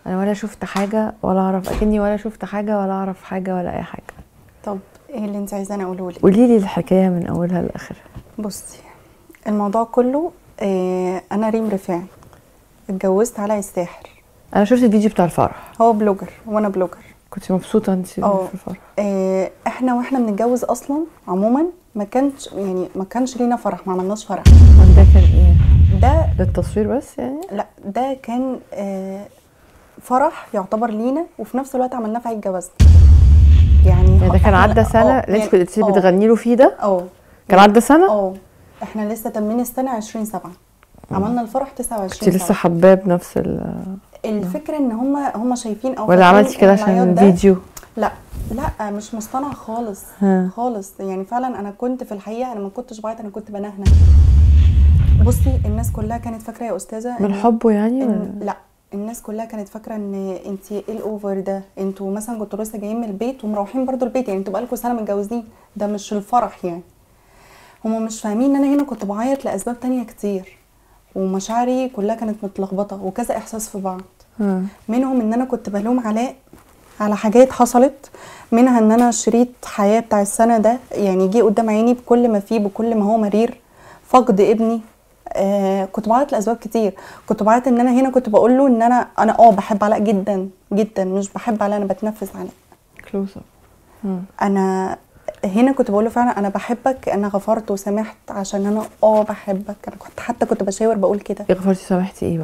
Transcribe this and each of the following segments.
انا ولا شفت حاجه ولا اعرف اكني ولا شفت حاجه ولا اعرف حاجه ولا اي حاجه طب ايه اللي انت عايزاني اقوله لك قولي لي الحكايه من اولها لاخرها بصي الموضوع كله آه انا ريم رفاعي اتجوزت علاء الساحر انا شفت الفيديو بتاع الفرح هو بلوجر وانا بلوجر كنت مبسوطه انت في اه. الفرح آه احنا واحنا بنتجوز اصلا عموما ما كانش يعني ما كانش لينا فرح ما عملناش فرح ده كان ايه ده للتصوير بس يعني لا ده كان آه فرح يعتبر لينا وفي نفس الوقت عملناه في عيد جوازنا يعني يعني ده كان إحنا- عدى سنه اه، اللي انت يعني- كنت اه، بتغني له فيه ده اه كان عدى سنه اه احنا لسه تمين السنه 20 7 عملنا الفرح 29 انت لسه سبعة. حباه بنفس ال الفكره ان هم هم شايفين او ولا فاكرين عملتي كده إن عشان العياط ده- الفيديو لا لا مش مصطنع خالص ها. خالص يعني فعلا انا كنت في الحقيقه انا ما كنتش بعيط انا كنت بنهنه بصي الناس كلها كانت فاكره يا استاذه من إن- حبه يعني ولا؟ إن لا الناس كلها كانت فاكره ان انت ايه الاوفر ده انتوا مثلا كنتوا لسه جايين من البيت ومروحين برضو البيت يعني انتوا بقالكم سنه متجوزين ده مش الفرح يعني هما مش فاهمين ان انا هنا كنت بعيط لاسباب تانية كتير ومشاعري كلها كانت متلخبطه وكذا احساس في بعض ها. منهم ان انا كنت بلوم علاء على حاجات حصلت منها ان انا شريط حياه بتاع السنه ده يعني جه قدام عيني بكل ما فيه بكل ما هو مرير فقد ابني آه كنت بعيط لاسباب كتير كنت بعيط ان انا هنا كنت بقول له ان انا انا اه بحب علاء جدا جدا مش بحب علاء انا بتنفس علاء كلوز اب انا هنا كنت بقول له فعلا انا بحبك انا غفرت وسامحت عشان انا اه بحبك انا كنت حتى كنت بشاور بقول كده ايه غفرتي سامحتي ايه بقى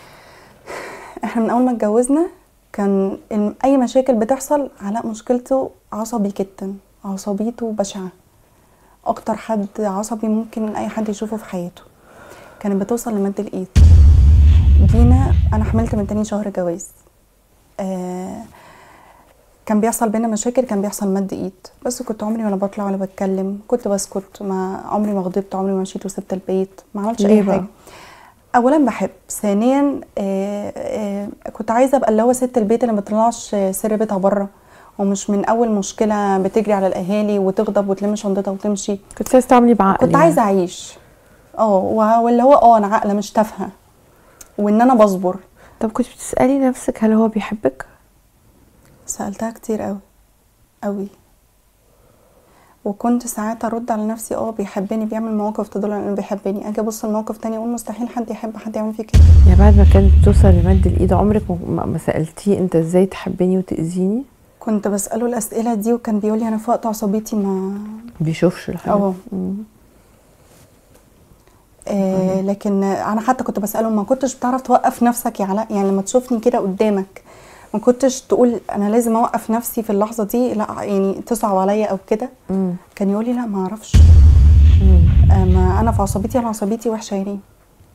احنا من اول ما اتجوزنا كان ال- اي مشاكل بتحصل علاء مشكلته عصبي جدا عصبيته بشعه اكتر حد عصبي ممكن اي حد يشوفه في حياته كانت بتوصل لمد الايد جينا انا حملت من تاني شهر جواز آه كان بيحصل بينا مشاكل كان بيحصل مد ايد بس كنت عمري ولا بطلع ولا بتكلم كنت بسكت ما عمري ما غضبت عمري ما مشيت وسبت البيت ما عملتش ليه اي بقى؟ حاجه اولا بحب ثانيا آه آه كنت عايزه ابقى اللي هو ست البيت اللي ما بتطلعش سر بيتها بره ومش من اول مشكله بتجري على الاهالي وتغضب وتلم شنطتها وتمشي كنت عايزه تعملي بعقل كنت يعني. عايزه اعيش اه و- واللي هو اه انا عاقله مش تافهه وان انا بصبر طب كنت بتسالي نفسك هل هو بيحبك سالتها كتير قوي قوي وكنت ساعات ارد على نفسي اه بيحبني بيعمل مواقف تدل على انه بيحبني اجي ابص الموقف تاني اقول مستحيل حد يحب حد يعمل فيه كده يعني بعد ما كانت بتوصل لمد الايد عمرك ما- ما ما سالتيه انت ازاي تحبني وتاذيني كنت بساله الاسئله دي وكان بيقول لي انا في وقت عصبيتي ما بيشوفش الحاجه اه. مم. آه لكن انا حتى كنت بساله ما كنتش بتعرف توقف نفسك يا علاء يعني لما تشوفني كده قدامك ما كنتش تقول انا لازم اوقف نفسي في اللحظه دي لا يعني تصعب عليا او كده مم. كان يقول لي لا ما اعرفش مم. آه ما انا في عصبيتي انا عصبيتي وحشه يا ريم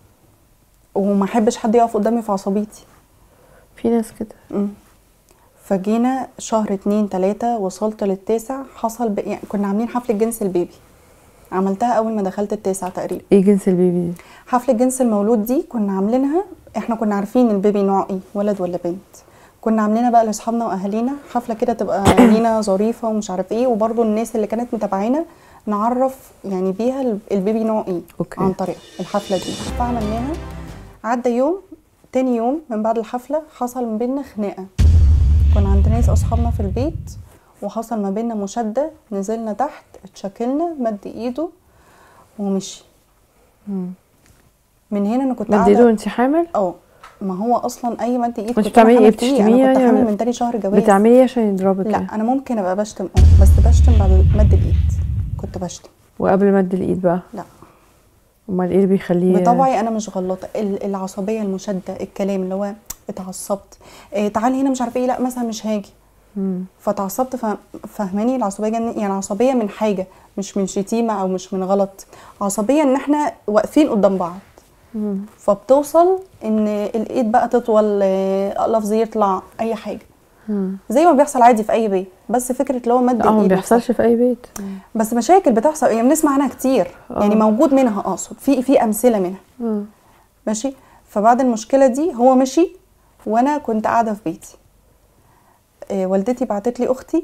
وما احبش حد يقف قدامي في عصبيتي في ناس كده مم. فجينا شهر اتنين تلاتة وصلت للتاسع حصل ب... يعني كنا عاملين حفلة جنس البيبي عملتها أول ما دخلت التاسع تقريبا ايه جنس البيبي دي حفلة جنس المولود دي كنا عاملينها احنا كنا عارفين البيبي نوع ايه ولد ولا بنت كنا عاملينها بقى لاصحابنا واهالينا حفله كده تبقى لينا ظريفه ومش عارف ايه وبرضو الناس اللي كانت متابعانا نعرف يعني بيها ال- البيبي نوع ايه أوكي. عن طريق الحفله دي فعملناها عدى يوم تاني يوم من بعد الحفله حصل ما بينا خناقه كنا عند ناس اصحابنا في البيت وحصل ما بينا مشاده نزلنا تحت اتشكلنا مد ايده ومشي مم. من هنا انا كنت مد قاعده ايده وانت حامل اه ما هو اصلا اي مد ايد كنت كنت أنا بتعملي ايه حامل فيه. بتشتميه انا كنت يعني حامل ولا- من تاني شهر جواز بتعملي ايه عشان يضربك لا يعني؟ انا ممكن ابقى بشتم اه بس بشتم بعد مد الايد كنت بشتم وقبل مد الايد بقى لا امال ايه اللي بيخليه بطبعي انا مش غلطه ال- العصبيه المشاده الكلام اللي هو اتعصبت إيه تعالي هنا مش عارفه ايه لا مثلا مش هاجي مم. فتعصبت ف- فاهماني العصبيه جن... يعني عصبيه من حاجه مش من شتيمه او مش من غلط عصبيه ان احنا واقفين قدام بعض مم. فبتوصل ان الايد بقى تطول آه، لفظ يطلع اي حاجه مم. زي ما بيحصل عادي في اي بيت بس فكره اللي هو مد لا هو ما الايد بيحصلش في اي بيت بس مشاكل بتحصل يعني بنسمع عنها كتير آه. يعني موجود منها اقصد في في امثله منها مم. ماشي فبعد المشكله دي هو مشي وانا كنت قاعده في بيتي آه، والدتي بعتت لي اختي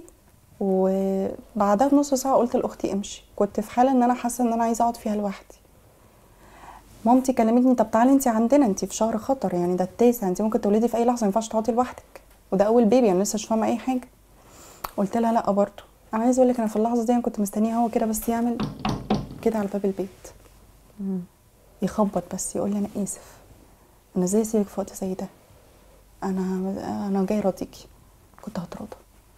وبعدها بنص ساعه قلت لاختي امشي كنت في حاله ان انا حاسه ان انا عايزه اقعد فيها لوحدي مامتي كلمتني طب تعالي انت عندنا انت في شهر خطر يعني ده التاسع انت ممكن تولدي في اي لحظه ما ينفعش تقعدي لوحدك وده اول بيبي انا لسه مش فاهمه اي حاجه قلت لها لا برضه انا عايزه اقول لك انا في اللحظه دي انا كنت مستنيه هو كده بس يعمل كده على باب البيت يخبط بس يقول لي انا اسف انا ازاي اسيبك في وقت زي ده انا انا جاي راضيكي كنت هتراضى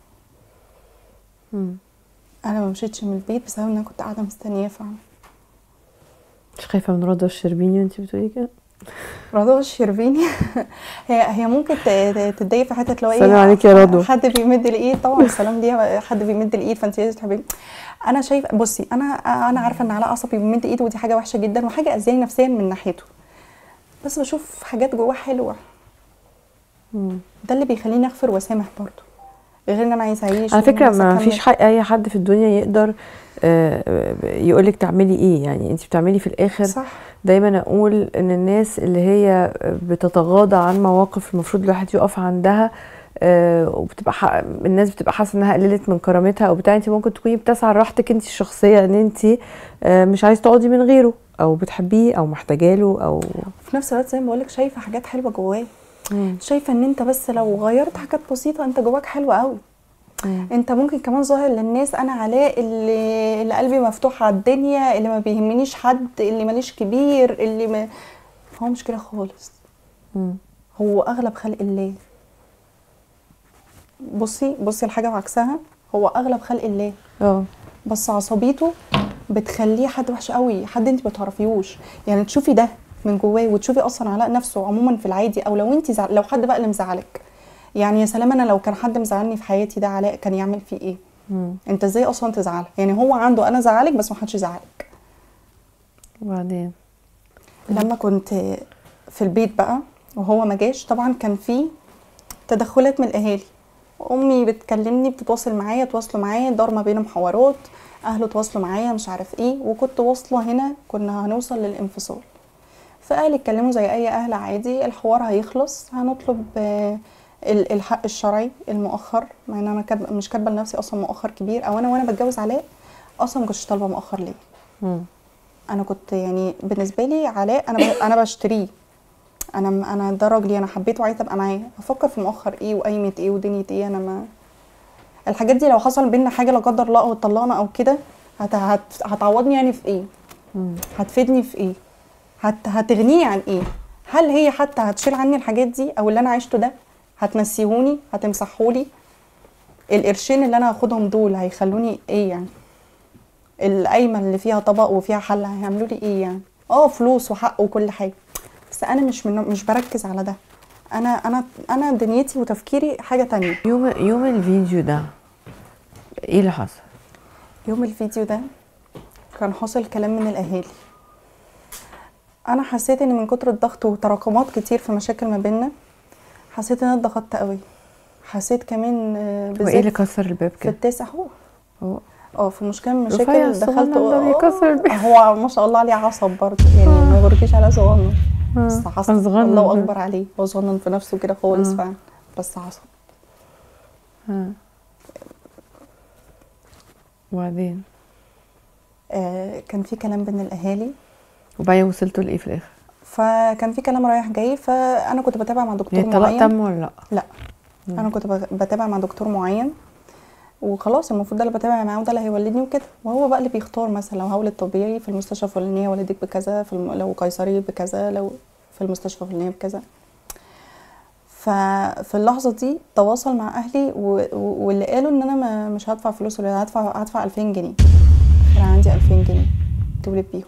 مم. انا ما مشيتش من البيت بسبب ان انا كنت قاعده مستنياه فعلا مش خايفه من رضا الشربيني وانت بتقولي كده رضوى الشربيني هي هي ممكن ت- ت- تتضايق في حته لو سلام عليك يا رضوى. حد بيمد الايد طبعا السلام ليها حد بيمد الايد فانت لازم تحبي انا شايفه بصي انا انا عارفه ان علاء عصبي بيمد ايده ودي حاجه وحشه جدا وحاجه اذاني نفسيا من ناحيته بس بشوف حاجات جواه حلوه مم. ده اللي بيخليني اغفر واسامح برضه غير ان انا عايزه اعيش على فكره والناس ما أكمل. فيش حق اي حد في الدنيا يقدر يقول لك تعملي ايه يعني انت بتعملي في الاخر صح دايما اقول ان الناس اللي هي بتتغاضى عن مواقف المفروض الواحد يقف عندها آه، وبتبقى ح... الناس بتبقى حاسه انها قللت من كرامتها او بتاع انت ممكن تكوني بتسعى لراحتك انت الشخصيه ان انت آه، مش عايز تقعدي من غيره او بتحبيه او محتاجه له او في نفس الوقت زي ما بقول لك شايفه حاجات حلوه جواه شايفه ان انت بس لو غيرت حاجات بسيطه انت جواك حلو قوي انت ممكن كمان ظاهر للناس انا علاء اللي, اللي قلبي مفتوح على الدنيا اللي ما بيهمنيش حد اللي ماليش كبير اللي ما هو مش كده خالص مم. هو اغلب خلق الله بصي بصي الحاجه وعكسها هو اغلب خلق الله اه بس عصبيته بتخليه حد وحش قوي حد انت ما تعرفيهوش يعني تشوفي ده من جواه وتشوفي اصلا علاء نفسه عموما في العادي او لو انت زع... لو حد بقى اللي مزعلك يعني يا سلام انا لو كان حد مزعلني في حياتي ده علاء كان يعمل فيه ايه مم. انت ازاي اصلا تزعل يعني هو عنده انا زعلك بس ما حدش يزعلك وبعدين لما كنت في البيت بقى وهو ما جاش طبعا كان في تدخلات من الاهالي امي بتكلمني بتتواصل معايا تواصلوا معايا دار ما بينهم حوارات اهله تواصلوا معايا مش عارف ايه وكنت واصله هنا كنا هنوصل للانفصال فاهلي اتكلموا زي اي اهل عادي الحوار هيخلص هنطلب آه، ال- الحق الشرعي المؤخر مع ان انا كاتبه مش كاتبه لنفسي اصلا مؤخر كبير او انا وانا بتجوز علاء اصلا ما كنتش طالبه مؤخر ليه مم. انا كنت يعني بالنسبه لي علاء انا ب... انا بشتريه انا انا ده راجلي انا حبيته وعايزه ابقى معاه افكر في مؤخر ايه وقايمه ايه ودنيا ايه انا ما الحاجات دي لو حصل بينا حاجه لا قدر الله او اتطلقنا او كده هت... هت... هتعوضني يعني في ايه مم. هتفيدني في ايه هت... هتغنيني عن ايه هل هي حتى هتشيل عني الحاجات دي او اللي انا عشته ده هتنسيهوني هتمسحولي القرشين اللي انا هاخدهم دول هيخلوني ايه يعني القايمه اللي فيها طبق وفيها حله هيعملوا لي ايه يعني اه فلوس وحق وكل حاجه بس انا مش من مش بركز على ده انا انا انا دنيتي وتفكيري حاجه تانية يوم يوم الفيديو ده ايه اللي حصل؟ يوم الفيديو ده كان حاصل كلام من الاهالي انا حسيت ان من كتر الضغط وتراكمات كتير في مشاكل ما بيننا حسيت ان انا اتضغطت قوي حسيت كمان آه، هو ايه اللي بالذات كسر الباب في كده؟ التاسع هو هو اه في مشكله من رفيع المشاكل الصغنن دخلت ده آه، بيكسر البيت. هو ما شاء الله عليه عصب برضه يعني ما يغركيش على صغنن بس عصب صغنن الله ده. اكبر عليه هو صغنن في نفسه كده خالص آه. فعلا بس عصب ها. وبعدين آه كان في كلام بين الاهالي وبعدين وصلتوا لايه في الاخر؟ فكان في كلام رايح جاي فانا كنت بتابع مع دكتور يعني الطلاق معين تم ولا لا؟ لا انا كنت بت- بتابع مع دكتور معين وخلاص المفروض ده اللي بتابع معاه وده اللي هيولدني وكده وهو بقى اللي بيختار مثلا لو هولد طبيعي في المستشفى الفلانيه ولدك بكذا في الم... لو قيصري بكذا لو في المستشفى الفلانيه بكذا ففي اللحظه دي تواصل مع اهلي و... و... واللي قالوا ان انا ما مش هدفع فلوس ولا هدفع هدفع 2000 جنيه كان عندي 2000 جنيه تولد بيهم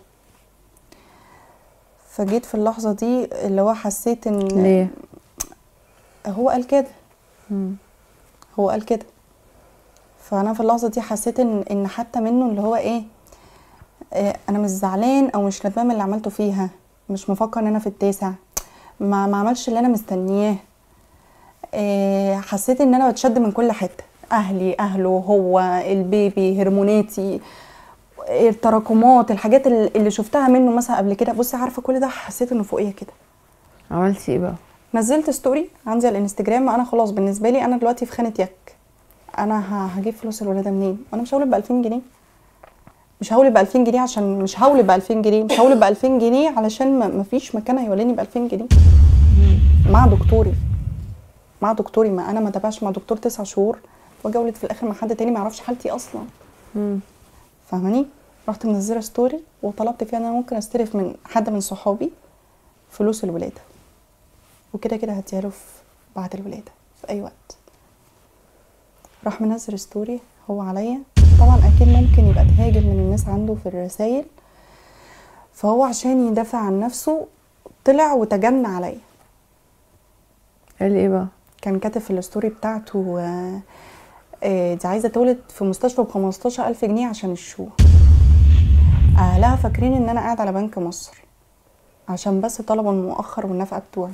فجيت في اللحظه دي اللي هو حسيت ان ليه؟ هو قال كده مم. هو قال كده فانا في اللحظه دي حسيت ان ان حتى منه اللي هو ايه آه، انا مش زعلان او مش ندمان من اللي عملته فيها مش مفكر ان انا في التاسع ما ما عملش اللي انا مستنياه آه، حسيت ان انا بتشد من كل حته اهلي اهله هو البيبي هرموناتي التراكمات الحاجات اللي اللي شفتها منه مثلا قبل كده بصي عارفه كل ده حسيت انه فوقيه كده عملتي ايه بقى؟ نزلت ستوري عندي على الانستجرام انا خلاص بالنسبه لي انا دلوقتي في خانه يك انا ه- هجيب فلوس الولاده منين وانا مش هولد ب 2000 جنيه مش هولد ب 2000 جنيه عشان مش هولد ب 2000 جنيه مش هولد ب 2000 جنيه علشان ما ما فيش مكان هيولدني ب 2000 جنيه مع دكتوري مع دكتوري ما انا ما تابعش مع دكتور تسع شهور واجي اولد في الاخر مع حد تاني ما يعرفش حالتي اصلا مم. فاهماني رحت منزله ستوري وطلبت فيها ان انا ممكن استلف من حد من صحابي فلوس الولاده وكده كده هديها له في- بعد الولاده في اي وقت راح منزل ستوري هو عليا طبعا اكيد ممكن يبقى تهاجم من الناس عنده في الرسائل فهو عشان يدافع عن نفسه طلع وتجنى عليا قال ايه بقى كان كاتب في الستوري بتاعته آه، آه، دي عايزه تولد في مستشفى ب 15000 جنيه عشان الشو اهلها فاكرين ان انا قاعد على بنك مصر عشان بس طلبوا المؤخر والنفقه بتوعي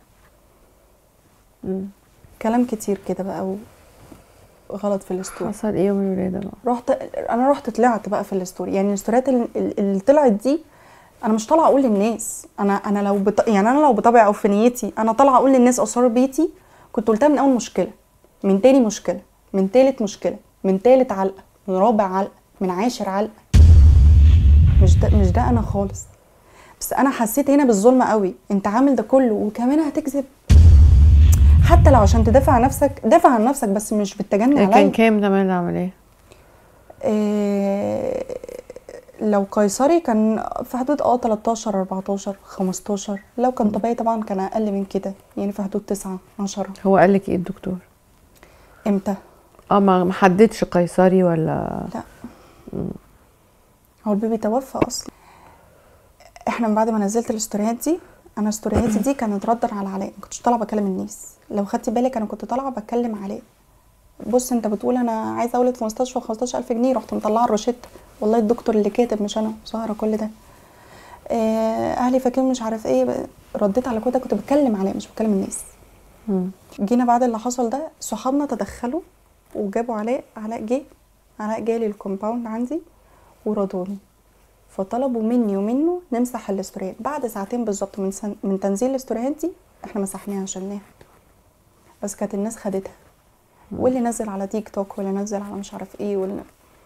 مم. كلام كتير كده بقى و- غلط في الستوري حصل ايه يوم الولاده بقى رحت انا رحت طلعت بقى في الستوري يعني الستوريات ال- ال- اللي طلعت دي انا مش طالعه اقول للناس انا انا لو بط... يعني انا لو بطبع او في نيتي انا طالعه اقول للناس اسرار بيتي كنت قلتها من اول مشكله من تاني مشكله من تالت مشكله من تالت علقه من رابع علقه من عاشر علقه مش ده مش ده انا خالص بس انا حسيت هنا بالظلم قوي انت عامل ده كله وكمان هتكذب حتى لو عشان تدافع عن نفسك دافع عن نفسك بس مش بالتجني عليا كان كام تمن العمليه إيه لو قيصري كان في حدود اه 13 14 15 لو كان طبيعي طبعا كان اقل من كده يعني في حدود 9 10 هو قال لك ايه الدكتور امتى اه ما ما حددش قيصري ولا لا هو البيبي توفى اصلا احنا من بعد ما نزلت الاستوريات دي انا استورياتي دي كانت ردا على علاء ما كنتش طالعه بكلم الناس لو خدتي بالك انا كنت طالعه بتكلم علاء بص انت بتقول انا عايزه اولد في مستشفى 15000 جنيه رحت مطلعه الروشته والله الدكتور اللي كاتب مش انا سهره كل ده آه، اهلي فاكرين مش عارف ايه ب- رديت على كل ده كنت بتكلم علاء مش بكلم الناس مم. جينا بعد اللي حصل ده صحابنا تدخلوا وجابوا علاء علاء جه علاء جالي الكومباوند عندي ورضوني فطلبوا مني ومنه نمسح الاستوريات بعد ساعتين بالظبط من سن... من تنزيل الاستوريات دي احنا مسحناها شلناها بس كانت الناس خدتها واللي نزل على تيك توك واللي نزل على مش عارف ايه واللي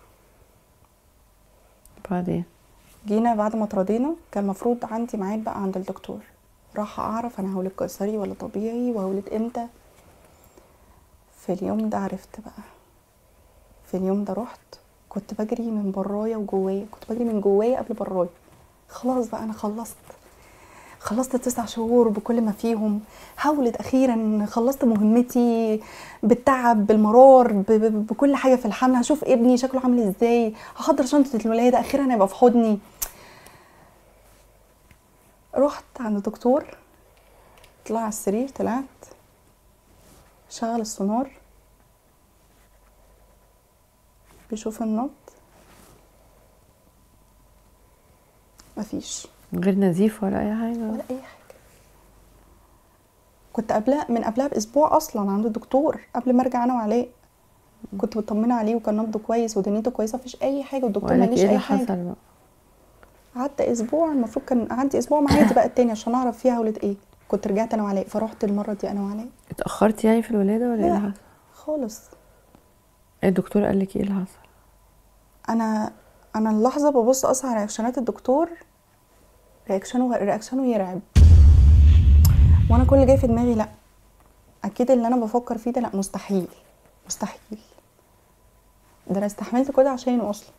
بعدين جينا بعد ما اتراضينا كان المفروض عندي ميعاد بقى عند الدكتور راح اعرف انا هولد قيصري ولا طبيعي وهولد امتى في اليوم ده عرفت بقى في اليوم ده رحت كنت بجري من برايا وجوايا كنت بجري من جوايا قبل برايا خلاص بقى انا خلصت خلصت التسع شهور بكل ما فيهم هولد اخيرا خلصت مهمتي بالتعب بالمرار ب- ب- بكل حاجه في الحمل هشوف ابني شكله عامل ازاي هحضر شنطه الولاده اخيرا هيبقى في حضني رحت عند دكتور طلع على السرير طلعت شغل السونار بيشوف النبض مفيش من غير نزيف ولا اي حاجه ولا اي حاجه كنت قبلها من قبلها باسبوع اصلا عند الدكتور قبل ما ارجع انا وعلاء كنت مطمنه عليه وكان نبضه كويس ودنيته كويسه مفيش اي حاجه والدكتور وقال ما لك قاليش ايه اي اللي حاجه حصل بقى قعدت اسبوع المفروض كان اعدي اسبوع معادي بقى التاني عشان اعرف فيها ولد ايه كنت رجعت انا وعلاء فرحت المره دي انا وعلاء اتاخرتي يعني في الولاده ولا ايه اللي لا. حصل خالص الدكتور قال لك ايه اللي حصل انا انا اللحظه ببص اصلا على رياكشنات الدكتور رياكشنه رياكشنه يرعب وانا كل اللي جاي في دماغي لا اكيد اللي انا بفكر فيه ده لا مستحيل مستحيل ده انا استحملت كده عشانه اصلا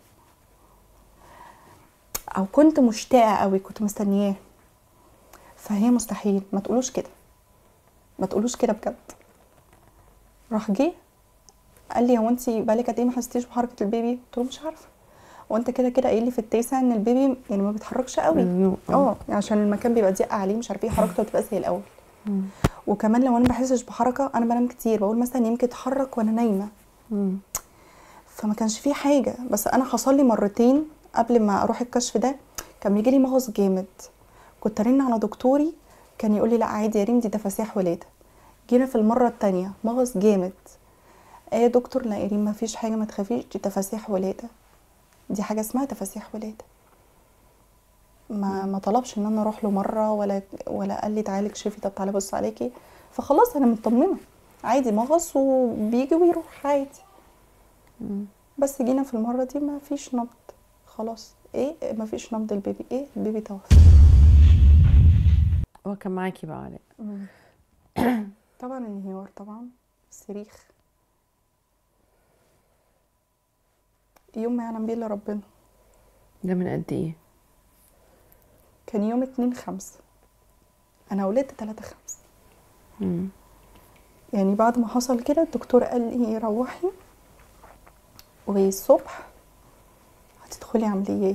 او كنت مشتاقه قوي كنت مستنياه فهي مستحيل ما تقولوش كده ما تقولوش كده بجد راح جه قال لي هو انت بقالك قد ايه ما حسيتيش بحركه البيبي قلت له مش عارفه وانت كده كده قايل لي في التاسع ان البيبي يعني ما بيتحركش قوي مزنوق، اه. اه عشان المكان بيبقى ضيق عليه مش عارفه ايه حركته بتبقى زي الاول مم. وكمان لو انا ما بحسش بحركه انا بنام كتير بقول مثلا يمكن اتحرك وانا نايمه مم. فما كانش فيه حاجه بس انا حصل لي مرتين قبل ما اروح الكشف ده كان بيجي لي مغص جامد كنت ارن على دكتوري كان يقول لي لا عادي يا ريم دي تفاسيح ولاده جينا في المره التانية مغص جامد ايه يا دكتور لا يا ريم ما فيش حاجه ما تخافيش دي تفاسيح ولاده دي حاجه اسمها تفاسيح ولاده ما ما طلبش ان انا اروح له مره ولا ولا قال لي تعالي اكشفي طب تعالي بص عليكي فخلاص انا مطمنه عادي مغص وبيجي ويروح عادي مم. بس جينا في المرة دي ما فيش نبض خلاص ايه مفيش نبض البيبي ايه البيبي توفى هو كان معاكي بقى علاء طبعا انهيار طبعا صريخ يوم ما يعلم بيه الا ربنا ده من قد ايه كان يوم اتنين خمسة انا ولدت تلاتة خمسة مم. يعني بعد ما حصل كده الدكتور قال لي روحي والصبح هتدخلي عمليات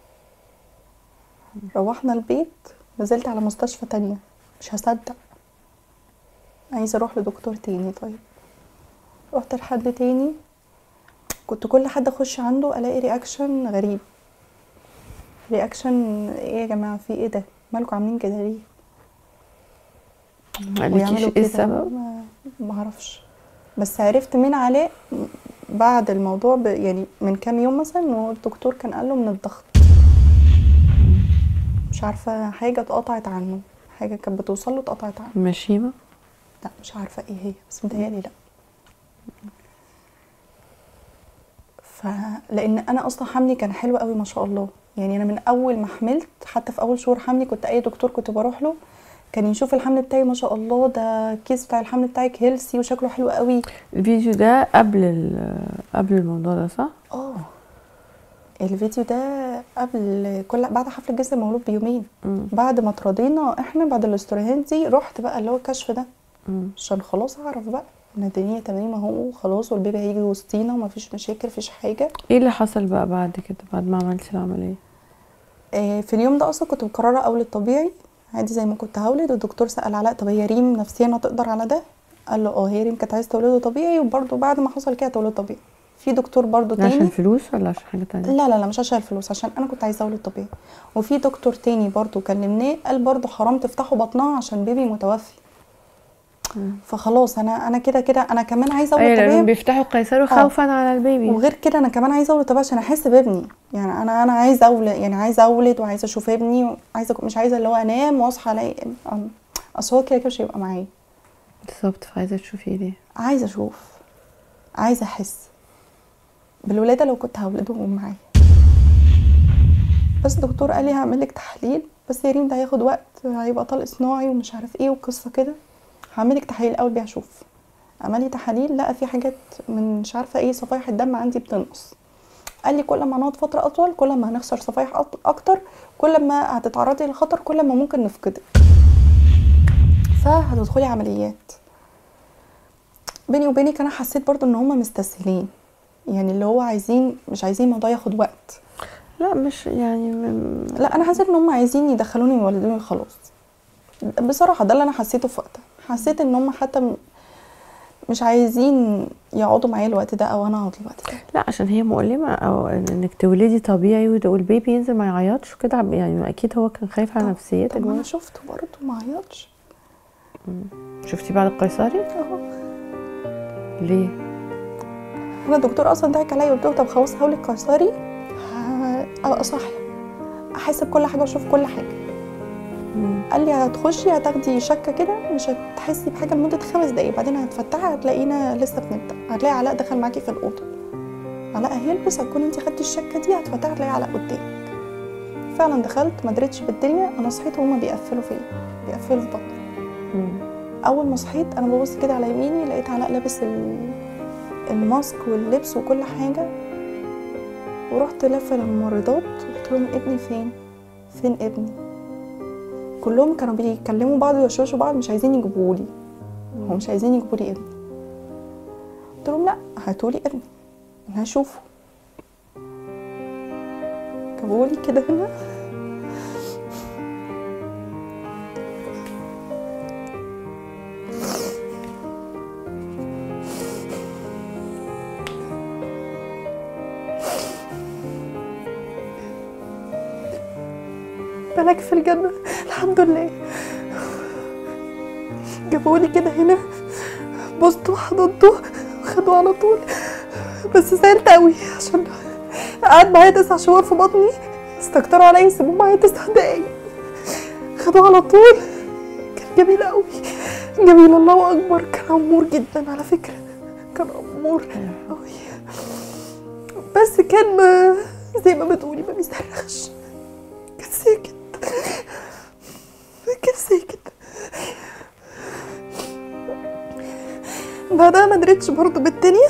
روحنا البيت نزلت على مستشفى تانية مش هصدق عايزة اروح لدكتور تاني طيب رحت لحد تاني كنت كل حد اخش عنده الاقي رياكشن غريب رياكشن ايه يا جماعة في ايه ده مالكم عاملين كده ليه ما قالكيش ويعملوا ايه كده. السبب ما ما اعرفش بس عرفت من علاء بعد الموضوع ب... يعني من كام يوم مثلا ان هو الدكتور كان قال له من الضغط مش عارفه حاجه اتقطعت عنه حاجه كانت بتوصل له اتقطعت عنه مشيمة لا مش عارفه ايه هي بس متهيألي لا فلان انا اصلا حملي كان حلو قوي ما شاء الله يعني انا من اول ما حملت حتى في اول شهور حملي كنت اي دكتور كنت بروح له كان يشوف الحمل بتاعي ما شاء الله ده الكيس بتاع الحمل بتاعك هيلسي وشكله حلو قوي الفيديو ده قبل ال- قبل الموضوع ده صح؟ اه الفيديو ده قبل كل بعد حفل الجسر المولود بيومين مم. بعد ما اتراضينا احنا بعد الاستوريهات دي رحت بقى اللي هو الكشف ده مم. عشان خلاص اعرف بقى ان الدنيا تمام اهو خلاص والبيبي هيجي وسطينا ومفيش مشاكل مفيش حاجه ايه اللي حصل بقى بعد كده بعد ما عملتي العملية؟ آه، في اليوم ده اصلا كنت مقرره اولد طبيعي عادي زي ما كنت هولد والدكتور سال علاء طب هي ريم نفسيا هتقدر على ده قال له اه هي ريم كانت عايزه تولده طبيعي وبرده بعد ما حصل كده تولد طبيعي في دكتور برده ده عشان تاني فلوس ولا عشان حاجة تانية؟ لا لا لا مش عشان الفلوس عشان انا كنت عايزه اولد طبيعي وفي دكتور تاني برضو كلمناه قال برضو حرام تفتحوا بطنها عشان بيبي متوفي مم. فخلاص انا انا كده كده انا كمان عايزه ايوه اولد لانهم طبيعي بيفتحوا قيصري خوفا على البيبي وغير كده انا كمان عايزه اولد طبيعي عشان احس بابني يعني انا انا عايزه اولد يعني عايزه اولد وعايزه اشوف ابني وعايزه مش عايزه اللي هو انام واصحى الاقي أم- اصل هو كده كده مش هيبقى معايا بالظبط فعايزة تشوفي ايه عايزه اشوف عايزه احس بالولاده لو كنت هولدهم معايا بس الدكتور قال لي هعمل لك تحاليل بس يا ريم ده هياخد وقت هيبقى طلق صناعي ومش عارف ايه وقصه كده هعمل لك تحاليل الاول بيها اشوف عمل لي تحاليل لقى في حاجات من مش عارفه ايه صفائح الدم عندي بتنقص قال لي كل ما نقعد فتره اطول كل ما هنخسر صفائح أط- اكتر كل ما هتتعرضي للخطر كل ما ممكن نفقدك فهتدخلي عمليات بيني وبينك انا حسيت برضو ان هم مستسهلين يعني اللي هو عايزين مش عايزين الموضوع ياخد وقت لا مش يعني م- لا انا حسيت ان هم عايزين يدخلوني ويولدوني خلاص بصراحه ده اللي انا حسيته في وقتها حسيت ان هم حتى م- مش عايزين يقعدوا معايا الوقت ده او انا اقعد الوقت ده لا عشان هي مؤلمة او إن- انك تولدي طبيعي وت- والبيبي ينزل ما يعيطش وكده يعني اكيد هو كان خايف على طب- نفسيتك طب ما انا برضه. شفته برضه ما عيطش شفتي بعد القيصري اهو ليه انا الدكتور اصلا ضحك عليا قلت له طب خلاص هولد قيصري ه- ابقى صاحيه احس بكل حاجه واشوف كل حاجه مم. قال لي هتخشي هتاخدي شكه كده مش هتحسي بحاجه لمده خمس دقايق بعدين هتفتحي هتلاقينا لسه بنبدا هتلاقي علاء دخل معاكي في الاوضه علاء هيلبس هتكون انت خدتي الشكه دي هتفتحي هتلاقي علاء قدامك فعلا دخلت ما دريتش بالدنيا انا صحيت وهما بيقفلوا فيا بيقفلوا في بطني مم. اول ما صحيت انا ببص كده على يميني لقيت علاء لابس ال- الماسك واللبس وكل حاجه ورحت لافه للممرضات قلت لهم ابني فين فين ابني كلهم كانوا بيكلموا بعض ويوشوشوا بعض مش عايزين يجيبوا لي هم مش عايزين يجيبوا لي ابني قلت لهم لا هاتوا لي ابني انا هشوفه جابوا لي كده هنا ملاك في الجنة الحمد لله جابولي كده هنا بصته وحضنته وخدوه على طول بس زعلت قوي عشان قعد معايا تسع شهور في بطني استكتروا عليا يسيبوه معايا تسع دقايق خدوه على طول كان جميل قوي جميل الله اكبر كان امور جدا على فكره كان امور قوي بس كان زي ما بتقولي ما بيصرخش كان ساكت كان ساكت بعدها ما دريتش برضه بالدنيا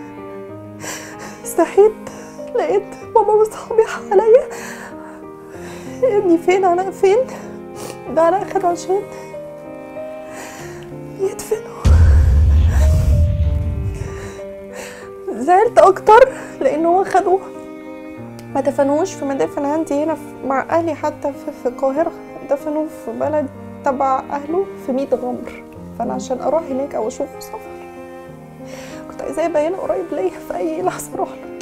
صحيت لقيت ماما واصحابي حواليا ابني فين علاء فين ده علاء خده عشان يدفنه زعلت اكتر لان هو خدوه ما دفنوش في مدافن عندي هنا في- مع اهلي حتى في, في القاهره دفنوه في بلد تبع اهله في ميت غمر فانا عشان اروح هناك او اشوفه سفر كنت عايزاه يبين قريب ليا في اي لحظه اروح له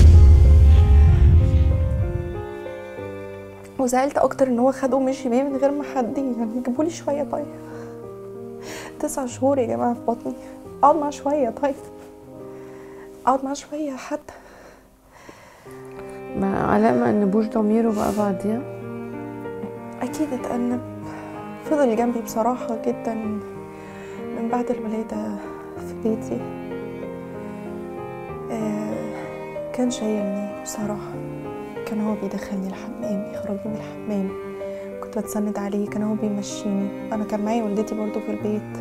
وزعلت اكتر ان هو خده ومشي بيه من غير ما حد يعني جيبولي شويه طيب تسع شهور يا جماعه في بطني اقعد معاه شويه طيب اقعد معاه شويه حتى ما علاء ما انبوش ضميره بقى بعديها اكيد اتأنب فضل جنبي بصراحة جدا من بعد الولادة في بيتي آه كان شايلني بصراحة كان هو بيدخلني الحمام يخرجني من الحمام كنت بتسند عليه كان هو بيمشيني انا كان معايا والدتي برضو في البيت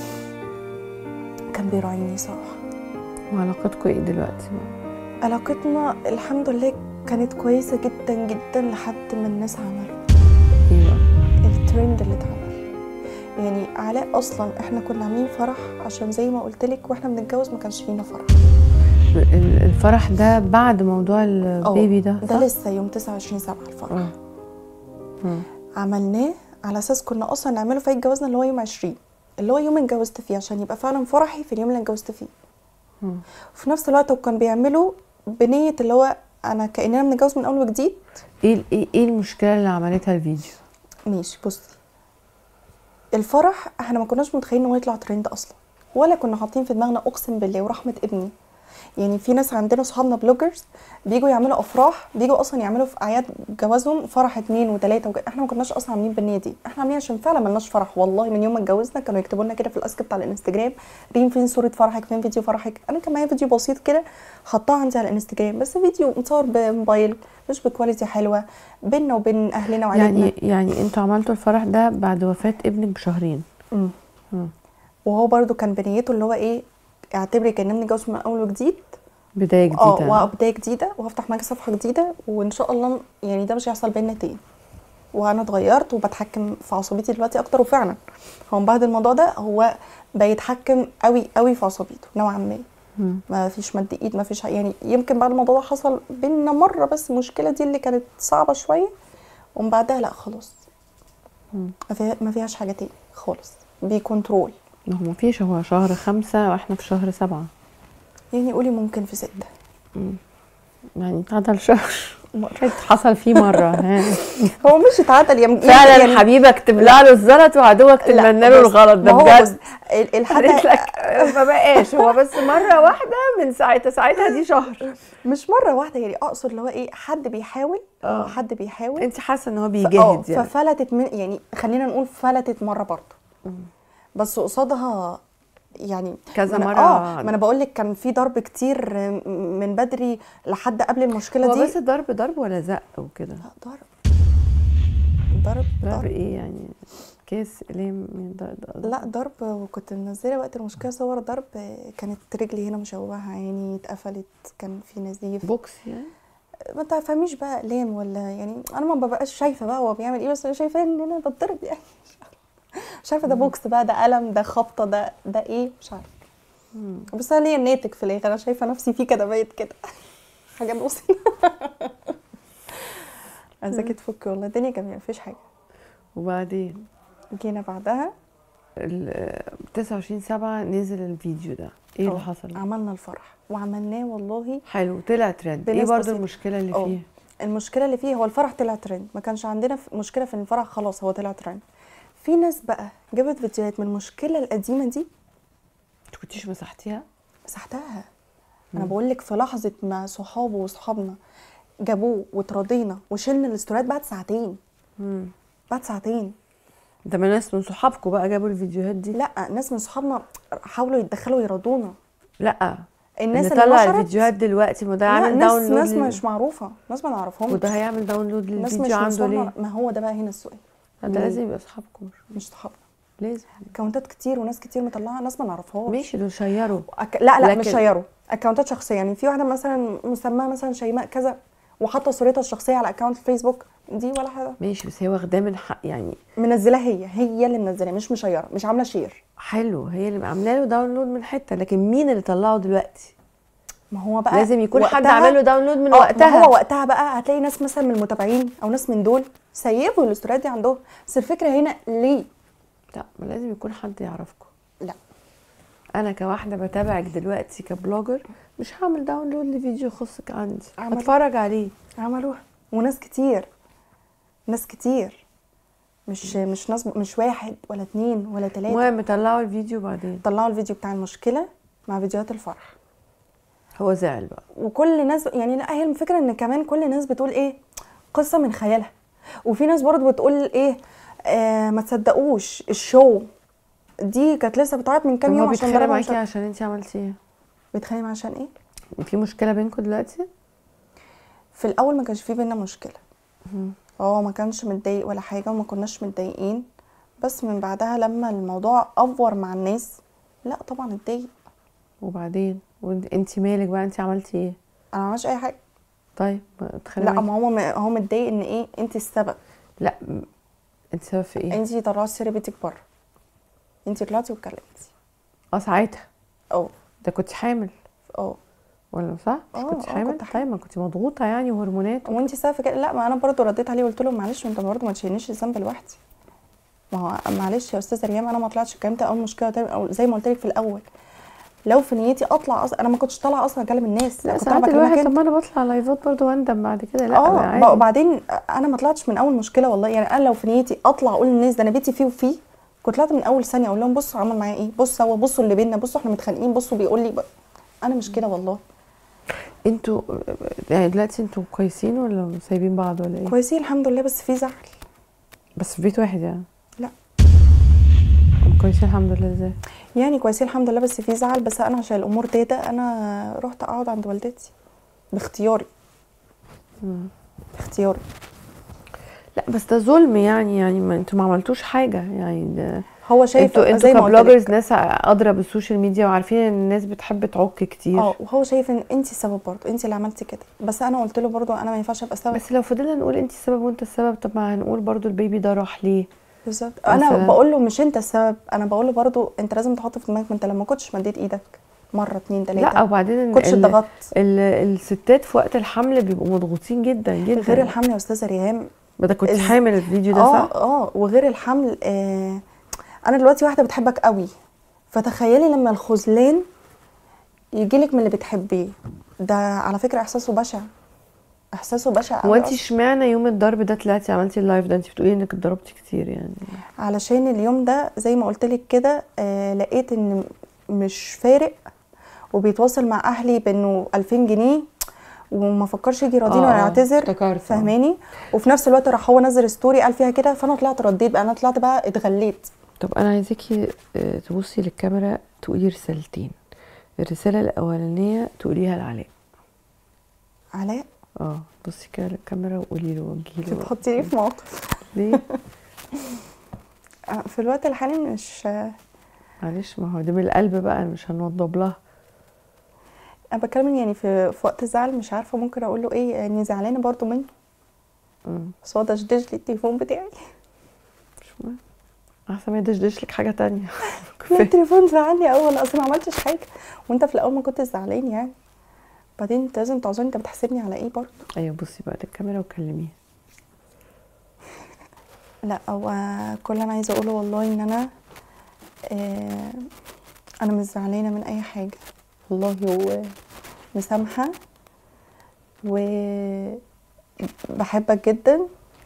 كان بيراعيني صراحة وعلاقتكم ايه دلوقتي بقى؟ علاقتنا الحمد لله كانت كويسة جدا جدا لحد ما الناس عملوا ايه بقى؟ الترند اللي اتعمل يعني علاء اصلا احنا كنا عاملين فرح عشان زي ما قلت لك واحنا بنتجوز ما كانش لينا فرح ال- الفرح ده بعد موضوع البيبي ده ده صح؟ لسه يوم 29 7 الفرح اه مم. عملناه على اساس كنا اصلا نعمله في عيد جوازنا اللي هو يوم 20 اللي هو يوم اتجوزت فيه عشان يبقى فعلا فرحي في اليوم اللي اتجوزت فيه مم. وفي نفس الوقت هو كان بيعمله بنية اللي هو انا كاننا بنتجوز من اول وجديد ايه ال- ايه ايه المشكله اللي عملتها الفيديو؟ ماشي بصي الفرح احنا ما كناش متخيلين ان هو يطلع ترند اصلا ولا كنا حاطين في دماغنا اقسم بالله ورحمه ابني يعني في ناس عندنا صحابنا بلوجرز بيجوا يعملوا افراح بيجوا اصلا يعملوا في اعياد جوازهم فرح اتنين وتلاته وك... احنا ما كناش اصلا عاملين بالنيه دي احنا عاملين عشان فعلا ملناش فرح والله من يوم ما اتجوزنا كانوا يكتبوا لنا كده في الاسك بتاع الانستجرام ريم فين صوره فرحك فين فيديو فرحك انا كان معايا فيديو بسيط كده حطاه عندي على الانستجرام بس فيديو متصور بموبايل مش بكواليتي حلوه بينا وبين اهلنا وعيلتنا يعني يعني انتوا عملتوا الفرح ده بعد وفاه ابنك بشهرين مم. مم. وهو برضو كان بنيته اللي هو ايه اعتبري كاننا بنتجوز من اول وجديد بدايه اه جديده وبدايه جديده وهفتح معاكي صفحه جديده وان شاء الله يعني ده مش هيحصل بينا تاني وانا اتغيرت وبتحكم في عصبيتي دلوقتي اكتر وفعلا هو من بعد الموضوع ده هو بيتحكم قوي قوي في عصبيته نوعا ما مم. ما فيش مد ايد ما فيش يعني يمكن بعد الموضوع ده حصل بينا مره بس المشكله دي اللي كانت صعبه شويه ومن بعدها لا خلاص مم. ما فيها ما فيهاش حاجه تاني خالص بيكنترول ما هو مفيش هو شهر خمسة واحنا في شهر سبعة يعني قولي ممكن في ستة يعني اتعدل شهر حصل فيه مرة ها. هو مش اتعدل يا فعلا يعني حبيبك تبلع له الزلط وعدوك لا، تتمنى له بص، الغلط ده ما هو بص بجد ال- قالت الحاجة لك ما بقاش هو بس مرة واحدة من ساعتها ساعتها دي شهر مش مرة واحدة يعني اقصد اللي هو ايه حد بيحاول اه. اه حد بيحاول انت حاسة ان هو ف- اه، بيجاهد يعني ففلتت من يعني خلينا نقول فلتت مرة برضه بس قصادها يعني كذا ما أنا- مرة اه ما انا بقول لك كان في ضرب كتير من بدري لحد قبل المشكلة هو دي بس ضرب ضرب ولا زق وكده لا ضرب ضرب ضرب ضرب ايه يعني كيس ليه من ضرب لا ضرب وكنت منزله وقت المشكله صور ضرب كانت رجلي هنا مشوهه عيني اتقفلت كان في نزيف بوكس يعني ما تفهميش بقى اقلام ولا يعني انا ما ببقاش شايفه بقى هو بيعمل ايه بس انا شايفاه ان انا بتضرب يعني مش عارفه ده بوكس بقى ده قلم ده خبطه ده ده ايه مش عارفه بس انا ليا الناتج في الاخر انا شايفه نفسي فيه كده بايت كده حاجه بسيطه عايزاكي تفكي والله الدنيا جميله مفيش حاجه وبعدين جينا بعدها ال 29 7 نزل الفيديو ده ايه اللي اه، حصل عملنا الفرح وعملناه والله حلو طلع ترند ايه بناس برضو بسيطة. المشكلة اللي اه. فيه المشكله اللي فيه هو الفرح طلع ترند ما كانش عندنا ف- مشكله في الفرح خلاص هو طلع ترند في ناس بقى جابت فيديوهات من المشكله القديمه دي انت كنتيش مسحتيها مسحتها انا بقول لك في لحظه ما صحابه وصحابنا جابوه واتراضينا وشلنا الاستوريات بعد ساعتين مم. بعد ساعتين ده من ناس من صحابكم بقى جابوا الفيديوهات دي لا ناس من صحابنا حاولوا يتدخلوا يرضونا لا الناس اللي اللي طلع نشرت الفيديوهات دلوقتي ما ده لا عامل ناس داونلود ناس لل- مش معروفه ناس ما نعرفهمش وده هيعمل داونلود ناس مش للفيديو عنده مسموعة. ليه؟ ما هو ده بقى هنا السؤال لا، ده ليه؟ لازم يبقى اصحابكم مش صحابنا لازم اكونتات كتير وناس كتير مطلعه ناس ما نعرفهاش ماشي دول شيروا أك... لا لا مش لكن- شيروا اكونتات شخصيه يعني في واحده مثلا مسماها مثلا شيماء كذا وحاطه صورتها الشخصيه على اكونت الفيسبوك دي ولا حاجه ماشي بس هي واخداه من حق يعني منزلاه هي هي اللي منزلاه مش مشيره مش عامله شير حلو هي اللي عامله له داونلود من حته لكن مين اللي طلعه دلوقتي؟ ما هو بقى لازم يكون حد وقتها- عامل له داونلود من آه، ما وقتها هو وقتها بقى هتلاقي ناس مثلا من المتابعين او ناس من دول سيبوا الاستوريات دي عندهم بس الفكره هنا ليه لا ما لازم يكون حد يعرفكم لا انا كواحده بتابعك دلوقتي كبلوجر مش هعمل داونلود لفيديو يخصك عندي عملوا. هتفرج عليه عملوها وناس كتير ناس كتير مش مش ناس مش واحد ولا اتنين ولا تلاته المهم طلعوا الفيديو بعدين طلعوا الفيديو بتاع المشكله مع فيديوهات الفرح هو زعل بقى وكل الناس يعني لا هي الفكره ان كمان كل الناس بتقول ايه قصه من خيالها وفي ناس برضه بتقول ايه آه ما تصدقوش الشو دي كانت لسه بتعيط من كام هو يوم عشان بيتخانق ضربها معاكي مش عشان انت عملتي ايه بيتخانق عشان ايه في مشكله بينكم دلوقتي في الاول ما كانش في بينا مشكله هو ما كانش متضايق ولا حاجه وما كناش متضايقين بس من بعدها لما الموضوع افور مع الناس لا طبعا اتضايق وبعدين وانت مالك بقى انت عملتي ايه انا ما عملتش اي حاجه طيب ما اتخانق لا معاكي. ما هو هو متضايق ان ايه انت السبب لا م- انت سبب في ايه انت طلعتي سيرة بيتك بره انت طلعتي واتكلمتي اه ساعتها اه ده كنت حامل اه ولا صح مش اه، كنت اه، حامل كنت حامل. طيب ما كنت مضغوطه يعني وهرمونات وانت السبب في كده لا ما انا برضو رديت عليه وقلت له معلش انت برضو ما تشيلنيش الذنب لوحدي ما هو معلش يا استاذه ريم انا ما طلعتش اتكلمت اول مشكله تاني او زي ما قلت لك في الاول لو في نيتي اطلع اصلا انا ما كنتش طالعه اصلا اكلم الناس لا كنت انا ساعات بكلمك الواحد طب انت ما انا بطلع لايفات برضه واندم بعد كده لا اه عادي. وبعدين انا ما طلعتش من اول مشكله والله يعني انا لو في نيتي اطلع اقول للناس ده انا بيتي فيه وفيه كنت طلعت من اول ثانيه اقول لهم بصوا عمل معايا ايه بصوا هو بصوا اللي بينا بصوا احنا متخانقين بصوا بيقول لي ب... انا مش كده والله انتوا يعني دلوقتي انتوا كويسين ولا سايبين بعض ولا ايه كويسين الحمد لله بس في زعل بس في بيت واحد يعني لا كويسين الحمد لله ازاي يعني كويسين الحمد لله بس في زعل بس انا عشان الامور تهدى انا رحت اقعد عند والدتي باختياري مم. باختياري لا بس ده ظلم يعني يعني ما انتوا ما عملتوش حاجه يعني ده هو شايف انتوا زي انتوا ما قلت لك. كبلوجرز ناس ادرى بالسوشيال ميديا وعارفين ان الناس بتحب تعك كتير اه وهو شايف ان انت السبب برضه انت اللي عملتي كده بس انا قلت له برضه انا ما ينفعش ابقى السبب بس لو فضلنا نقول انت السبب وانت السبب طب ما هنقول برضو البيبي ده راح ليه بالظبط انا مثلاً. بقول له مش انت السبب انا بقول له برضه انت لازم تحط في دماغك ما انت لما كنتش مديت ايدك مره اتنين تلاته لا وبعدين كنتش ال- ضغطت ال- الستات في وقت الحمل بيبقوا مضغوطين جدا جدا غير الحمل يا استاذه ريهام ما ده كنت إز- حامل الفيديو ده اه صح اه وغير الحمل آه انا دلوقتي واحده بتحبك قوي فتخيلي لما الخذلان يجيلك من اللي بتحبيه ده على فكره احساسه بشع احساسه بشع هو قوي انت أصلاً. اشمعنى يوم الضرب ده طلعتي عملتي اللايف ده انت بتقولي انك اتضربتي كتير يعني علشان اليوم ده زي ما قلت لك كده آه لقيت ان مش فارق وبيتواصل مع اهلي بانه 2000 جنيه وما فكرش يجي يراضيني آه، ولا آه، يعتذر افتكرت، آه. فاهماني وفي نفس الوقت راح هو نزل ستوري قال فيها كده فانا طلعت رديت بقى انا طلعت بقى اتغليت طب انا عايزاكي آه، تبصي للكاميرا تقولي رسالتين الرساله الاولانيه تقوليها لعلاء علاء اه بصي كده للكاميرا وقولي له وجهي له بتحطيني في موقف ليه آه، في الوقت الحالي مش آه، معلش ما هو ده من القلب بقى مش هنوضب لها انا بتكلم يعني في في وقت الزعل مش عارفه ممكن اقول له ايه اني زعلانه برضو منه مم. بس هو دشدش لي التليفون بتاعي مش مهم احسن ما يدشدش لك حاجه تانية لا كفايه التليفون زعلني اول اصل ما عملتش حاجه وانت في الاول ما كنتش زعلان يعني بعدين انت لازم تعذرني انت بتحسبني على ايه برضه ايوه بصي بقى للكاميرا وكلميه لا هو كل اللي انا عايزه اقوله والله ان انا آه انا مش زعلانه من اي حاجه والله و مسامحه وبحبك جدا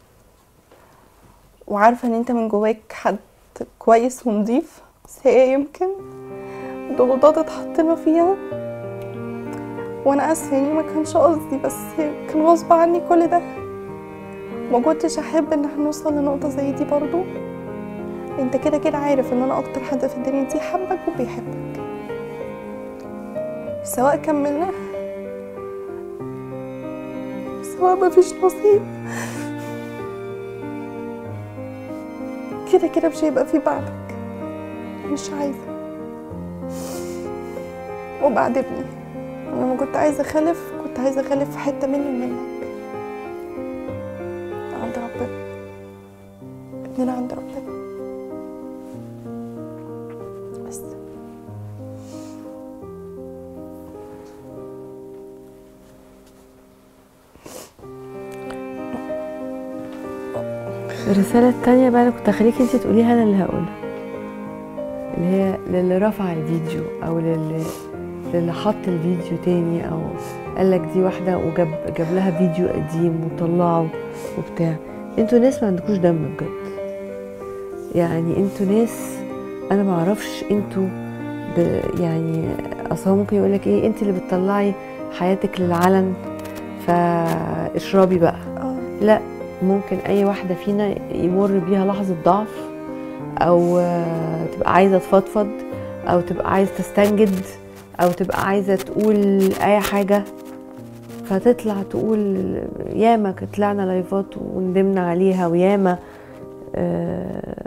وعارفه ان انت من جواك حد كويس ونضيف بس هي يمكن ضغوطات اتحطينا فيها وانا اسفه يعني ما كانش قصدي بس كان غصب عني كل ده ما كنتش احب ان احنا نوصل لنقطه زي دي برضو انت كده كده عارف ان انا اكتر حد في الدنيا دي حبك وبيحبك سواء كملنا سواء مفيش نصيب كده كده مش هيبقى في بعدك مش عايزة وبعد ابني أنا لما كنت عايزة أخلف كنت عايزة أخلف في حتة مني ومنك عند ربنا ابننا عند ربنا بس الرسالة التانية بقى أنا كنت هخليك انت تقوليها أنا اللي هقولها اللي هي للي رفع الفيديو أو للي للي حط الفيديو تاني أو قال لك دي واحدة وجاب جاب لها فيديو قديم وطلعه وبتاع انتوا ناس ما عندكوش دم بجد يعني انتوا ناس انا ما اعرفش انتوا ب يعني اصل هو ممكن يقول لك ايه انت اللي بتطلعي حياتك للعلن فاشربي بقى اه لا ممكن اي واحده فينا يمر بيها لحظه ضعف او آه، تبقى عايزه تفضفض او تبقى عايزه تستنجد او تبقى عايزه تقول اي حاجه فتطلع تقول ياما طلعنا لايفات وندمنا عليها وياما آه،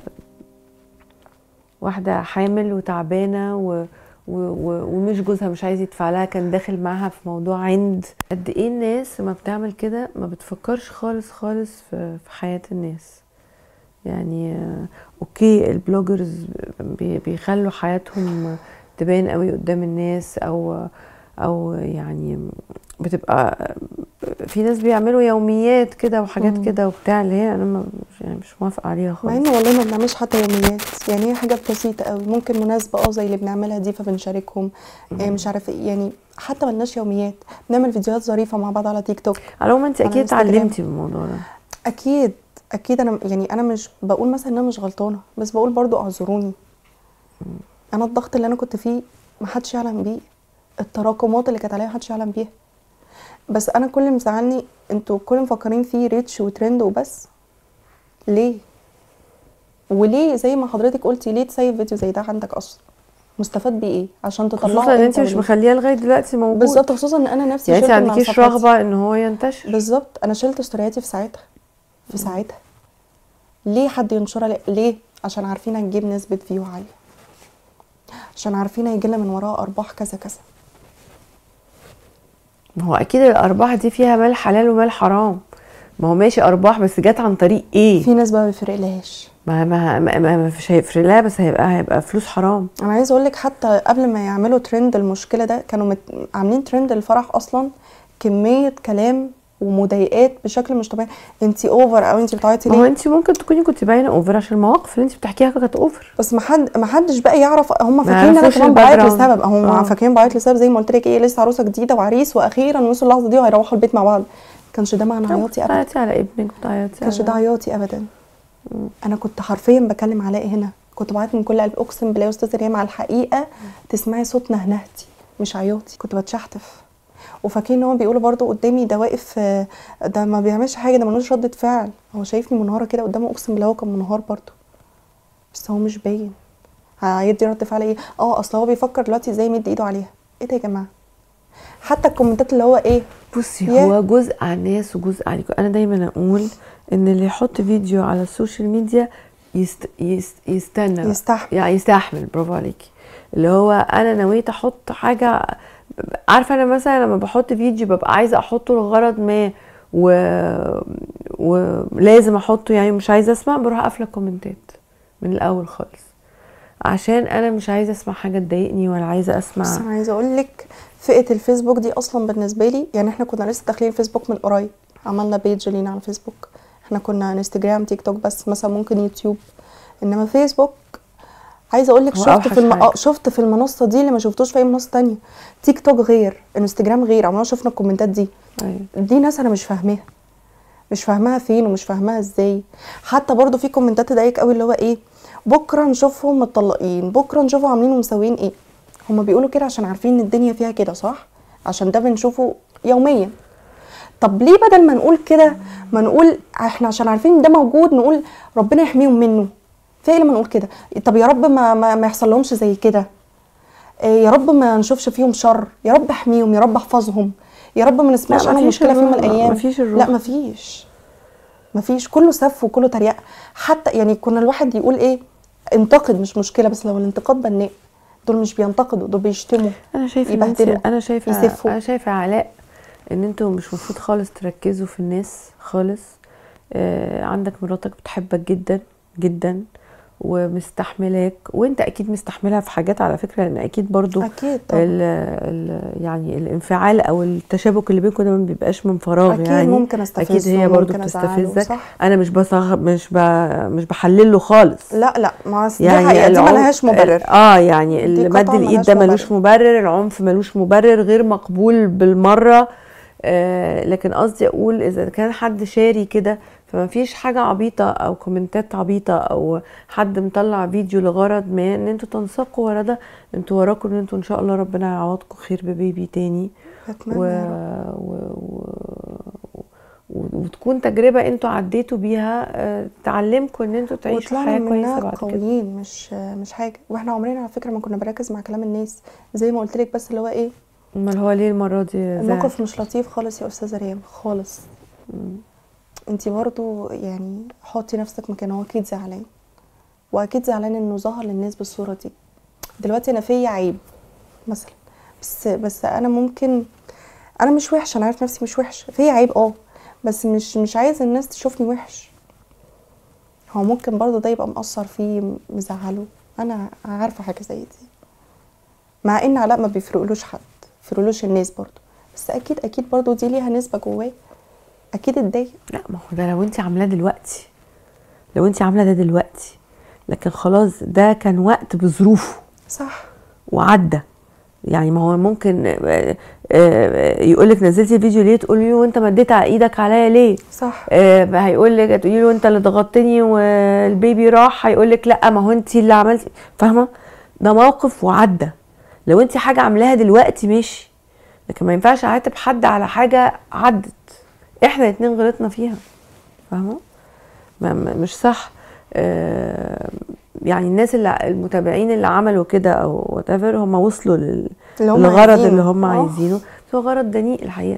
واحده حامل وتعبانه و و- و- ومش جوزها مش عايز يدفع لها كان داخل معاها في موضوع عند قد ايه الناس ما بتعمل كده ما بتفكرش خالص خالص في في حياة الناس يعني آه، اوكي البلوجرز بي- بيخلوا حياتهم تبان قوي قدام الناس او او يعني بتبقى في ناس بيعملوا يوميات كده وحاجات مم. كده وبتاع اللي هي انا ما يعني مش موافقه عليها مع خالص ان والله ما بنعملش حتى يوميات يعني هي حاجه بسيطه قوي ممكن مناسبه اه زي اللي بنعملها دي فبنشاركهم إيه مش عارفه ايه يعني حتى ملناش يوميات بنعمل فيديوهات ظريفه مع بعض على تيك توك على العموم انت على اكيد انستجرام. اتعلمتي من الموضوع ده اكيد اكيد انا يعني انا مش بقول مثلا ان انا مش غلطانه بس بقول برضو اعذروني انا الضغط اللي انا كنت فيه ما حدش يعلم بيه التراكمات اللي كانت عليا ما حدش يعلم بيها بس انا كل اللي مزعلني انتوا كل مفكرين فيه ريتش وترند وبس ليه وليه زي ما حضرتك قلتي ليه تسيب فيديو زي ده عندك اصلا مستفاد بيه ايه عشان تطلعه خصوصا ان انت امتى مش وليه؟ مخليه لغايه دلوقتي موجود بالظبط خصوصا ان انا نفسي يعني انت شلت من على عندكيش صفحتي. رغبه ان هو ينتشر بالظبط انا شلت ستورياتي في ساعتها في ساعتها ليه حد ينشرها ليه- ليه عشان عارفين هتجيب نسبه فيو عاليه عشان عارفين هيجي لنا من وراها ارباح كذا كذا ما هو اكيد الارباح دي فيها مال حلال ومال حرام ما هو ماشي ارباح بس جت عن طريق ايه في ناس بقى ما بيفرقلهاش ما ما ما, ما, ما فيش هيفرق لها بس هيبقى هيبقى فلوس حرام انا عايزه اقول لك حتى قبل ما يعملوا ترند المشكله ده كانوا مت... عاملين ترند الفرح اصلا كميه كلام ومضايقات بشكل مش طبيعي انت اوفر او انت بتعيطي ما هو ليه انت ممكن تكوني كنت باينه اوفر عشان المواقف اللي انت بتحكيها كانت اوفر بس ما حد ما حدش بقى يعرف هم فاكرين انا يعرفوش كمان بعيط الباك لسبب هم آه. فاكرين بعيط لسبب زي ما قلت لك ايه لسه عروسه جديده وعريس واخيرا وصلوا اللحظه دي وهيروحوا البيت مع بعض كانش ده معنى عياطي ابدا بتعيطي على ابنك بتعيطي كانش على ده عياطي ابدا انا كنت حرفيا بكلم علاء هنا كنت بعيط من كل قلب اقسم بالله يا استاذه ريم على الحقيقه تسمعي صوت نهنهتي مش عياطي كنت بتشحتف وفاكرين ان هو بيقولوا برضو قدامي ده واقف آه، ده ما بيعملش حاجه ده ملوش ردة فعل هو شايفني منهاره كده قدامه اقسم بالله هو كان منهار برضو بس هو مش باين هيدي رد فعل ايه اه اصل هو بيفكر دلوقتي ازاي يمد ايده عليها ايه ده يا جماعه حتى الكومنتات اللي هو ايه بصي يا- هو جزء على الناس وجزء عليكم انا دايما اقول ان اللي يحط فيديو على السوشيال ميديا يست يست يستنى بقى. يستحمل. يعني يستحمل برافو عليكي اللي هو انا نويت احط حاجه عارفه انا مثلا لما بحط فيديو ببقى عايزه احطه لغرض ما و... ولازم احطه يعني مش عايزه اسمع بروح قافله الكومنتات من الاول خالص عشان انا مش عايزه اسمع حاجه تضايقني ولا عايزه اسمع بس انا عايزه اقول لك فئه الفيسبوك دي اصلا بالنسبه لي يعني احنا كنا لسه داخلين الفيسبوك من قريب عملنا بيج لينا على الفيسبوك احنا كنا انستجرام تيك توك بس مثلا ممكن يوتيوب انما فيسبوك عايزه اقول لك هو شفت أوحش في الم... حاجة. آه، شفت في المنصه دي اللي ما شفتوش في اي منصه تانية تيك توك غير انستجرام غير عمرنا شفنا الكومنتات دي أيوة. دي ناس انا مش فاهماها مش فاهماها فين ومش فاهماها ازاي حتى برضو في كومنتات تضايقك قوي اللي هو ايه بكره نشوفهم متطلقين بكره نشوفهم عاملين ومسويين ايه هما بيقولوا كده عشان عارفين ان الدنيا فيها كده صح عشان ده بنشوفه يوميا طب ليه بدل ما نقول كده ما نقول احنا عشان عارفين ان ده موجود نقول ربنا يحميهم منه في ايه لما نقول كده طب يا رب ما ما, ما يحصل لهمش زي كده آه، يا رب ما نشوفش فيهم شر يا رب احميهم يا رب احفظهم يا رب ما نسمعش لا، عنهم مفيش مشكله في يوم من الروح، الايام مفيش الروح. لا مفيش مفيش كله سف وكله تريقه حتى يعني كنا الواحد يقول ايه انتقد مش مشكله بس لو الانتقاد بناء دول مش بينتقدوا دول بيشتموا انا شايفه إن انت- يبهدلوا، انا شايفه يسفوا. انا شايفه علاء ان انتوا مش المفروض خالص تركزوا في الناس خالص آه عندك مراتك بتحبك جدا جدا ومستحملاك وانت اكيد مستحملها في حاجات على فكره لان اكيد برضو اكيد طبعا ال ال يعني الانفعال او التشابك اللي بينكم ده ما بيبقاش من فراغ اكيد يعني ممكن استفزه اكيد هي برضو ممكن أزعله، بتستفزك صح انا مش بصغ مش ب مش بحلله خالص لا لا ما أصل دي يعني حقيقه دي العنف- ملهاش مبرر اه يعني دي مد قطعاً الايد ملهاش ده ملوش مبرر العنف ملوش مبرر غير مقبول بالمره آه لكن قصدي اقول اذا كان حد شاري كده فما فيش حاجه عبيطه او كومنتات عبيطه او حد مطلع فيديو لغرض ما ان انتوا تنساقوا ورا ده انتوا وراكم ان انتوا ان شاء الله ربنا يعوضكم خير ببيبي تاني اتمنى و... يا رب. و... و... و... وتكون تجربه انتوا عديتوا بيها آه، تعلمكم ان انتوا تعيشوا وطلعنا حياه كويسه منها بعد كده قويين مش مش حاجه واحنا عمرنا على فكره ما كنا بنركز مع كلام الناس زي ما قلت لك بس اللي هو ايه امال هو ليه المره دي زعل؟ الموقف مش لطيف خالص يا استاذه ريم خالص انت برضو يعني حطي نفسك مكانه هو اكيد زعلان واكيد زعلان انه ظهر للناس بالصوره دي دلوقتي انا فيا عيب مثلا بس بس انا ممكن انا مش وحشه انا عارف نفسي مش وحشه فيا عيب اه بس مش مش عايز الناس تشوفني وحش هو ممكن برضو ده يبقى مأثر فيه مزعله انا عارفه حاجه زي دي مع ان علاء ما بيفرقلوش حد بيفرقلوش الناس برضو بس اكيد اكيد برضو دي ليها نسبه جواه اكيد اتضايق لا ما هو ده لو انت عاملاه دلوقتي لو انت عامله ده دلوقتي لكن خلاص ده كان وقت بظروفه صح وعدى يعني ما هو ممكن يقول لك نزلتي الفيديو ليه تقولي له وانت مديت ايدك عليا ليه صح آه، هيقول لك تقولي له انت اللي ضغطتني والبيبي راح هيقول لك لا ما هو انت اللي عملتي فاهمه ده موقف وعدى لو انت حاجه عاملاها دلوقتي ماشي لكن ما ينفعش اعاتب حد على حاجه عدت احنا الاتنين غلطنا فيها فاهمه ما- ما- مش صح آه، يعني الناس اللي المتابعين اللي عملوا كده او وات ايفر هم وصلوا لل اللي هم الغرض عايزينه. اللي هم آه. عايزينه بس هو غرض دنيء الحقيقه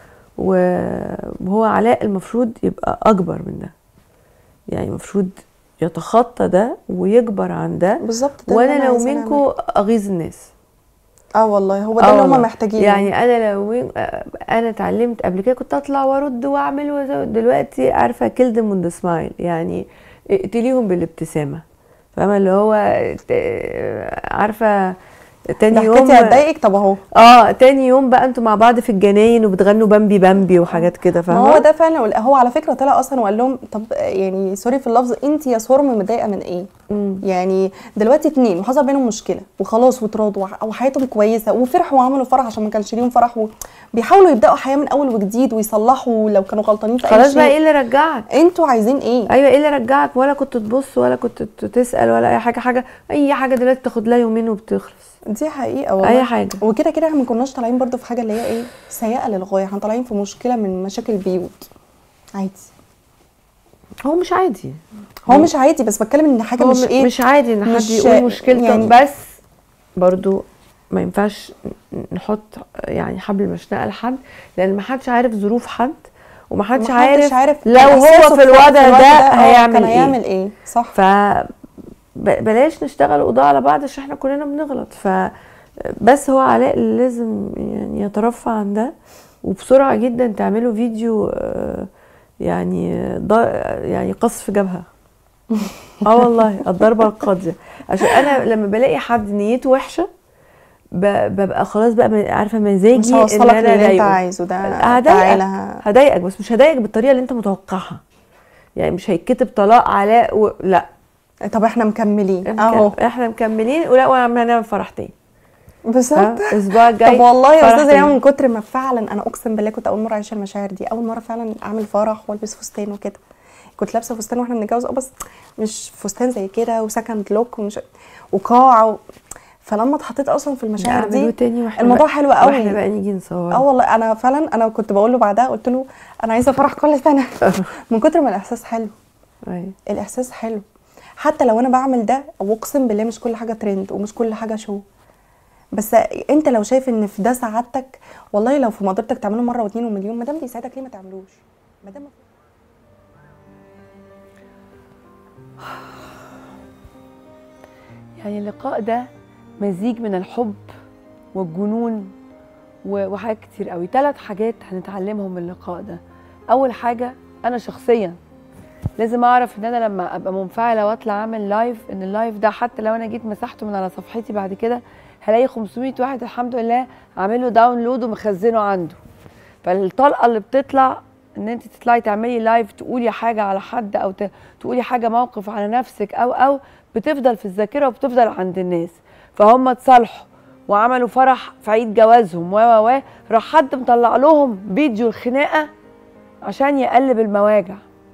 و- وهو علاء المفروض يبقى اكبر من ده يعني المفروض يتخطى ده ويكبر عن ده بالظبط ده اللي وانا أنا لو عايزة منكم اغيظ الناس اه والله هو ده آه اللي والله. هم محتاجينه يعني انا لو من... انا اتعلمت قبل كده كنت اطلع وارد واعمل وزود. دلوقتي عارفه كيل ذم ذا سمايل يعني اقتليهم بالابتسامه فاهمه اللي هو ت- عارفه تاني ده يوم حكيتي هتضايقك طب اهو اه تاني يوم بقى انتوا مع بعض في الجناين وبتغنوا بامبي بامبي وحاجات كده ما فاهمه هو ده فعلا هو على فكره طلع اصلا وقال لهم طب يعني سوري في اللفظ انت يا سورم متضايقه من ايه؟ مم. يعني دلوقتي اتنين وحصل بينهم مشكله وخلاص وتراضوا وح- وحياتهم كويسه وفرحوا وعملوا فرح عشان ما كانش ليهم فرح وبيحاولوا يبداوا حياه من اول وجديد ويصلحوا لو كانوا غلطانين في اي خلاص بقى ايه شيء اللي رجعك انتوا عايزين ايه؟ ايوه ايه اللي رجعك ولا كنت تبص ولا كنت ت- تسال ولا اي حاجه حاجه اي حاجه دلوقتي تاخد لها يومين وبتخلص دي حقيقه والله اي حاجه وكده كده احنا ما كناش طالعين برضو في حاجه اللي هي ايه سيئه للغايه احنا طالعين في مشكله من مشاكل البيوت عادي هو مش عادي هو مش عادي بس بتكلم ان حاجه هو مش م- ايه مش عادي ان حد مش- يقول مشكلته يعني- يعني بس برضو ما ينفعش نحط يعني حبل مشنقه لحد لان ما حدش عارف ظروف حد وما حدش محدش عارف, عارف لو هو إحساسه في الوضع ده, آه، هيعمل كان ايه هيعمل ايه صح ف ب- بلاش نشتغل قضاء على بعض عشان احنا كلنا بنغلط ف بس هو علاء اللي لازم يعني يترفع عن ده وبسرعه جدا تعملوا فيديو آه، يعني ض- يعني قصف جبهه اه والله الضربه القاضيه عشان انا لما بلاقي حد نيته وحشه ب- ببقى خلاص بقى م- عارفه مزاجي مش ان هوصلك انا للي انت اضايقه عايزه ده هضايقك تعالى ه- هضايقك بس مش هضايقك بالطريقه اللي انت متوقعها يعني مش هيتكتب طلاق علاء و... لا طب احنا مكملين اهو اهو احنا مكملين ولا وعم هنعمل فرح تاني بالظبط ها؟ الاسبوع الجاي طب والله يا فرح استاذه تاني. ريما من كتر ما فعلا انا اقسم بالله كنت اول مره اعيش المشاعر دي اول مره فعلا اعمل فرح والبس فستان وكده كنت لابسه فستان واحنا بنتجوز اه بس مش فستان زي كده وسكند لوك ومش وقاعه و... فلما اتحطيت اصلا في المشاعر نعمله دي تاني واحنا الموضوع بقى- حلو قوي. واحنا بقى نيجي نصور اه والله انا فعلا انا كنت بقول له بعدها قلت له انا عايزه فرح كل سنه من كتر ما الاحساس حلو أيوة. الاحساس حلو حتى لو انا بعمل ده واقسم بالله مش كل حاجه ترند ومش كل حاجه شو بس انت لو شايف ان في ده سعادتك والله لو في مقدرتك تعمله مره واثنين ومليون ما دام بيساعدك ليه ما تعملوش ما دام يعني اللقاء ده مزيج من الحب والجنون و- وحاجات كتير قوي ثلاث حاجات هنتعلمهم من اللقاء ده اول حاجه انا شخصيا لازم اعرف ان انا لما ابقى منفعله واطلع اعمل لايف ان اللايف ده حتى لو انا جيت مسحته من على صفحتي بعد كده هلاقي 500 واحد الحمد لله عامل له داونلود ومخزنه عنده فالطلقه اللي بتطلع ان انت تطلعي تعملي لايف تقولي حاجه على حد او ت- تقولي حاجه موقف على نفسك او او بتفضل في الذاكره وبتفضل عند الناس فهم اتصالحوا وعملوا فرح في عيد جوازهم و و و راح حد مطلع لهم فيديو الخناقه عشان يقلب المواجع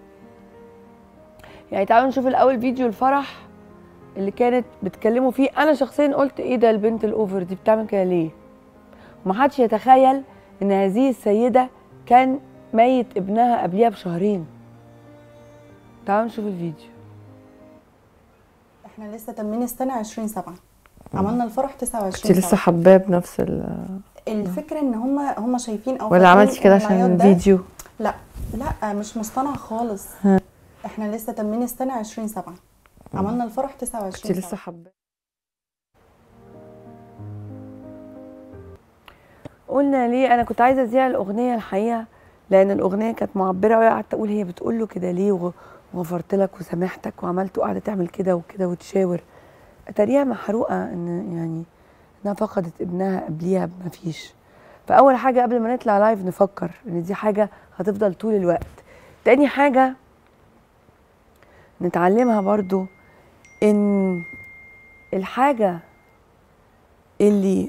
يعني تعالوا نشوف الاول فيديو الفرح اللي كانت بتكلموا فيه انا شخصيا قلت ايه ده البنت الاوفر دي بتعمل كده ليه ومحدش يتخيل ان هذه السيده كان ميت ابنها قبليها بشهرين تعالوا نشوف الفيديو احنا لسه تمين السنه 20 7 عملنا الفرح 29 انت لسه سبعة. حباه بنفس ال الفكره ان هم هم شايفين او ولا فاكرين عملتي كده إن عشان العياط ده- الفيديو لا لا مش مصطنع خالص ها. احنا لسه تمين السنه 20 7 عملنا الفرح 29 انت لسه سبعة. حباه قلنا ليه انا كنت عايزه اذيع الاغنيه الحقيقه لان الاغنيه كانت معبره قوي قعدت اقول هي بتقول له كده ليه وغ- وغفرت لك وسامحتك وعملت وقاعده تعمل كده وكده وتشاور اتاريها محروقه ان يعني انها فقدت ابنها قبليها ما فيش فاول حاجه قبل ما نطلع لايف نفكر ان دي حاجه هتفضل طول الوقت تاني حاجه نتعلمها برضو ان الحاجه اللي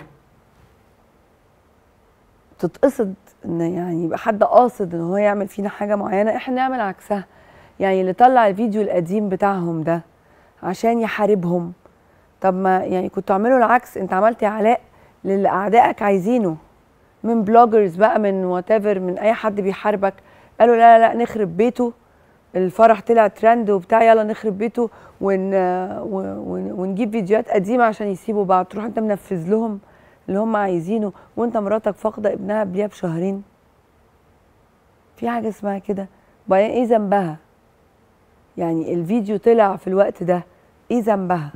تتقصد ان يعني يبقى حد قاصد ان هو يعمل فينا حاجه معينه احنا نعمل عكسها يعني اللي طلع الفيديو القديم بتاعهم ده عشان يحاربهم طب ما يعني كنتوا اعملوا العكس انت عملت علاء للي اعدائك عايزينه من بلوجرز بقى من وات من اي حد بيحاربك قالوا لا لا لا نخرب بيته الفرح طلع ترند وبتاع يلا نخرب بيته ون... ون... ونجيب فيديوهات قديمه عشان يسيبوا بعض تروح انت منفذ لهم اللي هم عايزينه وانت مراتك فاقده ابنها قبليها بشهرين في حاجه اسمها كده وبعدين ايه ذنبها يعني الفيديو طلع في الوقت ده ايه ذنبها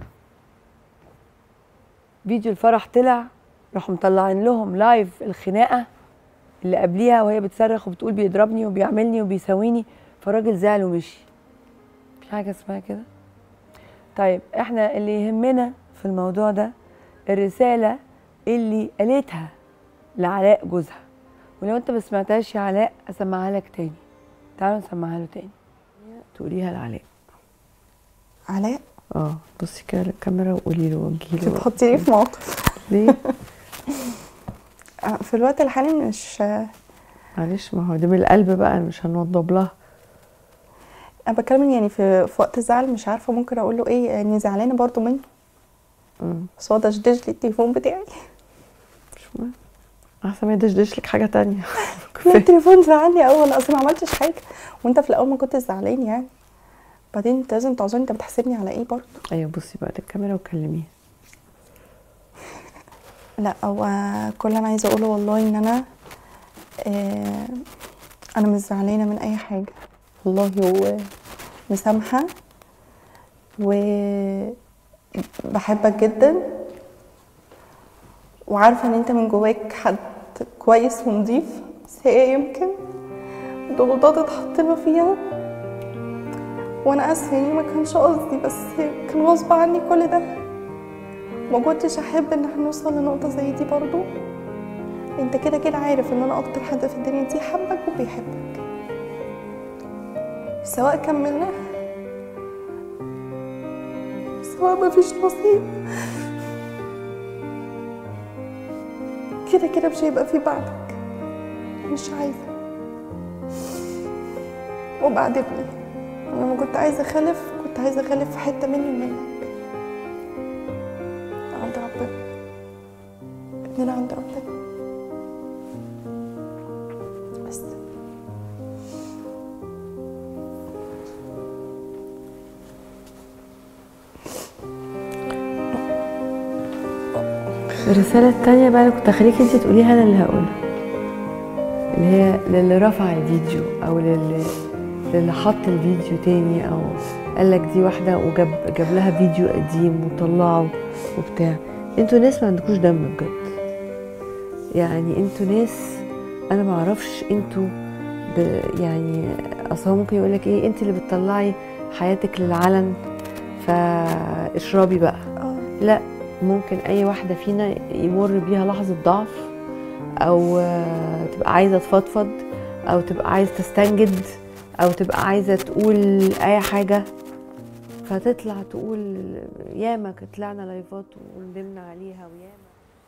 فيديو الفرح طلع راحوا مطلعين لهم لايف الخناقه اللي قبليها وهي بتصرخ وبتقول بيضربني وبيعملني وبيساويني فالراجل زعل ومشي في حاجه اسمها كده طيب احنا اللي يهمنا في الموضوع ده الرساله اللي قالتها لعلاء جوزها ولو انت ما سمعتهاش يا علاء اسمعها لك تاني تعالوا نسمعها له تاني تقوليها لعلاء علاء اه بصي كده للكاميرا وقولي له وجهي له بتحطيني في موقف ليه آه، في الوقت الحالي مش معلش ما هو دي من القلب بقى مش هنوضب لها انا بتكلم يعني في, في وقت الزعل مش عارفه ممكن اقول له ايه اني زعلانه برضو منه مم. بس هو دشدش لي التليفون بتاعي مش مهم احسن ما يدشدش لك حاجه تانية التليفون زعلني اول اصل ما عملتش حاجه وانت في الاول ما كنتش زعلان يعني بعدين انت لازم تعذرني انت بتحسبني على ايه برضو ايوه بصي بقى للكاميرا وكلميه لا هو كل اللي انا عايزه اقوله والله ان انا آه انا مش زعلانه من اي حاجه والله ومسامحه وبحبك جدا وعارفه ان انت من جواك حد كويس ونضيف بس هي يمكن ضغوطات اتحطينا فيها وانا اسفه يعني ما كانش قصدي بس كان غصب عني كل ده ما كنتش احب ان احنا نوصل لنقطه زي دي برضو انت كده كده عارف ان انا اكتر حد في الدنيا دي حبك وبيحبك سواء كملنا سواء مفيش نصيب كده كده مش هيبقى في بعدك مش عايزه وبعد ابني انا لما كنت عايزه اخلف كنت عايزه اخلف في حته مني ومنك عند ربنا ابننا عند ربنا بس الرسالة التانية بقى اللي كنت هخليكي انت تقوليها انا اللي هقولها اللي هي للي رفع الفيديو او للي للي حط الفيديو تاني او قال لك دي واحدة وجاب جاب لها فيديو قديم وطلعه وبتاع انتوا ناس ما عندكوش دم بجد يعني انتوا ناس انا ما اعرفش انتوا ب يعني اصل هو ممكن يقول لك ايه انت اللي بتطلعي حياتك للعلن فاشربي بقى اه لا ممكن اي واحده فينا يمر بيها لحظه ضعف او آه، تبقى عايزه تفضفض او تبقى عايزه تستنجد او تبقى عايزه تقول اي حاجه فتطلع تقول ياما طلعنا لايفات وندمنا عليها وياما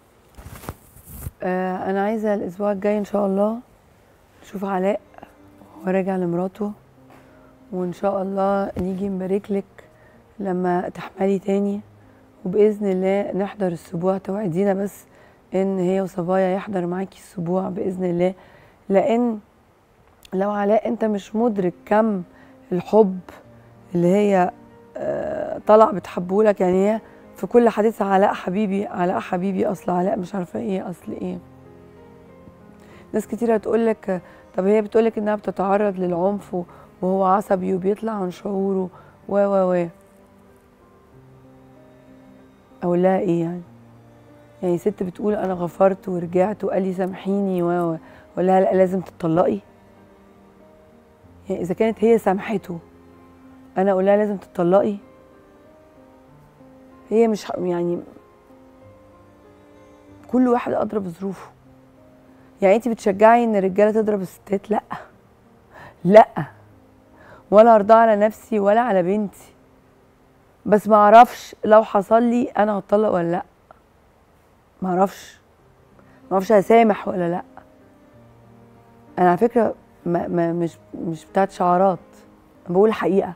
آه انا عايزه الاسبوع الجاي ان شاء الله نشوف علاء وهو راجع لمراته وان شاء الله نيجي نبارك لك لما تحملي تاني وباذن الله نحضر السبوع توعدينا بس ان هي وصبايا يحضر معاكي السبوع باذن الله لان لو علاء انت مش مدرك كم الحب اللي هي آه، طلع بتحبهولك يعني هي في كل حديث علاء حبيبي علاء حبيبي اصل علاء مش عارفه ايه اصل ايه ناس كتير هتقول لك طب هي بتقول لك انها بتتعرض للعنف و- وهو عصبي وبيطلع عن شعوره و و و اقول لها ايه يعني يعني ست بتقول انا غفرت ورجعت وقال لي سامحيني و و اقول لها لا لازم تطلقي يعني اذا كانت هي سامحته انا اقول لها لازم تطلقي هي مش ح- يعني كل واحد ادرى بظروفه يعني انت بتشجعي ان الرجاله تضرب الستات لا لا ولا ارضى على نفسي ولا على بنتي بس ما اعرفش لو حصل لي انا هتطلق ولا لا ما اعرفش ما اعرفش هسامح ولا لا انا على فكره ما ما مش مش بتاعت شعارات أنا بقول الحقيقه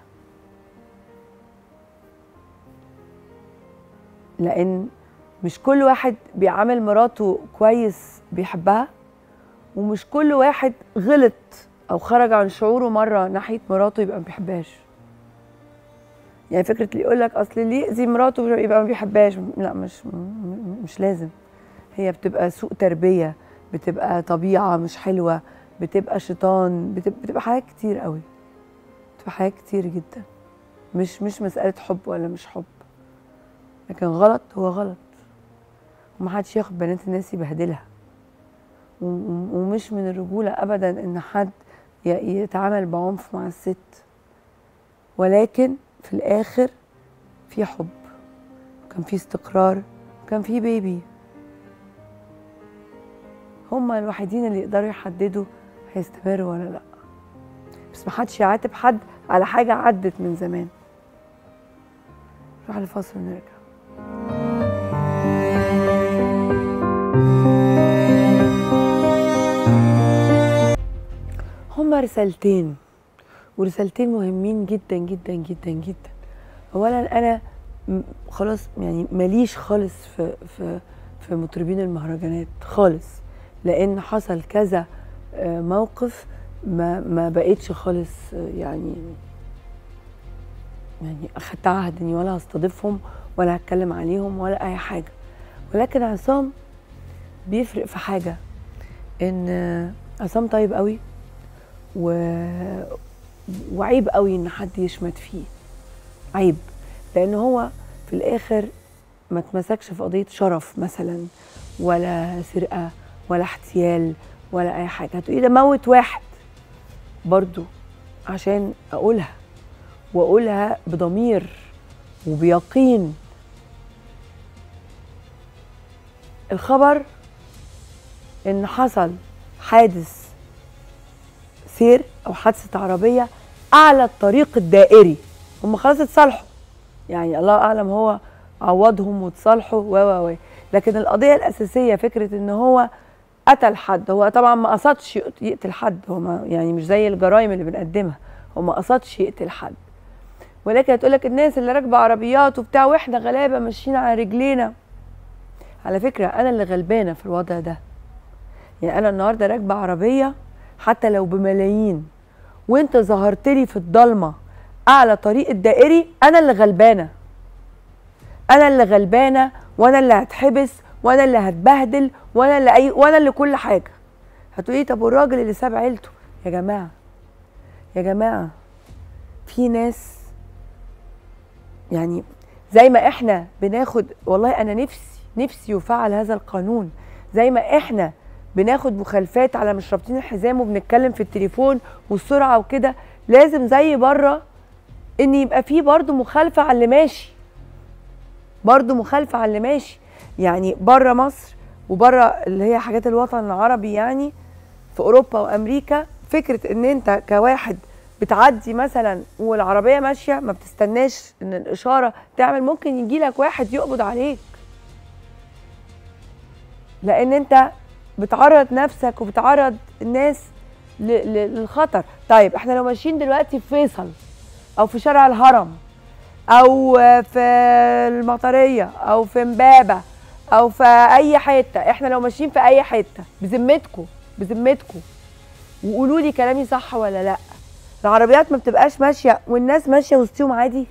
لان مش كل واحد بيعامل مراته كويس بيحبها ومش كل واحد غلط او خرج عن شعوره مره ناحيه مراته يبقى ما بيحبهاش يعني فكره اللي يقول لك اصل اللي يأذي مراته يبقى ما بيحبهاش لا مش م- م- مش لازم هي بتبقى سوء تربيه بتبقى طبيعه مش حلوه بتبقى شيطان بتبقى, بتبقى حاجات كتير قوي بتبقى حاجات كتير جدا مش مش مساله حب ولا مش حب لكن غلط هو غلط ومحدش ياخد بنات الناس يبهدلها و- و- ومش من الرجولة أبدا إن حد ي- يتعامل بعنف مع الست ولكن في الآخر في حب كان في استقرار كان في بيبي هما الوحيدين اللي يقدروا يحددوا هيستمروا ولا لا بس محدش يعاتب حد على حاجة عدت من زمان نروح لفاصل ونرجع هما رسالتين ورسالتين مهمين جدا جدا جدا جدا اولا انا م- خلاص يعني ماليش خالص في في في مطربين المهرجانات خالص لان حصل كذا آه، موقف ما ما بقتش خالص آه، يعني يعني اخدت عهد اني ولا هستضيفهم ولا هتكلم عليهم ولا اي حاجه ولكن عصام بيفرق في حاجه ان آه، عصام طيب قوي و... وعيب قوي ان حد يشمت فيه عيب لان هو في الاخر ما اتمسكش في قضيه شرف مثلا ولا سرقه ولا احتيال ولا اي حاجه هتقولي ده موت واحد برضو عشان اقولها واقولها بضمير وبيقين الخبر ان حصل حادث سير او حادثه عربيه اعلى الطريق الدائري هم خلاص اتصالحوا يعني الله اعلم هو عوضهم وتصالحوا و و و لكن القضيه الاساسيه فكره ان هو قتل حد هو طبعا ما قصدش يقت- يقتل حد هو ما يعني مش زي الجرائم اللي بنقدمها هو ما قصدش يقتل حد ولكن هتقول لك الناس اللي راكبه عربيات وبتاع واحنا غلابه ماشيين على رجلينا على فكره انا اللي غلبانه في الوضع ده يعني انا النهارده راكبه عربيه حتى لو بملايين وانت ظهرت لي في الضلمه اعلى طريق الدائري انا اللي غلبانه انا اللي غلبانه وانا اللي هتحبس وانا اللي هتبهدل وانا اللي أي وانا اللي كل حاجه هتقولي طب والراجل اللي ساب عيلته يا جماعه يا جماعه في ناس يعني زي ما احنا بناخد والله انا نفسي نفسي يفعل هذا القانون زي ما احنا بناخد مخالفات على مش رابطين الحزام وبنتكلم في التليفون والسرعه وكده لازم زي بره ان يبقى في برضه مخالفه على اللي ماشي برضه مخالفه على اللي ماشي يعني بره مصر وبره اللي هي حاجات الوطن العربي يعني في اوروبا وامريكا فكره ان انت كواحد بتعدي مثلا والعربيه ماشيه ما بتستناش ان الاشاره تعمل ممكن يجي لك واحد يقبض عليك لان انت بتعرض نفسك وبتعرض الناس ل- ل- للخطر طيب احنا لو ماشيين دلوقتي في فيصل او في شارع الهرم او في المطريه او في امبابه او في اي حته احنا لو ماشيين في اي حته بذمتكم بذمتكم وقولوا لي كلامي صح ولا لا العربيات ما بتبقاش ماشيه والناس ماشيه وسطهم عادي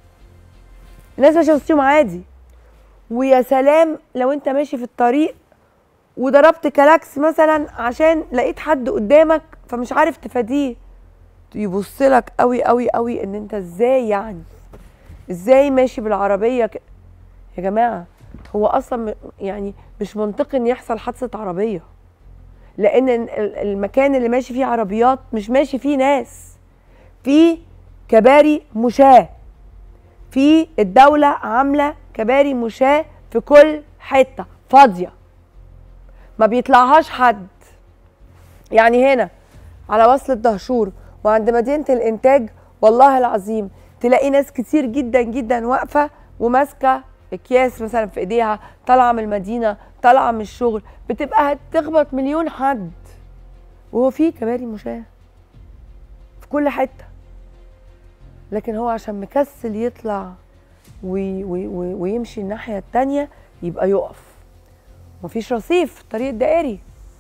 الناس ماشيه وسطهم عادي ويا سلام لو انت ماشي في الطريق وضربت كلاكس مثلا عشان لقيت حد قدامك فمش عارف تفاديه يبص لك قوي قوي قوي ان انت ازاي يعني ازاي ماشي بالعربيه ك... يا جماعه هو اصلا م- يعني مش منطقي ان يحصل حادثه عربيه لان ال- ال- المكان اللي ماشي فيه عربيات مش ماشي فيه ناس في كباري مشاة في الدولة عاملة كباري مشاة في كل حتة فاضية ما بيطلعهاش حد يعني هنا على وصلة دهشور وعند مدينة الإنتاج والله العظيم تلاقي ناس كتير جدا جدا واقفة وماسكة أكياس مثلا في إيديها طالعة من المدينة طالعة من الشغل بتبقى هتخبط مليون حد وهو في كباري مشاة في كل حتة لكن هو عشان مكسل يطلع وي وي وي ويمشي الناحية التانية يبقى يقف مفيش رصيف في الطريق الدائري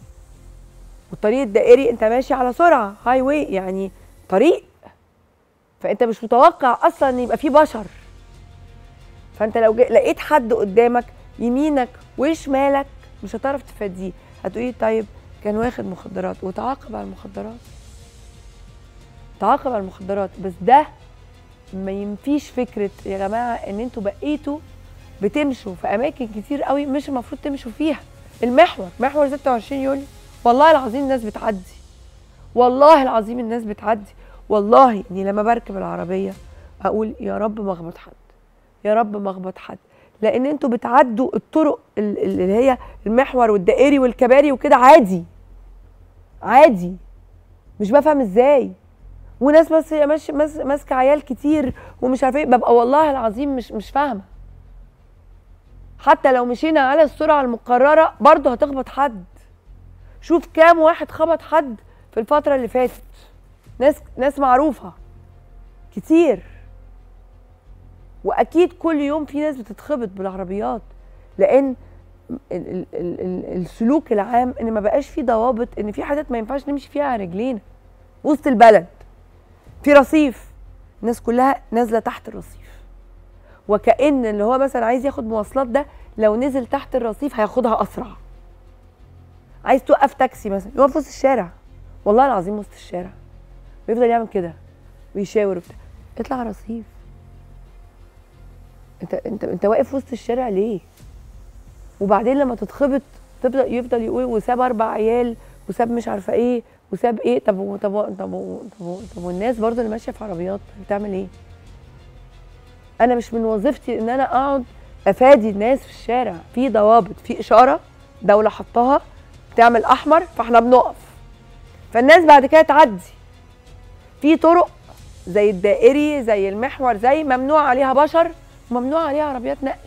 والطريق الدائري انت ماشي على سرعة هاي واي يعني طريق فانت مش متوقع اصلا ان يبقى فيه بشر فانت لو جا- لقيت حد قدامك يمينك وشمالك مش هتعرف تفاديه هتقولي طيب كان واخد مخدرات وتعاقب على المخدرات تعاقب على المخدرات بس ده ما ينفيش فكره يا جماعه ان انتوا بقيتوا بتمشوا في اماكن كتير قوي مش المفروض تمشوا فيها المحور محور 26 يوليو والله العظيم الناس بتعدي والله العظيم الناس بتعدي والله اني لما بركب العربيه اقول يا رب ما اخبط حد يا رب ما اخبط حد لان انتوا بتعدوا الطرق ال- ال- اللي هي المحور والدائري والكباري وكده عادي عادي مش بفهم ازاي وناس بس ماشيه ماس- ماسكه عيال كتير ومش عارفه ايه ببقى والله العظيم مش مش فاهمه حتى لو مشينا على السرعه المقرره برضه هتخبط حد شوف كام واحد خبط حد في الفتره اللي فاتت ناس ناس معروفه كتير واكيد كل يوم في ناس بتتخبط بالعربيات لان ال ال ال ال السلوك العام ان ما بقاش في ضوابط ان في حاجات ما ينفعش نمشي فيها على رجلينا وسط البلد في رصيف الناس كلها نازله تحت الرصيف وكأن اللي هو مثلا عايز ياخد مواصلات ده لو نزل تحت الرصيف هياخدها اسرع عايز توقف تاكسي مثلا يقف وسط الشارع والله العظيم وسط الشارع ويفضل يعمل كده ويشاور وبتاع اطلع رصيف انت انت انت واقف وسط الشارع ليه وبعدين لما تتخبط تبدا يفضل يقول وساب اربع عيال وساب مش عارفه ايه وساب ايه طب و- طب و- طب و- طب و- طب والناس برضو اللي ماشيه في عربيات بتعمل ايه انا مش من وظيفتي ان انا اقعد افادي الناس في الشارع في ضوابط في اشاره دوله حطها بتعمل احمر فاحنا بنقف فالناس بعد كده تعدي في طرق زي الدائري زي المحور زي ممنوع عليها بشر وممنوع عليها عربيات نقل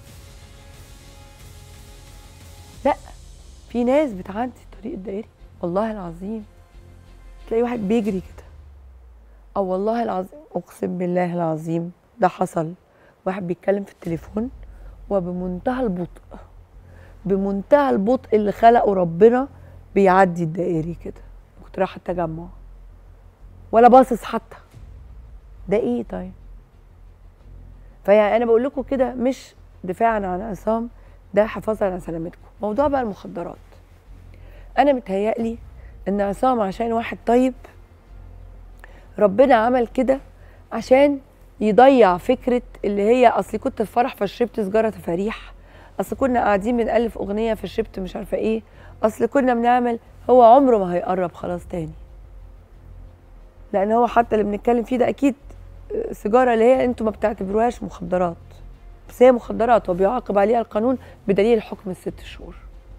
لا في ناس بتعدي الطريق الدائري والله العظيم تلاقي واحد بيجري كده او والله العظيم اقسم بالله العظيم ده حصل واحد بيتكلم في التليفون وبمنتهى البطء بمنتهى البطء اللي خلقه ربنا بيعدي الدائري كده كنت رايحه التجمع ولا باصص حتى ده ايه طيب فيعني انا بقول لكم كده مش دفاعا عن عصام ده حفاظا على سلامتكم موضوع بقى المخدرات انا متهيألي ان عصام عشان واحد طيب ربنا عمل كده عشان يضيع فكره اللي هي اصل كنت في فرح فشربت سجاره تفاريح اصل كنا قاعدين بنالف اغنيه فشربت مش عارفه ايه اصل كنا بنعمل هو عمره ما هيقرب خلاص تاني لان هو حتى اللي بنتكلم فيه ده اكيد سيجاره اللي هي انتوا ما بتعتبروهاش مخدرات بس هي مخدرات وبيعاقب عليها القانون بدليل حكم الست شهور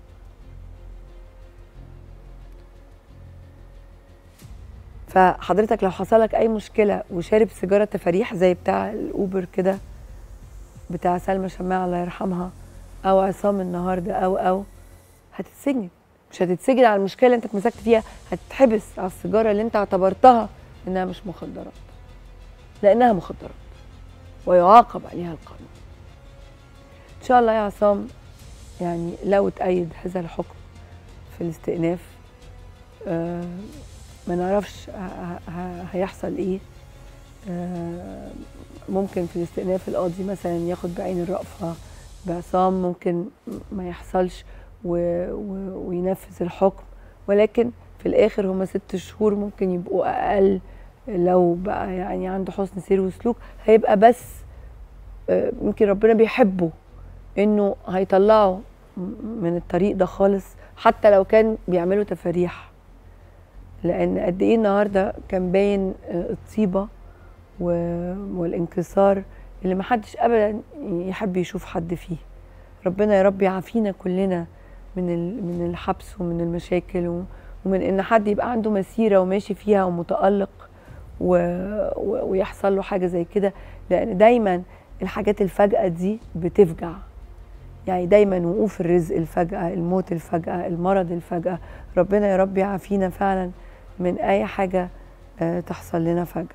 فحضرتك لو حصلك اي مشكله وشارب سيجاره تفاريح زي بتاع الاوبر كده بتاع سلمى شماعه الله يرحمها او عصام النهارده او او هتتسجن مش هتتسجن على المشكله اللي انت اتمسكت فيها هتتحبس على السيجاره اللي انت اعتبرتها انها مش مخدرات لانها مخدرات ويعاقب عليها القانون ان شاء الله يا عصام يعني لو تأيد هذا الحكم في الاستئناف آه ما نعرفش ه- ه- هيحصل ايه آه ممكن في الاستئناف القاضي مثلا ياخد بعين الرأفة بعصام ممكن ما يحصلش و... و... وينفذ الحكم ولكن في الاخر هما ست شهور ممكن يبقوا اقل لو بقى يعني عنده حسن سير وسلوك هيبقى بس آه، يمكن ربنا بيحبه انه هيطلعه م- من الطريق ده خالص حتى لو كان بيعملوا تفاريح لان قد ايه النهارده كان باين آه، الطيبه و- والانكسار اللي محدش ابدا يحب يشوف حد فيه ربنا يا رب يعافينا كلنا من ال- من الحبس ومن المشاكل و- ومن ان حد يبقى عنده مسيره وماشي فيها ومتالق و... و... ويحصل له حاجه زي كده لان دايما الحاجات الفجأة دي بتفجع يعني دايما وقوف الرزق الفجأة الموت الفجأة المرض الفجأة ربنا يا رب يعافينا فعلا من أي حاجة آه، تحصل لنا فجأة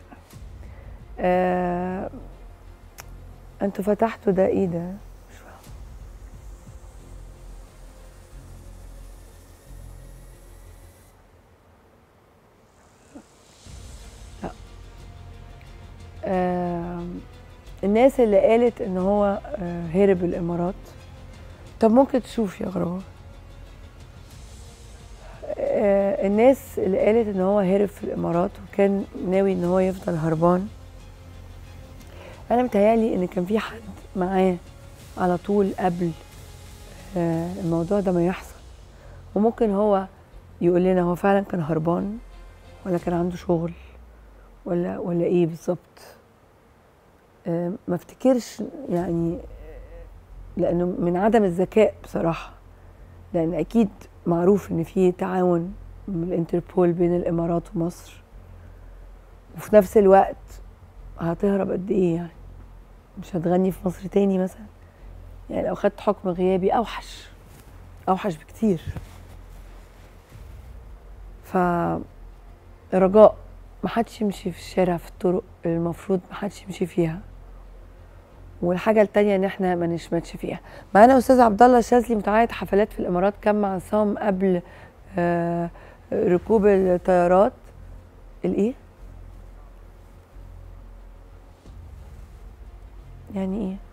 آه، انتوا فتحتوا ده ايه ده مش فاهمة. لا آه، الناس اللي قالت ان هو آه، هرب الامارات طب ممكن تشوف يا غرام آه، الناس اللي قالت ان هو هرب في الامارات وكان ناوي ان هو يفضل هربان انا متهيالي ان كان في حد معاه على طول قبل آه، الموضوع ده ما يحصل وممكن هو يقول لنا هو فعلا كان هربان ولا كان عنده شغل ولا ولا ايه بالظبط آه، ما افتكرش يعني لانه من عدم الذكاء بصراحه لان اكيد معروف ان في تعاون من الانتربول بين الامارات ومصر وفي نفس الوقت هتهرب قد ايه يعني مش هتغني في مصر تاني مثلا يعني لو خدت حكم غيابي اوحش اوحش بكتير ف رجاء ما حدش يمشي في الشارع في الطرق اللي المفروض ما حدش يمشي فيها والحاجة التانية ان احنا ما نشمتش فيها معانا استاذ عبد الله الشاذلي متعايد حفلات في الامارات كان مع عصام قبل آه ركوب الطيارات الايه يعني ايه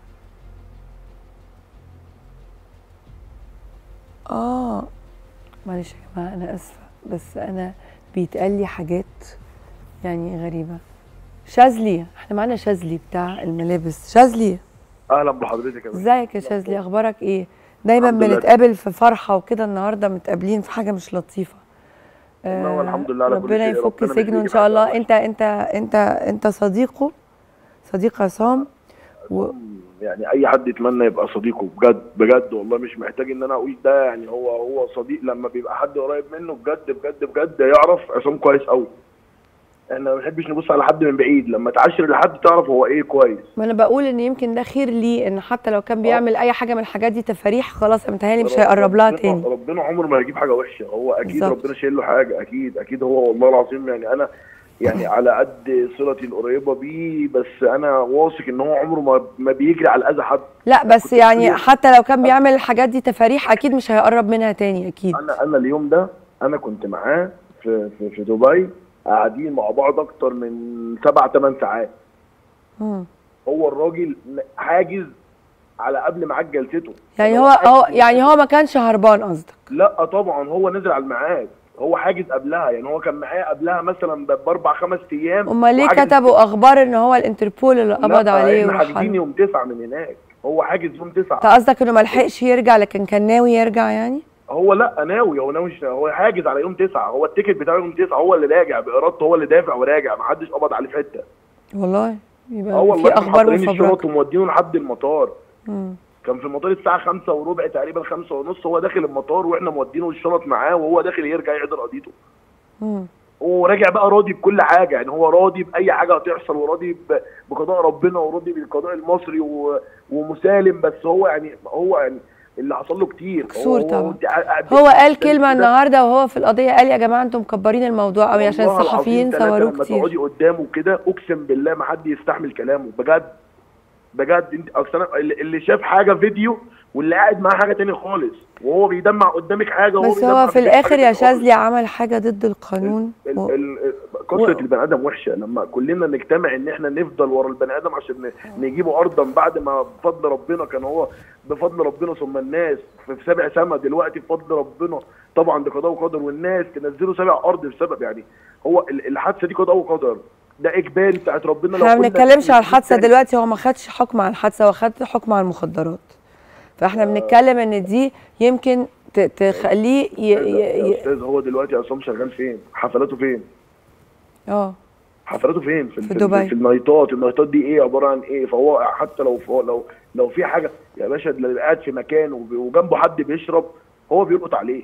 اه معلش يا جماعه انا اسفه بس انا بيتقال لي حاجات يعني غريبه شاذلي احنا معانا شاذلي بتاع الملابس شاذلي اهلا بحضرتك يا باشا ازيك يا شاذلي اخبارك ايه دايما الحمد لله. بنتقابل في فرحه وكده النهارده متقابلين في حاجه مش لطيفه لا، هو الحمد لله على كل ربنا شيء. يفك ربنا مش سجنه ان بيجيب شاء حاجة الله وحشة. انت انت انت انت صديقه صديق عصام و... يعني اي حد يتمنى يبقى صديقه بجد بجد والله مش محتاج ان انا اقول ده يعني هو هو صديق لما بيبقى حد قريب منه بجد بجد بجد يعرف عصام كويس قوي احنا ما بنحبش نبص على حد من بعيد لما تعاشر لحد تعرف هو ايه كويس ما انا بقول ان يمكن ده خير ليه ان حتى لو كان بيعمل اي حاجه من الحاجات دي تفاريح خلاص أنا متهيألي مش هيقرب لها ربنا- تاني ربنا عمره ما هيجيب حاجه وحشه هو اكيد بالظبط. ربنا شايل له حاجه اكيد اكيد هو والله العظيم يعني انا يعني على قد صلتي القريبه بيه بس انا واثق ان هو عمره ما ما بيجري على اذى حد لا بس كنت يعني بقول- حتى لو كان بيعمل الحاجات دي تفاريح اكيد مش هيقرب منها تاني اكيد انا انا اليوم ده انا كنت معاه في في, في دبي قاعدين مع بعض اكتر من سبع ثمان ساعات مم. هو الراجل حاجز على قبل ميعاد جلسته يعني فلو هو هو حاجز- يعني هو ما كانش هربان قصدك لا طبعا هو نزل على الميعاد هو حاجز قبلها يعني هو كان معايا قبلها مثلا ب- باربع خمس ايام امال ليه وحاجز- كتبوا اخبار ان هو الانتربول اللي قبض لا، عليه احنا وراح حاجزين له؟ يوم تسعة من هناك هو حاجز يوم تسعة انت قصدك انه ما لحقش يرجع لكن كان ناوي يرجع يعني هو لا ناوي هو ناوي هو حاجز على يوم تسعة هو التيكت بتاعه يوم تسعة هو اللي راجع بارادته هو اللي دافع وراجع ما حدش قبض عليه في حته والله اه يبقى والله في كانوا اخبار محضرين الشنط مفبركه ومودينه لحد المطار مم. كان في المطار الساعة خمسة وربع تقريبا خمسة ونص هو داخل المطار واحنا مودينه الشنط معاه وهو داخل يرجع يحضر قضيته مم. هو راجع بقى راضي بكل حاجة يعني هو راضي بأي حاجة هتحصل وراضي ب- بقضاء ربنا وراضي بالقضاء المصري و... ومسالم بس هو يعني هو يعني اللي حصل له كتير مكسور هو- طبعا. هو, انت- هو قال ده- كلمه ده- النهارده وهو في القضيه قال يا جماعه انتم مكبرين الموضوع قوي عشان والله الصحفيين العظيم تلاتة صوروه لما كتير تقعدي قدامه كده اقسم بالله ما حد يستحمل كلامه بجد بجد انت اصل انا اللي اللي شاف حاجه فيديو واللي قاعد معاه حاجه تاني خالص وهو بيدمع قدامك حاجه وهو بس بيدمع هو في قدامك الاخر حاجة يا تاني خالص. شاذلي عمل حاجه ضد القانون ال- و... ال- قصه و- البني ادم وحشه لما كلنا نجتمع ان احنا نفضل ورا البني ادم عشان ن- نجيبه ارضا بعد ما بفضل ربنا كان هو بفضل ربنا ثم الناس في في سبع سما دلوقتي بفضل ربنا طبعا بقضاء وقدر والناس تنزله سبع ارض بسبب يعني هو ال- الحادثه دي قضاء وقدر ده اجباري بتاعت ربنا لو احنا ما كنا بنتكلمش على الحادثه نستاهل- دلوقتي هو ما خدش حكم على الحادثه هو خد حكم على المخدرات فاحنا بنتكلم ان دي يمكن ت- تخليه ي... يا ي... ي... استاذ هو دلوقتي عصام شغال فين؟ حفلاته فين؟ اه حفلاته فين؟ في, في في, دبي. في النايتات، النايتات دي ايه عباره عن ايه؟ فهو حتى لو فهو لو لو في حاجه يا باشا ده اللي قاعد في مكان وب- وجنبه حد بيشرب هو بيلقط عليه.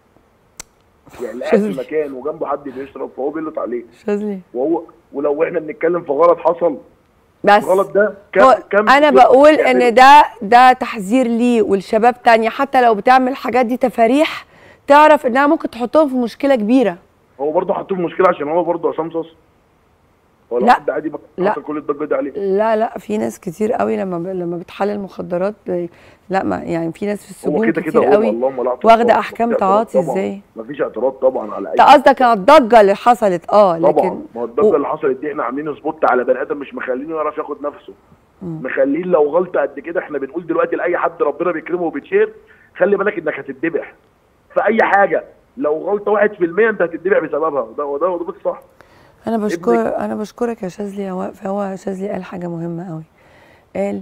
يعني اللي قاعد في مكان وجنبه حد بيشرب فهو بيلقط عليه شاذلي وهو ولو احنا بنتكلم في غلط حصل بس الغلط ده كم هو كم انا جزء بقول بيعمله؟ ان ده ده تحذير ليه والشباب تانية حتى لو بتعمل الحاجات دي تفاريح تعرف انها ممكن تحطهم في مشكله كبيره هو برضه حطوه في مشكله عشان هو برضه عصام صاص ولا لا. حد عادي ما لا. حصل كل الضجه دي عليه لا لا في ناس كتير قوي لما ب... لما بتحلل مخدرات ب... لا ما يعني في ناس في هو السجون كده كده كتير هو قوي اللهم لا اعتراض واخده طبعاً. احكام مفيش اعتراض تعاطي طبعاً. ازاي مفيش اعتراض طبعا على اي انت قصدك على الضجه اللي حصلت اه طبعا لكن ما هو الضجه اللي حصلت دي احنا عاملين سبوت على بني ادم مش مخلينه يعرف ياخد نفسه مخلين لو غلطه قد كده احنا بنقول دلوقتي لاي حد ربنا بيكرمه وبيتشير خلي بالك انك هتتذبح في اي حاجه لو غلطه 1% انت هتتذبح بسببها وده وده وده بس صح انا بشكر انا بشكرك يا شاذلي هو هو شاذلي قال حاجه مهمه قوي قال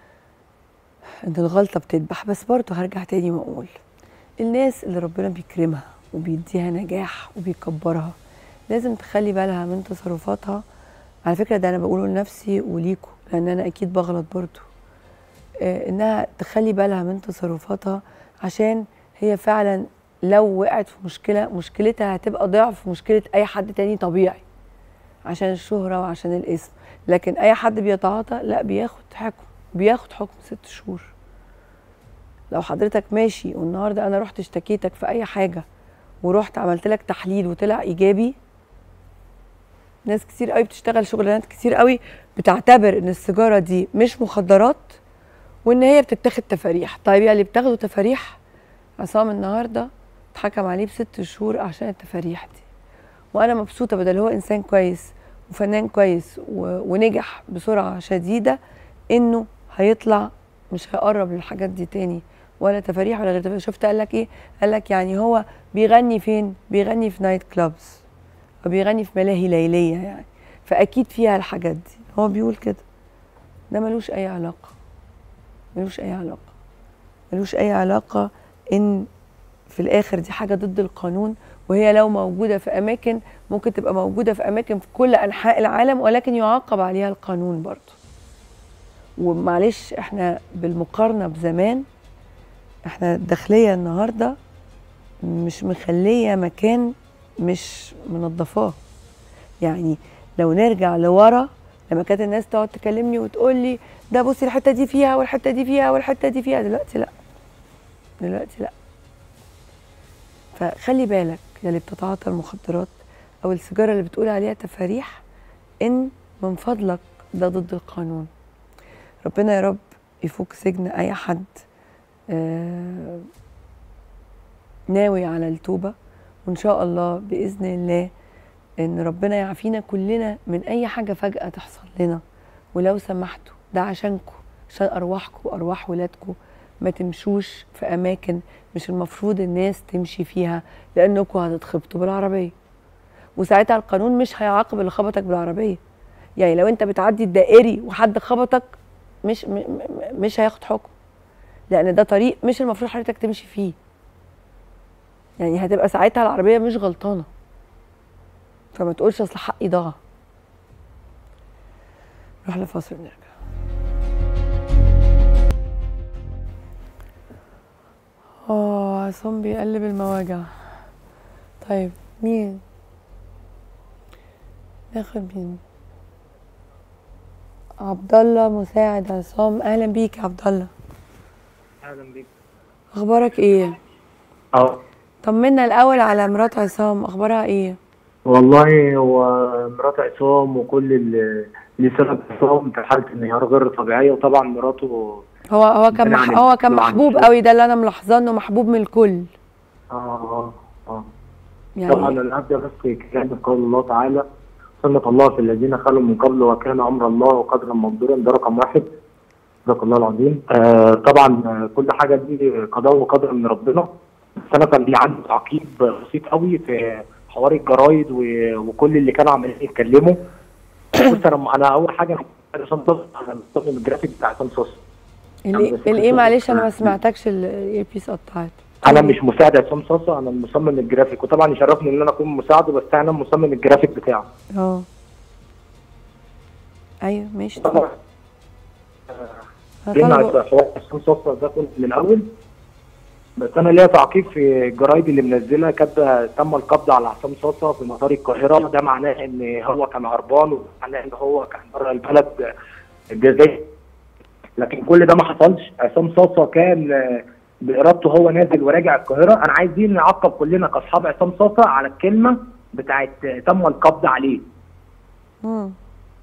ان الغلطه بتذبح بس برضه هرجع تاني واقول الناس اللي ربنا بيكرمها وبيديها نجاح وبيكبرها لازم تخلي بالها من تصرفاتها على فكره ده انا بقوله لنفسي وليكوا لان انا اكيد بغلط برضه آه، انها تخلي بالها من تصرفاتها عشان هي فعلا لو وقعت في مشكله مشكلتها هتبقى ضعف مشكله اي حد تاني طبيعي عشان الشهرة وعشان الاسم لكن اي حد بيتعاطى لا بياخد حكم بياخد حكم ست شهور لو حضرتك ماشي والنهارده انا رحت اشتكيتك في اي حاجه ورحت عملت لك تحليل وطلع ايجابي ناس كتير قوي بتشتغل شغلانات كتير قوي بتعتبر ان السيجاره دي مش مخدرات وان هي بتتاخد تفاريح طيب يا اللي بتاخدوا تفاريح عصام النهارده اتحكم عليه بست شهور عشان التفاريح دي وانا مبسوطه بدل هو انسان كويس وفنان كويس و... ونجح بسرعه شديده انه هيطلع مش هيقرب للحاجات دي تاني ولا تفاريح ولا غير تفاريح شفت قال لك ايه قال لك يعني هو بيغني فين بيغني في نايت كلابز وبيغني في ملاهي ليليه يعني فاكيد فيها الحاجات دي هو بيقول كده ده ملوش اي علاقه ملوش اي علاقه ملوش اي علاقه ان في الاخر دي حاجه ضد القانون وهي لو موجوده في اماكن ممكن تبقى موجوده في اماكن في كل انحاء العالم ولكن يعاقب عليها القانون برضه ومعلش احنا بالمقارنه بزمان احنا الداخليه النهارده مش مخليه مكان مش منظفاه يعني لو نرجع لورا لما كانت الناس تقعد تكلمني وتقول لي ده بصي الحته دي فيها والحته دي فيها والحته دي فيها دلوقتي لا دلوقتي لا فخلي بالك يا اللي بتتعاطى المخدرات او السيجاره اللي بتقول عليها تفاريح ان من فضلك ده ضد القانون ربنا يا رب يفك سجن اي حد آه ناوي على التوبه وان شاء الله باذن الله ان ربنا يعافينا كلنا من اي حاجه فجاه تحصل لنا ولو سمحتوا ده عشانكم عشان ارواحكم وارواح ولادكم ما تمشوش في اماكن مش المفروض الناس تمشي فيها لانكم هتتخبطوا بالعربيه وساعتها القانون مش هيعاقب اللي خبطك بالعربيه يعني لو انت بتعدي الدائري وحد خبطك مش م- م- مش هياخد حكم لان ده طريق مش المفروض حضرتك تمشي فيه يعني هتبقى ساعتها العربيه مش غلطانه فما تقولش اصل حقي ضاع نروح لفاصل ونرجع اه عصام بيقلب المواجع طيب مين ناخد مين عبد الله مساعد عصام اهلا بيك يا عبد الله اهلا بيك اخبارك ايه اه طمنا الاول على مرات عصام اخبارها ايه والله هو مرات عصام وكل اللي اللي سبب عصام في حاله انهيار غير طبيعيه وطبعا مراته هو هو كان مح... يعني هو كان طبعاً محبوب شوف. قوي ده اللي انا ملاحظاه انه محبوب من الكل اه اه اه يعني طبعا انا ابدا بس كلام قول الله تعالى سنة الله في الذين خلوا من قبل وكان امر الله قدرا مقدورا ده رقم واحد صدق الله العظيم آه طبعا آه، كل حاجه دي قضاء وقدر من ربنا بس انا كان لي عندي تعقيب بسيط قوي في حوار الجرايد و- وكل اللي كانوا عمالين يتكلموا بص انا انا اول حاجه انا عشان انا مستخدم الجرافيك بتاع عصام صوص الايه بس الايه كنت- معلش انا ما سمعتكش الاير بيس قطعت انا مش مساعد عصام صوصه انا المصمم الجرافيك وطبعا يشرفني ان انا اكون مساعده بس انا مصمم الجرافيك بتاعه اه ايوه ماشي طبعا أنا اتكلمنا طالبة- على حوار عصام صوصه ده كنت من الاول بس انا ليا تعقيب في الجرايد اللي منزلها كاتبه تم القبض على عصام صوصه في مطار القاهره ده معناه ان هو كان هربان ومعناه ان هو كان بره البلد الجزائر لكن كل ده ما حصلش عصام صوصه كان آه، بارادته هو نازل وراجع القاهره انا عايزين نعقب كلنا كاصحاب عصام صوصه على الكلمه بتاعت آه، تم القبض عليه مم.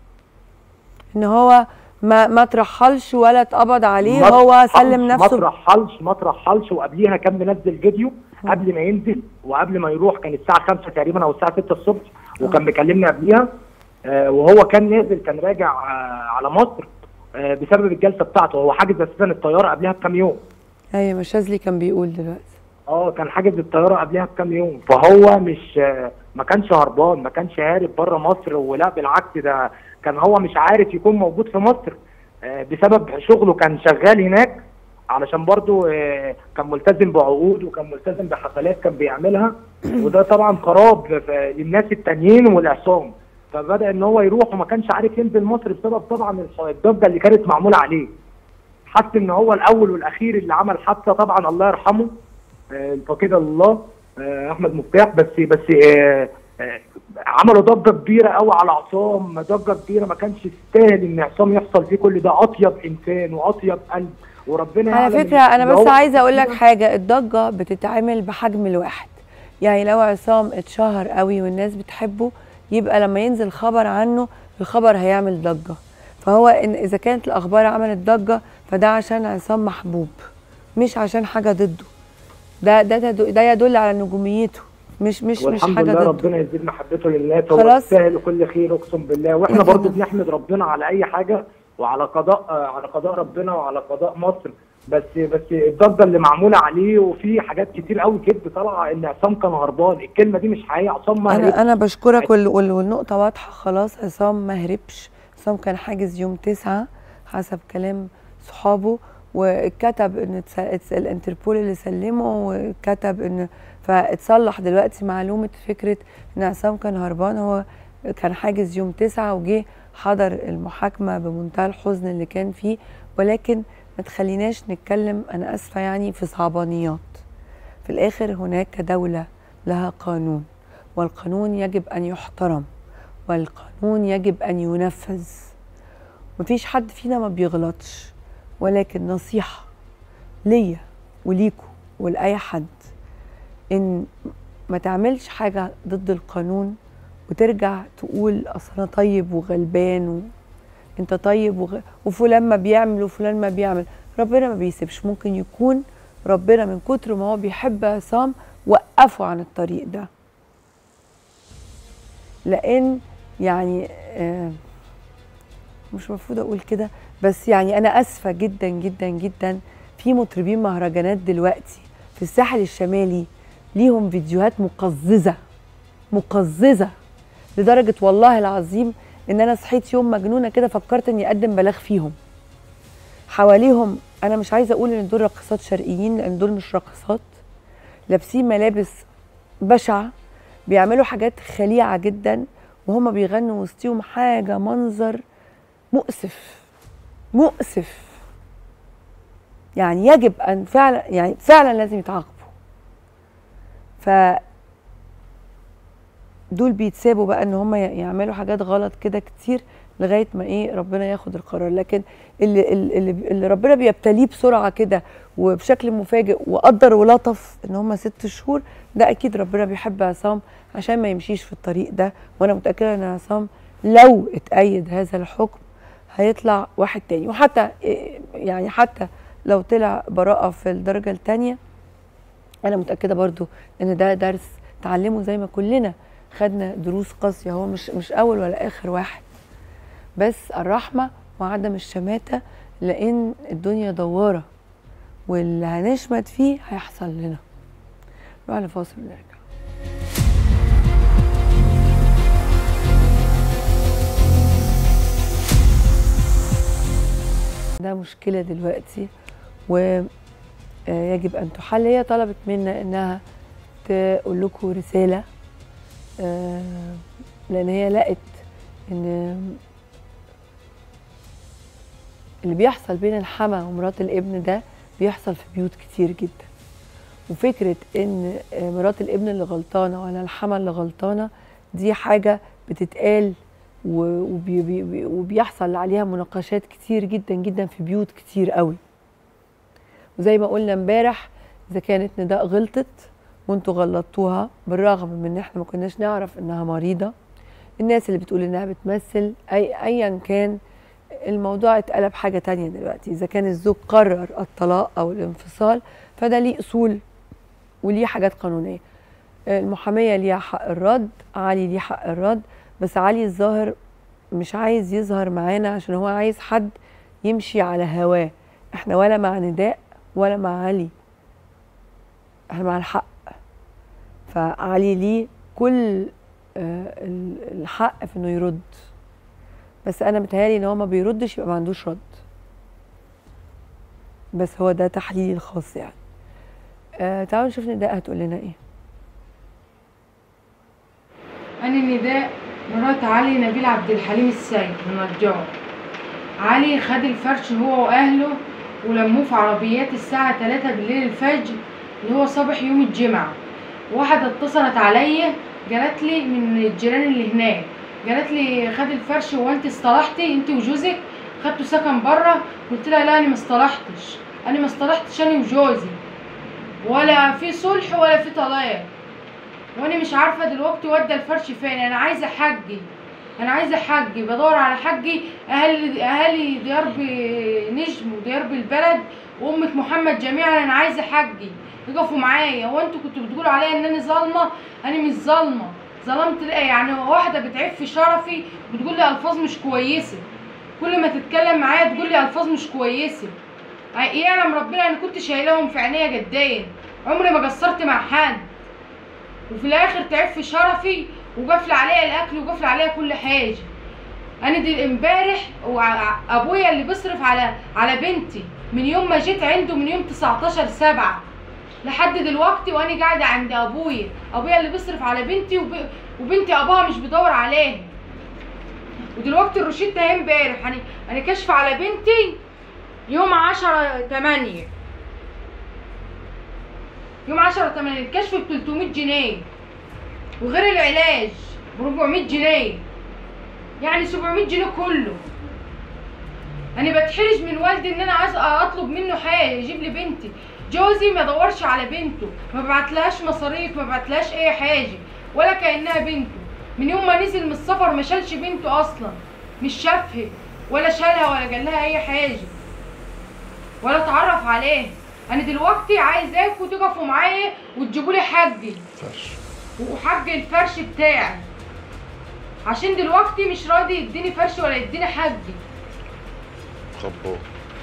ان هو ما ما ترحلش ولا اتقبض عليه ما هو ترحلش- سلم ما نفسه ترحلش ما ترحلش وقبليها كان منزل فيديو قبل ما ينزل وقبل ما يروح كان الساعه 5 تقريبا او الساعه 6 الصبح وكان مكلمني قبليها آه وهو كان نازل كان راجع آه على مصر آه بسبب الجلسه بتاعته هو حاجز اساسا الطياره قبلها بكام يوم ايوه شاذلي كان بيقول دلوقتي اه كان حاجز الطياره قبلها بكام يوم فهو مش آه، ما كانش هربان ما كانش هارب بره مصر ولا بالعكس ده كان هو مش عارف يكون موجود في مصر آه، بسبب شغله كان شغال هناك علشان برضو آه، كان ملتزم بعقود وكان ملتزم بحفلات كان بيعملها وده طبعا قراب ف- للناس التانيين والعصام فبدا ان هو يروح وما كانش عارف ينزل مصر بسبب طبعا الح- الضجه اللي كانت معموله عليه حس ان هو الاول والاخير اللي عمل حادثه طبعا الله يرحمه آه، الفقيد الله آه، احمد مفتاح بس بس آه، آه، عملوا ضجه كبيره قوي على عصام ضجه كبيره ما كانش يستاهل ان عصام يحصل فيه كل ده اطيب انسان واطيب قلب وربنا على يعلم فكره إن انا هو- بس عايزه اقول لك حاجه الضجه بتتعمل بحجم الواحد يعني لو عصام اتشهر قوي والناس بتحبه يبقى لما ينزل خبر عنه الخبر هيعمل ضجه فهو إن اذا كانت الاخبار عملت ضجه فده عشان عصام محبوب مش عشان حاجه ضده ده ده تدو- ده يدل على نجوميته مش مش مش والحمد حاجه لله ضده ربنا يزيد محبته للناس هو خلاص. يستاهل كل خير اقسم بالله واحنا ربنا. برضو بنحمد ربنا على اي حاجه وعلى قضاء آه، على قضاء ربنا وعلى قضاء مصر بس بس الضجه اللي معموله عليه وفي حاجات كتير قوي كده طالعه ان عصام كان هربان الكلمه دي مش حقيقيه عصام ما هربش. انا انا بشكرك وال- وال- والنقطه واضحه خلاص عصام ما هربش عصام كان حاجز يوم تسعة حسب كلام صحابه وكتب ان اتس- اتس- الانتربول اللي سلمه وكتب ان فاتصلح دلوقتي معلومه فكره ان عصام كان هربان هو كان حاجز يوم تسعة وجه حضر المحاكمه بمنتهى الحزن اللي كان فيه ولكن ما تخليناش نتكلم انا اسفه يعني في صعبانيات في الاخر هناك دوله لها قانون والقانون يجب ان يحترم والقانون يجب ان ينفذ مفيش حد فينا ما بيغلطش ولكن نصيحه ليا وليكوا ولاي حد ان ما تعملش حاجه ضد القانون وترجع تقول اصل انا طيب وغلبان و... انت طيب وغ... وفلان ما بيعمل وفلان ما بيعمل ربنا ما بيسيبش ممكن يكون ربنا من كتر ما هو بيحب عصام وقفه عن الطريق ده لان يعني آه مش المفروض اقول كده بس يعني انا اسفه جدا جدا جدا في مطربين مهرجانات دلوقتي في الساحل الشمالي ليهم فيديوهات مقززه مقززه لدرجه والله العظيم ان انا صحيت يوم مجنونه كده فكرت اني اقدم بلاغ فيهم حواليهم انا مش عايزه اقول ان دول راقصات شرقيين لان دول مش راقصات لابسين ملابس بشعه بيعملوا حاجات خليعه جدا وهم بيغنوا وسطيهم حاجه منظر مؤسف مؤسف يعني يجب ان فعلا يعني فعلا لازم يتعاقبوا ف دول بيتسابوا بقى ان هم يعملوا حاجات غلط كده كتير لغايه ما ايه ربنا ياخد القرار لكن اللي اللي, اللي ربنا بيبتليه بسرعه كده وبشكل مفاجئ وقدر ولطف ان هم ست شهور ده اكيد ربنا بيحب عصام عشان ما يمشيش في الطريق ده وانا متاكده ان عصام لو اتأيد هذا الحكم هيطلع واحد تاني وحتى إيه يعني حتى لو طلع براءة في الدرجة التانية أنا متأكدة برضو إن ده درس تعلمه زي ما كلنا خدنا دروس قاسية هو مش مش أول ولا آخر واحد بس الرحمة وعدم الشماتة لأن الدنيا دوارة واللي هنشمت فيه هيحصل لنا نروح لفاصل ونرجع ده مشكلة دلوقتي ويجب أن تحل هي طلبت منا إنها تقول لكم رسالة آه، لأن هي لقت إن اللي بيحصل بين الحما ومرات الابن ده بيحصل في بيوت كتير جدا وفكرة إن مرات الابن اللي غلطانة ولا الحما اللي غلطانة دي حاجة بتتقال و- وبي بي وبيحصل عليها مناقشات كتير جدا جدا في بيوت كتير قوي وزي ما قلنا امبارح اذا كانت نداء غلطت وانتوا غلطتوها بالرغم من ان احنا ما كناش نعرف انها مريضه الناس اللي بتقول انها بتمثل اي ايا كان الموضوع اتقلب حاجه تانية دلوقتي اذا كان الزوج قرر الطلاق او الانفصال فده ليه اصول وليه حاجات قانونيه المحاميه ليها حق الرد علي ليه حق الرد بس علي الظاهر مش عايز يظهر معانا عشان هو عايز حد يمشي على هواه احنا ولا مع نداء ولا مع علي احنا مع الحق فعلي ليه كل آه، ال- الحق في انه يرد بس انا متهيألي ان هو ما بيردش يبقى ما عندوش رد بس هو ده تحليلي الخاص يعني آه تعالوا نشوف نداء هتقول لنا ايه أنا نداء مرات علي نبيل عبد الحليم السيد من نجار علي خد الفرش هو وأهله ولموه في عربيات الساعة 3 بالليل الفجر اللي هو صباح يوم الجمعة واحدة اتصلت عليا جالت لي من الجيران اللي هناك جالت لي خد الفرش هو انت اصطلحتي انت وجوزك خدتوا سكن بره قلت لها لا انا ما اصطلحتش انا ما اصطلحتش انا وجوزي ولا في صلح ولا في طلاق وانا مش عارفه دلوقتي ودى الفرش فين انا عايزه حجي انا عايزه حجي بدور على حجي اهل اهالي ديار ب- نجم وديار بالبلد وامة محمد جميعا انا عايزه حجي يقفوا معايا هو انتوا كنتوا بتقولوا عليا ان انا ظالمه انا مش ظالمه ظلمت ليه؟ يعني واحده بتعيب في شرفي بتقول لي الفاظ مش كويسه كل ما تتكلم معايا تقول لي الفاظ مش كويسه يعلم ربنا انا كنت شايلاهم في عينيا جدين عمري ما قصرت مع حد وفي الاخر تعب في شرفي وقفل عليا الاكل وقفل عليا كل حاجه انا دي امبارح وع- ابويا اللي بيصرف على على بنتي من يوم ما جيت عنده من يوم 19 سبعة لحد دلوقتي وانا قاعده عند ابويا ابويا اللي بيصرف على بنتي وب... وبنتي ابوها مش بيدور عليها ودلوقتي الروشته اهي امبارح انا انا كاشفه على بنتي يوم 10 8 يوم 10 8 الكشف ب 300 جنيه وغير العلاج ب 400 جنيه يعني 700 جنيه كله انا بتحرج من والدي ان انا عايز اطلب منه حاجه يجيب لي بنتي جوزي ما دورش على بنته ما بعتلهاش مصاريف ما بعتلهاش اي حاجه ولا كانها بنته من يوم ما نزل من السفر ما شالش بنته اصلا مش شافها ولا شالها ولا قال لها اي حاجه ولا اتعرف عليه انا دلوقتي عايزاكوا تقفوا معايا وتجيبوا لي حجي فرش وحج الفرش بتاعي عشان دلوقتي مش راضي يديني فرش ولا يديني حجي خباط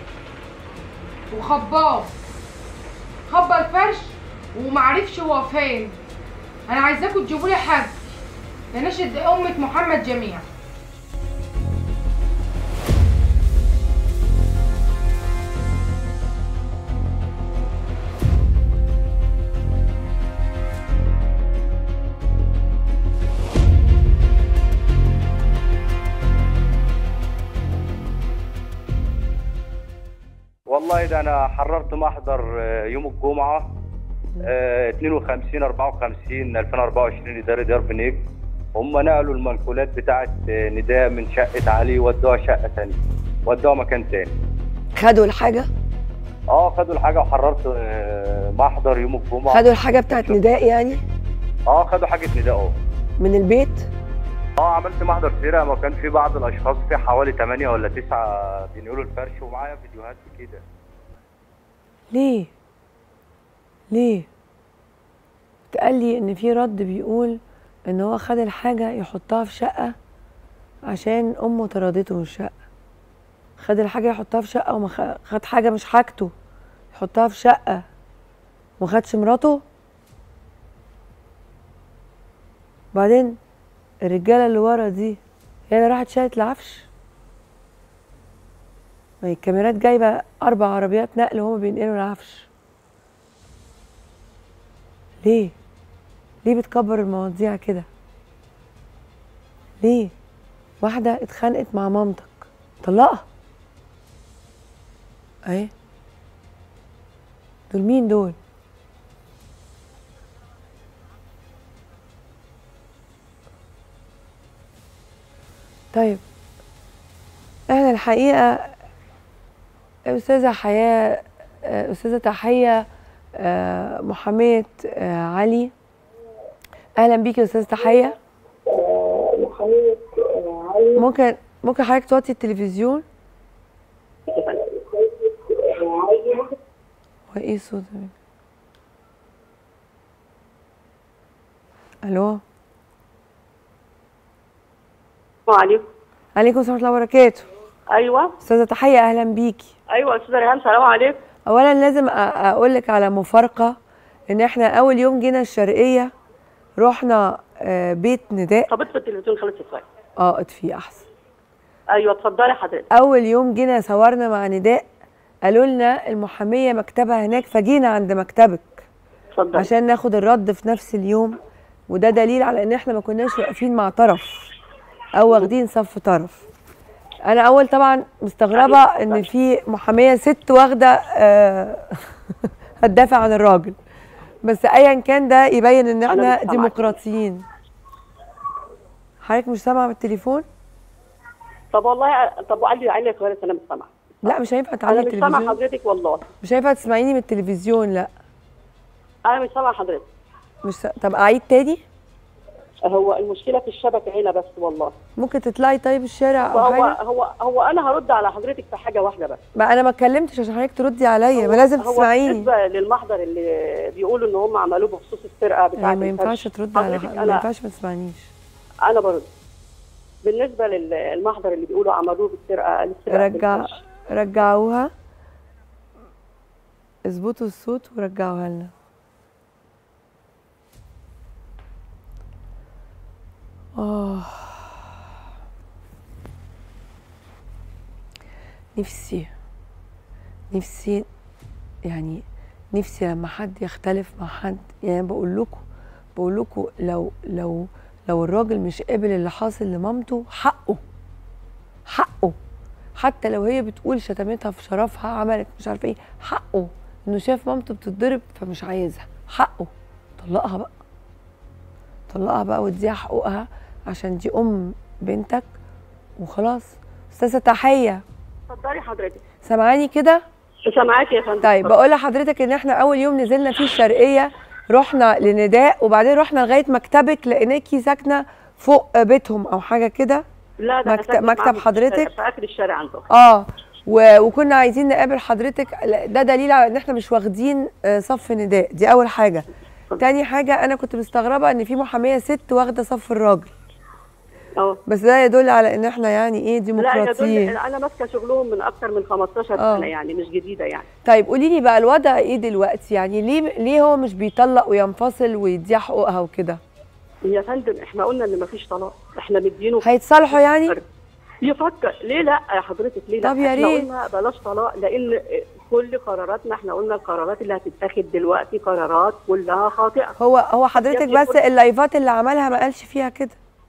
وخباط خبى الفرش ومعرفش هو فين انا عايزاكم تجيبوا لي حد لنشد أمة محمد جميعا والله ده انا حررت محضر آه، يوم الجمعه آه، 52 54 2024 اداره ديار بنيك هم نقلوا المنقولات بتاعه آه، نداء من شقه علي ودوها شقه ثانيه ودوها مكان تاني خدوا الحاجه اه خدوا الحاجه وحررت آه، محضر يوم الجمعه خدوا الحاجه بتاعت نداء يعني اه خدوا حاجه نداء اه من البيت اه عملت محضر سرقه ما كان في بعض الاشخاص في حوالي 8 ولا 9 بينقلوا الفرش ومعايا فيديوهات كده ليه ليه اتقال لي ان في رد بيقول ان هو خد الحاجه يحطها في شقه عشان امه طردته من الشقه خد الحاجه يحطها في شقه وما خ- خد حاجه مش حاجته يحطها في شقه وما خدش مراته بعدين الرجاله اللي ورا دي هي اللي راحت شالت العفش ما هي الكاميرات جايبه اربع عربيات نقل وهما بينقلوا العفش ليه ليه بتكبر المواضيع كده ليه واحده اتخانقت مع مامتك طلقها اهي دول مين دول طيب احنا الحقيقه استاذه حياه آه، استاذه تحيه آه، محاميه آه، علي اهلا بيكي يا استاذه تحيه ممكن ممكن حضرتك توطي التلفزيون هو ايه الصوت ده الو السلام عليكم عليكم السلام ورحمه الله وبركاته ايوه استاذه تحيه اهلا بيكي ايوه استاذه ريهام سلام عليكم اولا لازم اقول لك على مفارقه ان احنا اول يوم جينا الشرقيه رحنا آه، بيت نداء طب اطفي التلفزيون خلص الفايل اه اطفيه احسن ايوه اتفضلي حضرتك اول يوم جينا صورنا مع نداء قالوا لنا المحاميه مكتبها هناك فجينا عند مكتبك اتفضلي عشان ناخد الرد في نفس اليوم وده دليل على ان احنا ما كناش واقفين مع طرف او واخدين صف طرف انا اول طبعا مستغربه ان في محاميه ست واخده آه، هتدافع عن الراجل بس ايا كان ده يبين ان أنا احنا مش سامعاكي. ديمقراطيين حضرتك مش سامعه من التليفون طب والله طب وعلي علي كويس انا مش سامعه لا مش هينفع تعلي انا مش سامعه التلفزيون حضرتك والله مش هينفع تسمعيني من التلفزيون لا انا مش سامعه حضرتك مش س... طب اعيد تاني هو المشكله في الشبكه هنا بس والله ممكن تطلعي طيب الشارع او هو حاجه هو هو انا هرد على حضرتك في حاجه واحده بس ما انا ما اتكلمتش عشان حضرتك تردي عليا ما لازم هو تسمعيني بالنسبه للمحضر اللي بيقولوا ان هم عملوه بخصوص السرقه بتاعه يعني ما ينفعش الفرش. تردي على حضرتك ما انا ينفعش ما تسمعنيش انا برد بالنسبه للمحضر اللي بيقولوا عملوه بالسرقه السرقه رجع بالفرش. رجعوها اظبطوا الصوت ورجعوها لنا اه نفسي نفسي يعني نفسي لما حد يختلف مع حد يعني بقول لكم بقول لكم لو لو لو الراجل مش قابل اللي حاصل لمامته حقه حقه حتى لو هي بتقول شتمتها في شرفها عملت مش عارفه ايه حقه انه شاف مامته بتتضرب فمش عايزها حقه طلقها بقى طلقها بقى واديها حقوقها عشان دي ام بنتك وخلاص استاذه تحيه اتفضلي حضرتك سامعاني كده سامعاكي يا فندم طيب بقول لحضرتك ان احنا اول يوم نزلنا فيه الشرقيه رحنا لنداء وبعدين رحنا لغايه مكتبك لقيناكي ساكنه فوق بيتهم او حاجه كده لا ده أنا مكتب- ساكنة مكتب معاهم في حضرتك؟ الشارع- في اخر الشارع عندهم اه و... وكنا عايزين نقابل حضرتك لا، ده دليل على ان احنا مش واخدين آه، صف نداء دي اول حاجه تاني حاجه انا كنت مستغربه ان في محاميه ست واخده صف الراجل اه بس ده يدل على ان احنا يعني ايه لا ديمقراطيين يدل انا ماسكه شغلهم من اكتر من 15 آه. سنه يعني مش جديده يعني طيب قولي لي بقى الوضع ايه دلوقتي يعني ليه ليه هو مش بيطلق وينفصل ويديها حقوقها وكده يا فندم احنا قلنا ان مفيش طلاق احنا مدينه هيتصالحوا يعني يفكر ليه لا يا حضرتك ليه لا طب يا احنا ريت. قلنا بلاش طلاق لان كل قراراتنا احنا قلنا القرارات اللي هتتاخد دلوقتي قرارات كلها خاطئه هو هو حضرتك ابني بس كل- اللايفات اللي عملها ما قالش فيها كده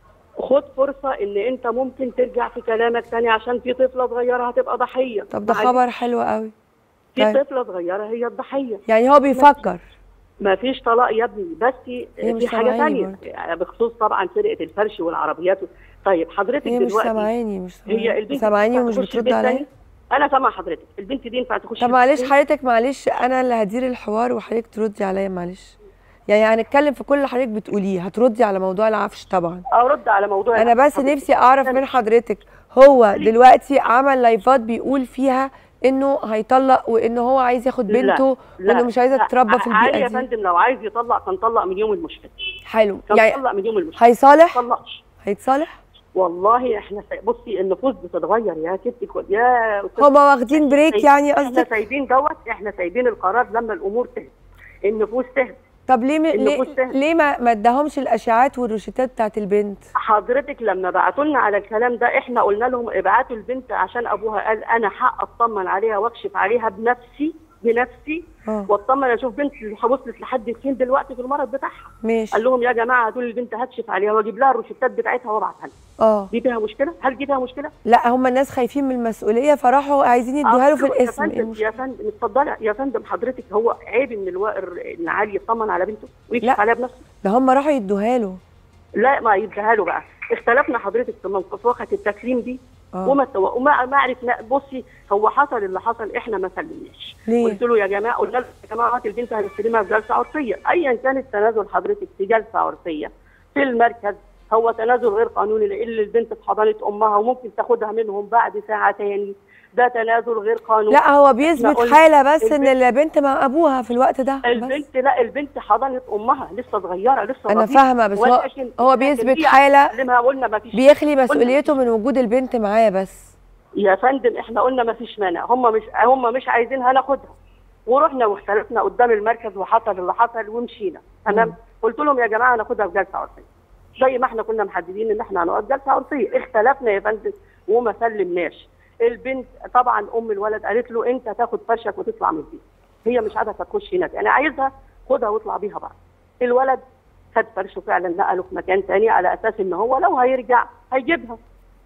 خد فرصه ان انت ممكن ترجع في كلامك تاني عشان في طفله صغيره هتبقى ضحيه طب ده معلش، خبر حلو قوي في طيب. طفله صغيره هي الضحيه يعني هو بيفكر ما فيش طلاق يا ابني بس هي مش في حاجه سامعاني ثانيه برضه. يعني بخصوص طبعا سرقه الفرش والعربيات طيب حضرتك هي مش دلوقتي سامعاني مش هي سامعاني البنت سامعاني ينفع ومش تخش بترد بيت عليا تاني؟ انا سامعه حضرتك البنت دي ينفع تخش طب بيت معلش تاني؟ حضرتك معلش انا اللي هدير الحوار وحضرتك تردي عليا معلش يعني هنتكلم في كل اللي حضرتك بتقوليه هتردي على موضوع العفش طبعا ارد على موضوع انا بس حضرتك. نفسي اعرف من حضرتك هو دلوقتي عمل لايفات بيقول فيها انه هيطلق وانه هو عايز ياخد لا، بنته لا، وانه مش عايزه لا. تتربى في عادي يا البيئه دي فندم لو عايز يطلق كان طلق من يوم المشكله حلو كان يعني طلق من يوم المشكله هيصالح ما طلقش هيتصالح والله احنا سي... بصي النفوس بتتغير يا ستي كل- يا أستاذ هما واخدين بريك يعني احنا قصدك سايبين دوت احنا سايبين القرار لما الامور تهدى النفوس تهدى طب ليه م... ليه, النفوس سهل. ليه ما ما اداهمش الاشعاعات والروشتات بتاعت البنت حضرتك لما بعتوا لنا على الكلام ده احنا قلنا لهم ابعتوا البنت عشان ابوها قال انا حق اطمن عليها واكشف عليها بنفسي بنفسي اه واطمن اشوف بنت اللي وصلت لحد فين دلوقتي في المرض بتاعها ماشي قال لهم يا جماعه دول البنت هكشف عليها واجيب لها الروشتات بتاعتها وابعتها لها اه دي فيها مشكله هل دي فيها مشكله لا هما الناس خايفين من المسؤوليه فراحوا عايزين يدوها له في أصل يا الاسم إيه فندم المشكلة؟ يا فندم اتفضلي يا فندم حضرتك هو عيب ان الوائر ان علي يطمن على بنته ويكشف لا. عليها بنفسه ده هما راحوا يدوها له لا ما يديها له بقى اختلفنا حضرتك في موقف وقت التكريم دي اه وما وما ما عرفنا بصي هو حصل اللي حصل احنا ما سلمناش ليه قلت له يا جماعه قلنا له يا جماعه هات البنت هنستلمها في جلسه عرفيه ايا كان التنازل حضرتك في جلسه عرفيه في المركز هو تنازل غير قانوني لان البنت اتحضنت امها وممكن تاخدها منهم بعد ساعه تاني ده تنازل غير قانوني لا هو بيثبت قلنا حاله بس ان البنت- البنت مع ابوها في الوقت ده بس البنت لا البنت حضنت امها لسه صغيره لسه انا رضيعة. فاهمه بس هو ولكن- هو لكن بيثبت دي حاله علمها قلنا ما فيش بيخلي مسؤوليته من وجود البنت معاه بس يا فندم احنا قلنا ما فيش مانع هم مش هم مش عايزينها ناخدها ورحنا واختلفنا قدام المركز وحصل اللي حصل ومشينا تمام قلت لهم يا جماعه ناخدها في جلسه عرفيه زي ما احنا كنا محددين ان احنا هنقعد جلسه عرفيه اختلفنا يا فندم وما سلمناش البنت طبعا ام الولد قالت له انت تاخد فرشك وتطلع من البيت هي مش عايزه تخش هناك انا عايزها خدها واطلع بيها بقى الولد خد فرشه فعلا نقله في مكان تاني على اساس ان هو لو هيرجع هيجيبها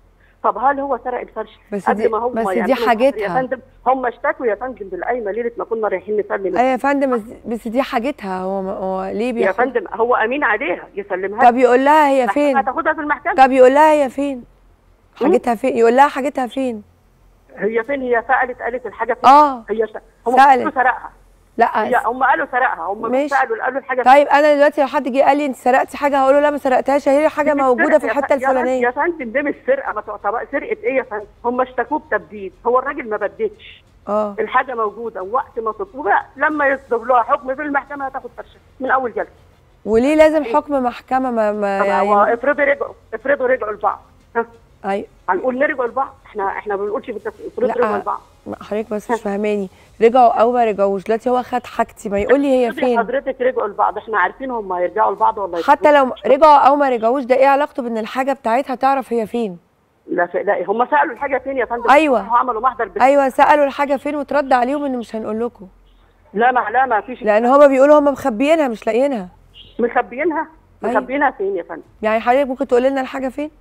طب هل هو سرق الفرش بس قبل دي- ما هم بس دي يعملوا محضر حاجتها. يا فندم هم اشتكوا يا فندم بالقايمه ليله ما كنا رايحين نسلم ايوه يا فندم بس- بس دي حاجتها هو هو ليه يا بياخد فندم هو امين عليها يسلمها طب يقول لها هي فين هتاخدها في المحكمه طب يقول لها هي فين حاجتها فين يقول لها حاجتها فين هي فين هي سالت قالت الحاجه فين اه هي س... هم سألت. قالوا سرقها هي لا هم قالوا سرقها هم مش ماشي. سالوا قالوا الحاجه فين. طيب انا دلوقتي لو حد جه قال لي انت سرقتي حاجه هقول له لا ما سرقتهاش هي حاجه دي مش موجوده سرقة في يا الحته فندم. يا فندم- الفلانيه يا فندم دي مش سرقه ما تعتبر سرقه ايه يا فندم هم اشتكوه بتبديد هو الراجل ما بددش اه الحاجه موجوده ووقت ما تطلب بقى لما يصدر لها حكم في المحكمه هتاخد فرشه من اول جلسه وليه لازم حكم محكمه ما, ما طب هو يعني افرضوا رجعوا افرضوا رجعوا لبعض ها أي... هنقول نرجعوا لبعض احنا احنا ما بنقولش في التف- افرضوا رجعوا لا لبعض حضرتك بس مش فاهماني رجعوا او ما رجعوش دلوقتي هو خد حاجتي ما يقول لي هي افرضي فين حضرتك رجعوا لبعض احنا عارفين هم هيرجعوا لبعض ولا حتى لو رجعوا او ما رجعوش ده ايه علاقته بان الحاجه بتاعتها تعرف هي فين لا ف... لا هم سالوا الحاجه فين يا فندم أيوة. هم عملوا محضر بال... ايوه سالوا الحاجه فين وترد عليهم ان مش هنقول لكم لا ما لا ما فيش لان هما بيقولوا هما مخبيينها مش لاقيينها مخبيينها أيوة. مخبيينها فين يا فندم يعني حضرتك ممكن تقول لنا الحاجه فين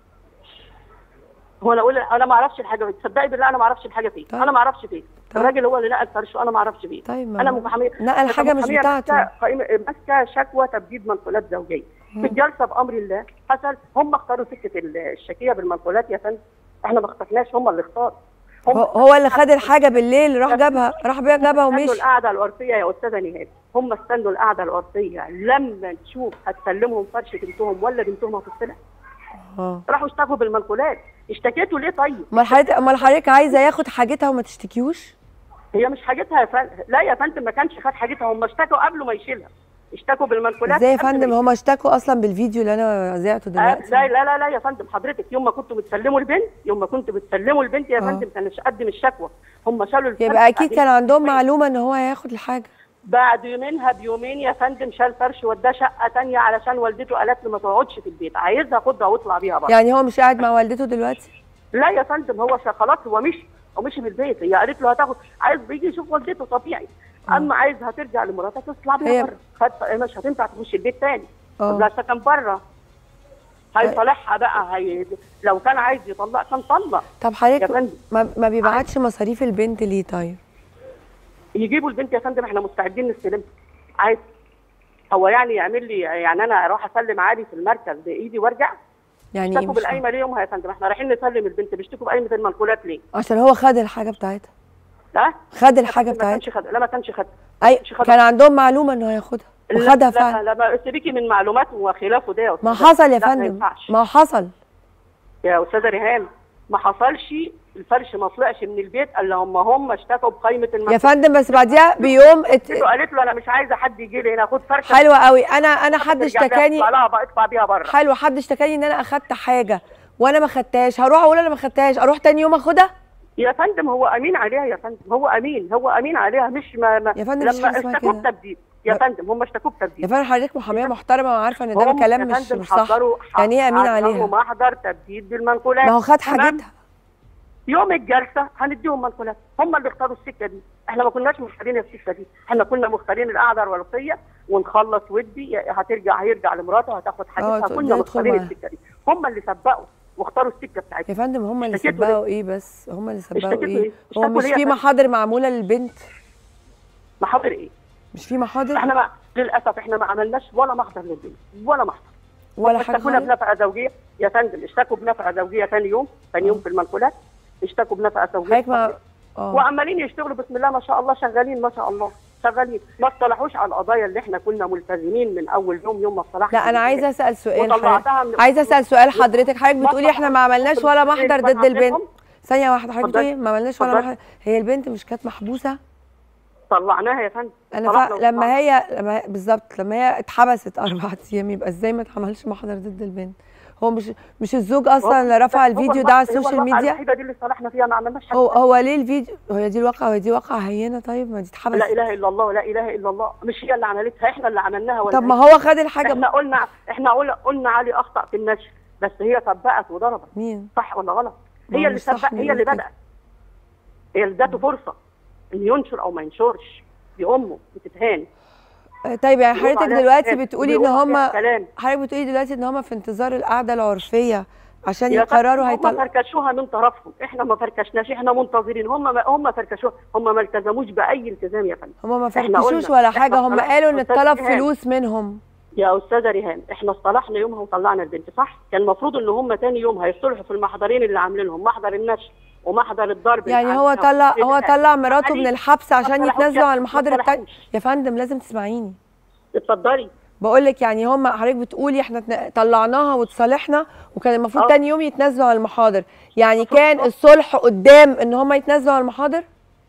هو انا اقول انا ما اعرفش الحاجه فين تصدقي بالله انا ما اعرفش الحاجه فين طيب. انا ما اعرفش فين طيب. الراجل هو اللي نقل فرشه انا ما اعرفش فين طيب ما انا هو محاميه نقل أنا حاجه مش محامية بتاعته ماسكة قائمة- ماسكه شكوى تبديد منقولات زوجيه في الجلسه بامر الله حصل هم اختاروا سكه ال- الشكيه بالمنقولات يا فندم احنا ما اخترناش هم اللي اختاروا هم هو- هو اللي خد الحاجه بالليل راح جابها راح بيها جابها استنوا ومشي القعده العرفيه يا استاذه نهاد هم استنوا القعده العرفيه لما نشوف هتسلمهم فرشه بنتهم ولا بنتهم هتطلع اه راحوا اشتكوا بالمنقولات اشتكيتوا ليه طيب امال حضرتك امال حضرتك عايزه ياخد حاجتها وما تشتكيوش هي مش حاجتها يا فندم لا يا فندم ما كانش خد حاجتها هم اشتكوا قبل ما يشيلها اشتكوا بالمنقولات ازاي يا قبل ما فندم هم اشتكوا اصلا بالفيديو اللي انا ذاعته آه، دلوقتي لا لا لا لا يا فندم حضرتك يوم ما كنتوا بتسلموا البنت يوم ما كنتوا بتسلموا البنت يا آه. فندم كان قدم الشكوى هم شالوا الفرش يبقى اكيد بعدين- كان عندهم معلومه ان هو هياخد الحاجه بعد يومينها بيومين يا فندم شال فرش وداه شقه تانية علشان والدته قالت له ما تقعدش في البيت عايزها خدها واطلع بيها بره يعني هو مش قاعد مع والدته دلوقتي لا يا فندم هو شا- خلاص هو مشي هو مشي من البيت هي قالت له هتاخد عايز بيجي يشوف والدته طبيعي اما عايز هترجع لمراتها تطلع بيها هي- بره خد مش هتنفع تخش البيت تاني اه. لا سكن بره هيصالحها بقى هي... لو كان عايز يطلق كان طلق طب يا حضرتك فندم ما, ما بيبعتش مصاريف البنت ليه طيب يجيبوا البنت يا فندم احنا مستعدين نستلمها عايز هو يعني يعمل لي يعني انا اروح اسلم عادي في المركز بايدي وارجع يعني ايه اشتكوا مش فاهمة. بالقايمه ليه يومها يا فندم احنا رايحين نسلم البنت بيشتكوا بقايمه المنقولات ليه؟ عشان هو خد الحاجه بتاعتها لا خد الحاجه ما بتاعتها كانش خد لا ما كانش خد اي مش خد- كان عندهم معلومه انه هياخدها وخدها لا فعلا لا ما سيبيكي من معلومات وخلافه ده يا ما أستاذة. حصل يا لا، ما فندم ينفعش. ما حصل يا استاذه ريهام ما حصلش الفرش ما طلعش من البيت الا هم هم اشتكوا بقائمه يا المنقولات فندم بس بعديها بيوم ات... قالت له انا مش عايزه حد يجي لي هنا خد فرشه حلوه قوي انا انا حد ترجع بيها اشتكاني اطلع لها بقى اطلع بيها بره حلو حد اشتكاني ان انا اخدت حاجه وانا ما خدتهاش هروح اقول انا ما خدتهاش اروح تاني يوم اخدها يا فندم هو امين عليها يا فندم هو امين هو امين عليها مش ما, ما يا فندم مفيش لما حاجة اسمها اشتكوا كده. بتبديد يا لا. فندم هم اشتكوا يا بتبديد فندم حضرتك محاميه محترمه وعارفه ان ده هم كلام يا مش فندم مش صح حضروا يعني ايه امين حضروا عليها محضر تبديد بالمنقولات ما هو خد تمام؟ حاجتها يوم الجلسه هنديهم منقولات هم اللي اختاروا السكه دي احنا ما كناش مختارين السكه دي احنا كنا مختارين القعده الورقيه ونخلص ودي هترجع هيرجع لمراته هتاخد حاجتها تقول كنا ده يدخل مختارين معاها. السكه دي هم اللي سبقوا واختاروا السكه يا بتاعتهم فندم هم اللي اشتكيتوا سبقوا ايه بس هم اللي سبقوا اشتكيتوا ايه ايه؟ هو اشتكوا مش ليه يا في فندم؟ محاضر معموله للبنت محاضر ايه مش في محاضر احنا ما للاسف احنا ما عملناش ولا محضر للبنت ولا محضر ولا هم حاجه اشتكونا خالص بنفقه زوجيه يا فندم اشتكوا بنفقه زوجيه ثاني يوم ثاني يوم في المنقولات اشتكوا بنفقه زوجيه حضرتك ما اه وعمالين يشتغلوا بسم الله ما شاء الله شغالين ما شاء الله شغالين ما اصطلحوش على القضايا اللي احنا كنا ملتزمين من اول يوم يوم ما اصطلحنا لا انا عايزه اسال سؤال حضرتك وطلعتها من عايزه اسال سؤال حضرتك حضرتك ما بتقولي احنا ما عملناش ولا محضر ضد البنت طلعناهم- ثانيه واحده حضرتك بتقولي ما عملناش ولا اتفضلي. محضر هي البنت مش كانت محبوسه طلعناها يا فندم انا طلعنا فا... وطلعنا. لما هي لما هي- بالظبط لما هي اتحبست اربع ايام يبقى ازاي ما اتعملش محضر ضد البنت هو مش مش الزوج اصلا اللي رفع هو الفيديو ده على الواقع- هو السوشيال الواقعة ميديا الوحيده دي اللي صلحنا فيها ما عملناش حاجه هو هو ليه الفيديو هي دي الواقعه وهي دي واقعه هينه طيب ما دي لا اتحبست اله الا الله لا اله الا الله مش هي اللي عملتها احنا اللي عملناها ولا طب ما هي. هو خد الحاجه احنا قلنا احنا قلنا قلنا علي اخطا في النشر بس هي سبقت وضربت مين صح ولا غلط ما هي هو اللي مش صح سبق نقول هي اللي كده. بدات هي اللي ادته فرصه ان ينشر او ما ينشرش دي امه بتتهان آه، طيب يعني بيقولوا حضرتك عليها دلوقتي كلام، بتقولي ان وبيقولوا هم عليها كلام حضرتك بتقولي دلوقتي ان هم في انتظار القعده العرفيه عشان يا يقرروا فندم هم هيطلعوا فركشوها من طرفهم احنا ما فركشناش احنا منتظرين هم ما هم فركشوها هم ما التزموش باي التزام يا فندم هم ما إحنا فركشوش قلنا- ولا إحنا حاجه هم اصطلحنا. قالوا ان أستاذ اتطلب إيهاب. فلوس منهم يا استاذه ريهام احنا اصطلحنا يومها وطلعنا البنت صح كان المفروض ان هم تاني يوم هيصلحوا في المحضرين اللي عاملينهم محضر النشر ومحضر الضرب يعني اللي هو عاملينه. طلع هو طلع مراته علي، من الحبس عشان ما يتنازلوا طلعوش على يا- المحاضر ما التاني طلعوش. يا فندم لازم تسمعيني اتفضلي بقول لك يعني هم حضرتك بتقولي احنا تن- طلعناها وتصالحنا وكان المفروض آه. تاني يوم يتنازلوا على المحاضر يعني كان الصلح قدام ان هم يتنازلوا على المحاضر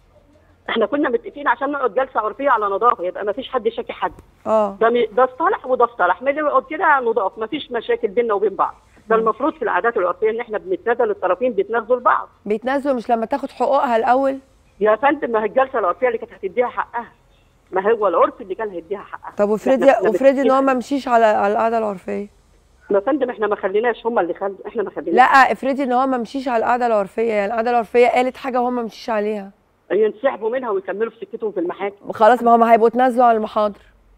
احنا كنا متفقين عشان نقعد جلسه عرفيه على نظافه يبقى ما فيش حد شاكي حد اه ده م- ده اصطلح وده اصطلح ما اللي يقعد كده نضاف ما فيش مشاكل بيننا وبين بعض ده المفروض في العادات العرفيه ان احنا بنتنازل الطرفين بيتنازلوا لبعض بيتنازلوا مش لما تاخد حقوقها الاول يا فندم ما هي الجلسه العرفيه اللي كانت هتديها حقها ما هو العرف اللي كان هيديها حقها طب وافرضي إحنا- إحنا وافرضي ان هو متفقين. ما مشيش على على القعده العرفيه يا فندم احنا ما خليناش هم اللي خلوا احنا ما خليناش لا افرضي ان هو ما مشيش على القعده العرفيه يعني القعده العرفيه قالت حاجه وهم ما مشيش عليها ينسحبوا منها ويكملوا في سكتهم في المحاكم خلاص ما هم هيبقوا اتنازلوا على المحاضر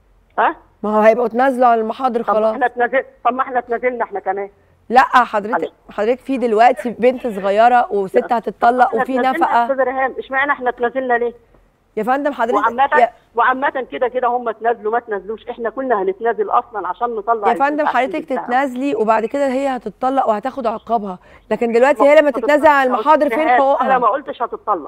ها ما هو هيبقوا اتنازلوا على المحاضر طب ما خلاص احنا اتنازل طب ما احنا اتنازلنا احنا كمان لا حضرتك حضرتك في دلوقتي بنت صغيره وست هتتطلق احنا وفي اتنازلنا يا نفقه استاذ ريهام اشمعنى احنا اتنازلنا ليه؟ يا فندم حضرتك وعامة يا, وعامة كده كده هم اتنازلوا ما اتنازلوش احنا كنا هنتنازل اصلا عشان نطلع يا البنت فندم عشان حضرتك بنتها. تتنازلي وبعد كده هي هتتطلق وهتاخد عقابها لكن دلوقتي هي لما تتنازل عن المحاضر فين انا ما حقوقها قلتش هتتطلق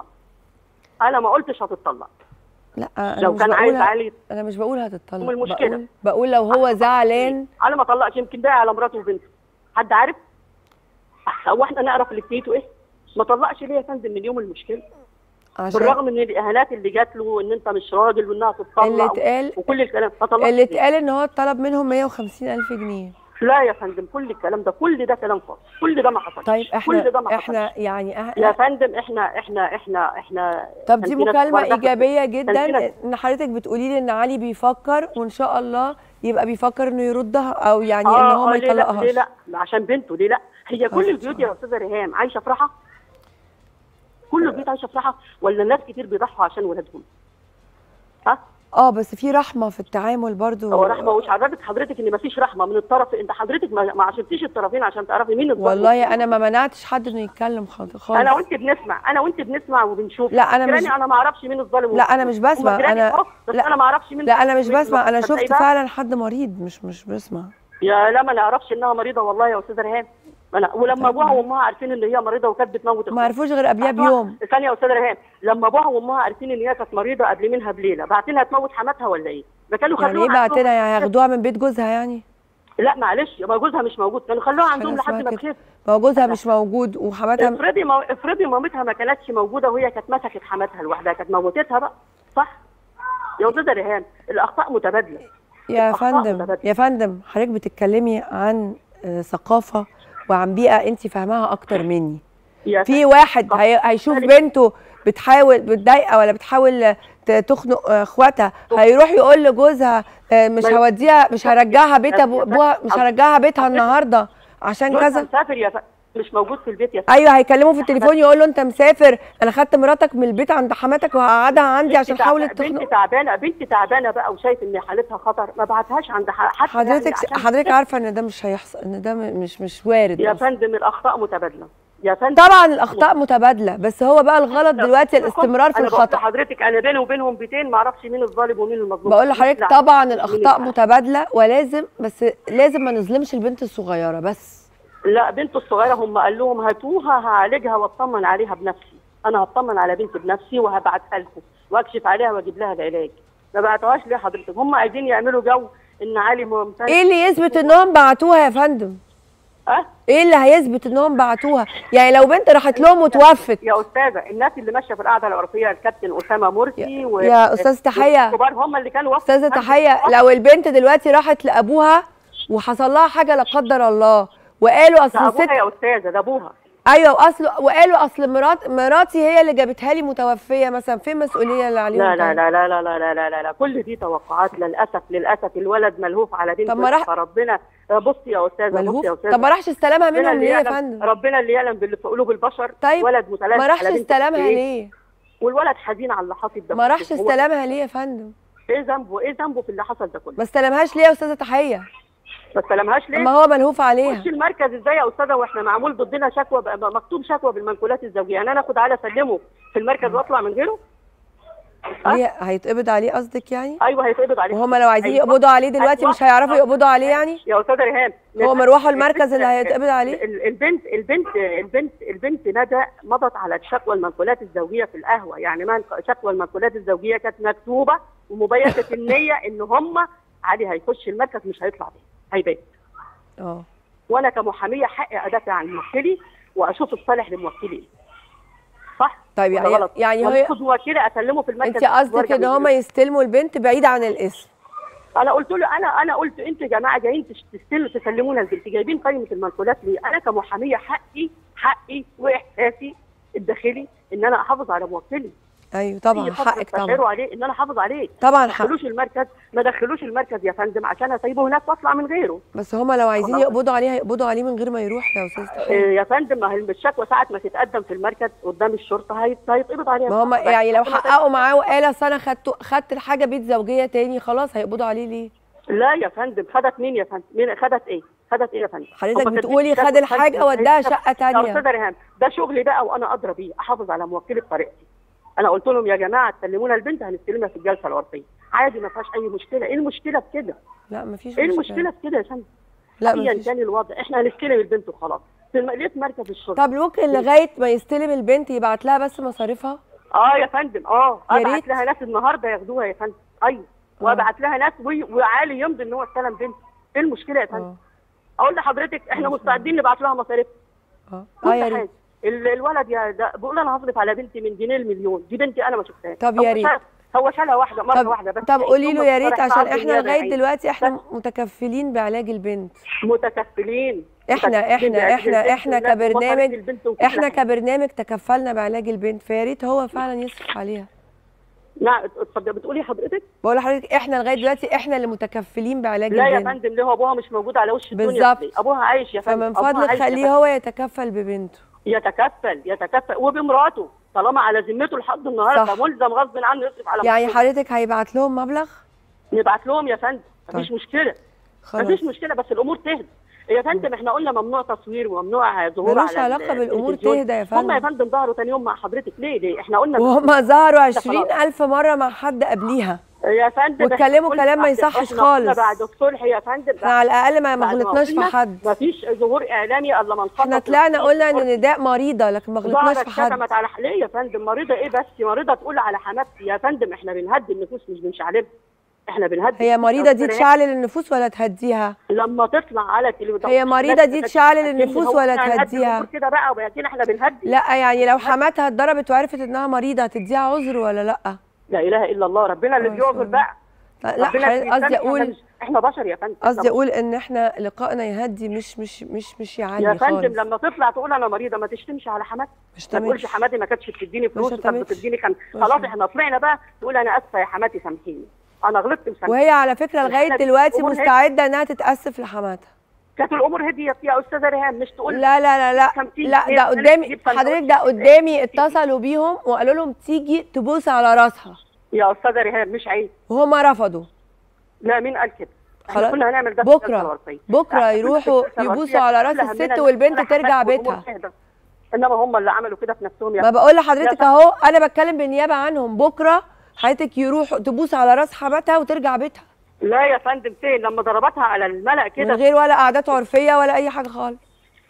انا ما قلتش هتتطلق لا انا لو مش كان عايز بقول علي انا مش بقول هتتطلق أم المشكلة. بقول, بقول لو هو زعلان انا ما طلقش يمكن ده على مراته وبنته حد عارف هو احنا نعرف اللي في نيته ايه ما طلقش ليه يا فندم من يوم المشكله عشان بالرغم من الاهانات اللي جات له وان انت مش راجل وانها تتطلق اللي اتقال وكل الكلام فطلقت اللي ليه؟ اتقال ان هو طلب منهم 150 الف جنيه لا يا فندم كل الكلام ده كل ده كلام فاضي كل ده ما حصلش طيب كل ده احنا ما احنا يعني يا أه- فندم احنا احنا احنا احنا طب كان دي في ناس مكالمة برضه- إيجابية كان في جدا ناس- إن حضرتك بتقولي لي إن علي بيفكر وإن شاء الله يبقى بيفكر إنه يردها أو يعني إن هو ما ليه لا ليه يطلقهاش لا عشان بنته ليه لا هي كل آه، البيوت يا استاذه ريهام عايشه في راحه كل البيوت عايشه في راحه ولا ناس كتير بيضحوا عشان ولادهم ها اه بس في رحمة في التعامل برضو هو رحمه وش عرفت حضرتك ان مفيش رحمه من الطرف انت حضرتك ما ما عشرتيش الطرفين عشان تعرفي مين الظالم والله أنا ما منعتش حد إنه يتكلم خالص خالص انا وانت بنسمع انا وانت بنسمع وبنشوف لا، أنا مش- جيراني انا ما اعرفش مين الظالم لا، أنا مش بسمع، هم جيراني أنا- أهو، بس لا. انا ما اعرفش مين لا أنا مش مين بسمع أنا تصدقي شفت بقى؟ فعلا حد مريض مش مش بسمع يا لا ما نعرفش انها مريضه والله يا استاذه ريهام ما أنا ولما ابوها وامها عارفين ان هي مريضه وكانت بتموت ما عرفوش غير قبلها بيوم ثانيه يا استاذه ريهام لما ابوها وامها عارفين ان هي كانت مريضه قبل منها بليله بعتين تموت حماتها ولا ايه؟ ده كانوا يعني خلوها إيه عندهم- بعتنا يعني هياخدوها من بيت جوزها يعني لا معلش ما جوزها مش موجود كانوا خلوها عندهم حاجة لحد اسمها ما كده. تخف ما هو جوزها مش موجود وحماتها افرضي ما افرضي مامتها ما كانتش موجوده وهي كانت مسكت حماتها لوحدها كانت موتتها بقى صح؟ يا استاذه ريهام الاخطاء متبادله يا الأخطاء فندم متبادلة. يا فندم حضرتك بتتكلمي عن آه، ثقافة وعن بيئة انت فاهماها اكتر مني يا في واحد هي هيشوف بنته بتحاول بتضايقها ولا بتحاول ت- تخنق آه، اخواتها هيروح يقول لجوزها آه، مش ما- هوديها مش هرجعها بيت يا- أبو- يا- ابوها مش هرجعها بيتها النهارده عشان جوزها كذا مسافر يا ف... مش موجود في البيت يا ف... ايوه هيكلمه في التليفون يقول له انت مسافر انا خدت مراتك من البيت عند حماتك وهقعدها عندي عشان بنت حاولت تعب- بنت تخنق تعبانه بنت تعبانه بقى وشايف ان حالتها خطر ما بعتهاش عند ح- حتى حضرتك يعني عشان- حضرتك عارفه ان ده مش هيحصل ان ده م- مش مش وارد يا أصلاً. فندم الاخطاء متبادله يا فندم طبعا الاخطاء متبادله بس هو بقى الغلط دلوقتي الاستمرار في انا بقول الخطا لحضرتك انا بيني وبينهم بيتين ما اعرفش مين الظالم ومين المظلوم بقول لحضرتك لا. طبعا مين الاخطاء اللي- متبادله ولازم بس لازم ما نظلمش البنت الصغيره بس لا بنته الصغيره هم قال لهم هاتوها هعالجها واطمن عليها بنفسي انا هطمن على بنتي بنفسي وهبعتها لكم واكشف عليها واجيب لها العلاج ما بعتوهاش ليه حضرتك هم عايزين يعملوا جو ان علي ممتاز ايه اللي يثبت انهم بعتوها يا فندم أه؟ ايه اللي هيثبت انهم بعتوها يعني لو بنت راحت لهم وتوفت يا استاذه الناس اللي ماشيه في القعده العرفيه الكابتن اسامه مرسي و... يا أستاذ تحية. الكبار هم اللي كانوا وقفوا استاذه تحيه لو البنت دلوقتي راحت لابوها وحصل لها حاجه لا قدر الله وقالوا اصل ده الست ابوها يا استاذه ده ابوها ايوه واصل وقالوا اصل مرات مراتي هي اللي جابتها لي متوفيه مثلا فين المسؤوليه اللي عليهم لا لا طيب؟ لا لا لا لا لا لا لا, لا. كل دي توقعات للاسف للاسف الولد ملهوف على بنته طب ما راح- فربنا بصي يا استاذه بصي ملهوف يا استاذه طب ما راحش استلمها ربنا منهم اللي ليه يا يعلم- فندم ربنا اللي يعلم باللي في قلوب البشر طيب ولد متلازم ما راحش على بنته استلمها إيه؟ ليه والولد حزين على اللي حاصل ده ما كله. راحش هو استلمها ليه يا فندم ايه ذنبه ايه ذنبه في اللي حصل ده كله ما استلمهاش ليه يا استاذه تحيه ما استلمهاش ليه اما هو ملهوف عليها خش المركز ازاي يا استاذه واحنا معمول ضدنا شكوى بقى بقى مكتوب شكوى بالمنقولات الزوجيه يعني انا اخد على اسلمه في المركز واطلع من غيره ليه هيتقبض عليه قصدك يعني ايوه هيتقبض عليه وهم لو عايزين أيوة. يقبضوا عليه دلوقتي أيوة. مش هيعرفوا يقبضوا عليه يعني يا استاذه ريهام هو مروحه المركز اللي هيتقبض عليه ال- البنت البنت البنت البنت ندى مضت على شكوى المنقولات الزوجيه في القهوه يعني ما شكوى المنقولات الزوجيه كانت مكتوبه ومبيته النيه ان هم علي هيخش المركز مش هيطلع بيه هيبات اه وانا كمحاميه حقي ادافع عن موكلي واشوف الصالح لموكلي صح طيب ولا يعني غلط؟ يعني هي وآخد موكلي اسلمه في المركز انت قصدك وأرجع ان من هم غيره. يستلموا البنت بعيد عن الاسم انا قلت له انا انا قلت انتوا يا جماعه جايين تش- تستل تسلمونا البنت جايبين قائمه المنقولات ليه؟ انا كمحاميه حقي حقي واحساسي الداخلي ان انا احافظ على موكلي ايوه طبعا أي خطر حقك تشعروا طبعا عليه ان انا احافظ عليه طبعا ما حق دخلوش المركز ما دخلوش المركز يا فندم عشان اسيبه هناك واطلع من غيره بس هم لو عايزين خلاص. يقبضوا عليه هيقبضوا عليه من غير ما يروح يا استاذ تحية. إيه يا فندم ما هي الشكوى ساعه ما تتقدم في المركز قدام الشرطه هيت- هيتقبض عليها ما هم بس يعني لو ما حققوا معاه وقال اصل انا خدت خدت الحاجه بيت زوجيه تاني خلاص هيقبضوا عليه ليه لا يا فندم خدت مين يا فندم مين خدت ايه خدت ايه يا فندم حضرتك هما كاتبين بتقولي شكوى خد الحاجة خد- وداها خد- شقة يا تانية. استاذه ريهام ده شغلي بقى وانا ادرى بيه احافظ على موكلي بطريقتي انا قلت لهم يا جماعه تسلمونا البنت هنستلمها في الجلسه العرفيه عادي ما فيهاش اي مشكله ايه المشكله في كده لا مفيش ايه مشكلة. المشكله في كده يا فندم لا ايا مفيش كان الوضع احنا هنستلم البنت وخلاص في الم- ليه في مركز الشرطه طب ممكن لغايه ما يستلم البنت يبعت لها بس مصاريفها اه يا فندم اه يا ريت. ابعت لها ناس النهارده ياخدوها يا فندم ايوه وابعت لها ناس وي- وعالي يمضي ان هو استلم بنت ايه المشكله يا فندم اه اقول لحضرتك احنا مستعدين نبعت لها مصاريف اه كل اه يا حاجه ريت ال- الولد يا ده بيقول انا هصرف على بنتي من جنيه المليون دي بنتي انا ما شفتهاش طب هو يا ريت. شال- هو شالها واحده مره طب واحده بس طب قولي له يا ريت مقترح عشان بعض احنا النيابة لغايه يعني. دلوقتي احنا متكفلين بعلاج البنت متكفلين احنا متكفلين احنا بعلاج احنا البنت احنا والناس ومصاريف كبرنامج البنت وكل احنا حاجة. كبرنامج تكفلنا بعلاج البنت فيا ريت هو فعلا يصرف عليها نعم اتفضل بتقولي حضرتك بقول لحضرتك احنا لغايه دلوقتي احنا اللي متكفلين بعلاج لا يا البنت فندم ليه هو ابوها مش موجود على وش الدنيا بالظبط. ليه؟ ابوها عايش يا فندم فمن أبوها فضلك عايش يا خليه فندم. هو يتكفل ببنته يتكفل يتكفل وبمراته طالما على ذمته لحد النهارده صح. ملزم غصب عنه يصرف على يعني مراته. حضرتك هيبعت لهم مبلغ نبعت لهم يا فندم مفيش طيب. مشكله خلاص مفيش مشكله بس الامور تهدى يا فندم احنا قلنا ممنوع تصوير وممنوع ظهور ملوش على علاقة بالأمور التلفزيون. تهدى يا هم يا فندم. فندم ظهروا تاني يوم مع حضرتك ليه ليه احنا قلنا وهم ظهروا خلاص. عشرين ألف مرة مع حد قبليها يا فندم واتكلموا إحنا كلام ما قلنا يصحش إحنا قلنا خالص. بعد الصلح يا فندم احنا على الأقل ما ما بعد ما غلطناش في قلنا حد مفيش ظهور اعلامي الا من خطط احنا طلعنا قلنا ان نداء مريضة لكن ما غلطناش ظهرت في حد شتمت على ليه يا فندم مريضه ايه بس مريضه تقول على حماتي يا فندم احنا بنهدي النفوس مش بنشعلبها احنا بنهدي هي النفوس. مريضة دي بس تشعلل النفوس ولا تهديها لما تطلع على التلفزيون هي مريضة دي تشعلل النفوس هو ولا إحنا هنهدي تهديها؟ الأمور كده بقى وبعدين احنا بنهدي لا يعني لو حماتها اتضربت وعرفت انها مريضة هتديها عذر ولا لا لا اله الا الله ربنا اللي آه، بيعذر سلام. بقى لا ربنا اللي حضرتك قصدي بيسامح، إحنا اقول مش- احنا بشر يا فندم إحنا قصدي اقول ان احنا لقائنا يهدي مش مش مش مش يا يعلي فندم خالص لما تطلع تقول انا مريضه ما تشتمش على حماتي مش ما تقولش تمام حماتي ما كانتش بتديني فلوس وكانت شتمتش. بتديني كان ما خلاص شتمتش. احنا طلعنا بقى تقول انا اسفه يا حماتي سامحيني انا غلطت مسامحيني وهي على فكرة لغاية إحنا دلوقتي الأمور هي- مستعدة انها تتأسف لحماتها كانت الامور هديت يا استاذه ريهام مش تقول لا لا لا لا خمسين لا جنيه ده وخليك قدامي تجيب سندوتش. حضرتك ده قدامي اتصلوا بيهم وقالوا لهم تيجي تبوس على راسها يا استاذه ريهام مش عيب وهم رفضوا لا مين قال كده احنا خلاص. كنا هنعمل ده في بكرة. الجلسة الوراثية. بكرة لا، يروحوا في الجلسة يبوسوا الوراثية على راس كل همنا الست إن والبنت إحنا ترجع حماتي والأمور بيتها. تهدى. انما هم اللي عملوا كده في نفسهم يا ما فندم. بقول لحضرتك يا اهو انا بتكلم بالنيابة عنهم بكرة حضرتك يروحوا تبوس على راس حماتها وترجع بيتها لا يا فندم فين لما ضربتها على الملأ من كده غير ولا قعدات عرفية ولا اي حاجة خالص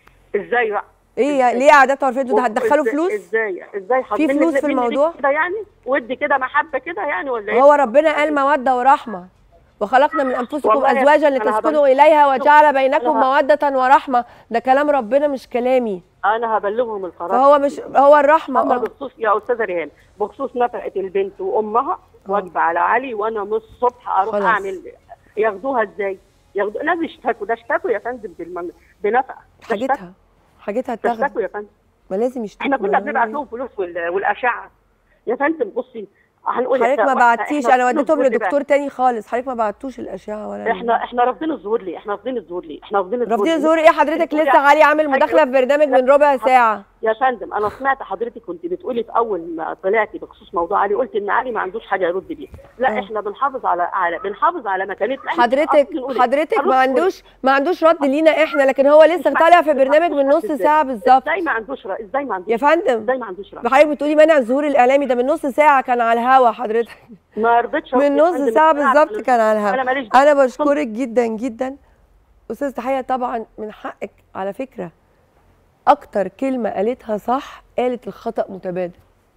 ازاي بقى ايه يعني ليه قعدات عرفية انتوا و- هتدخلوا إزاي- فلوس ازاي ازاي في حاطين فلوس من- في من الموضوع؟ كده يعني ودي كده محبه كده يعني ولا ايه هو ربنا قال مودة ورحمة وخلقنا من انفسكم والله يا- ازواجا أنا لتسكنوا هبل- اليها وجعل بينكم أنا ه- مودة ورحمة ده كلام ربنا مش كلامي انا هبلغهم القرار فهو مش هو الرحمة اما اه بخصوص يا استاذه ريهام بخصوص نفقه البنت وامها واجب على علي وانا من الصبح اروح خلاص. اعمل ياخدوها ازاي؟ ياخدوا ناس اشتكوا ده اشتكوا يا فندم بالمن... بنفقه ده اشتكوا- حاجتها حاجتها ده اتاخدت اشتكوا يا فندم ما لازم يشتكوا احنا كنا ما بنبعت هو- لهم فلوس وال... والاشعه يا فندم بصي هنقول حضرتك ما إحنا- بعتيش إحنا انا رافضين وديتهم الظهور ليه بقى؟ لدكتور تاني خالص حضرتك ما بعتوش الاشعه ولا احنا احنا رافضين الظهور ليه؟ احنا رافضين الظهور ليه؟ احنا رافضين الظهور رافضين ليه؟ الظهور ايه حضرتك بتقولي لسه علي عامل حاجة- مداخله في برنامج من ربع ساعه يا فندم انا سمعت حضرتك كنت بتقولي في اول ما طلعتي بخصوص موضوع علي قلت ان علي ما عندوش حاجه يرد بيها لا آه. احنا بنحافظ على على بنحافظ على مكانتنا إحنا حضرتك أصلاً نقول إيه؟ حضرتك هنرد ما نقول عندوش ما عندوش رد لينا احنا لكن هو لسه طالع في برنامج من نص إزاي؟ ساعه بالظبط ازاي ما عندوش رأي ازاي ما عندوش يا فندم ازاي ما عندوش رأي حضرتك بتقولي منع الظهور الاعلامي ده من نص ساعه كان على الهوا حضرتك ما رضيتش أرد من يا نص فندم. ساعه أنا بالظبط عارفة كان على انا الهوا ماليش دعوة. انا بشكرك جدا جدا استاذ تحيه طبعا من حقك على فكره اكتر كلمه قالتها صح قالت الخطا متبادل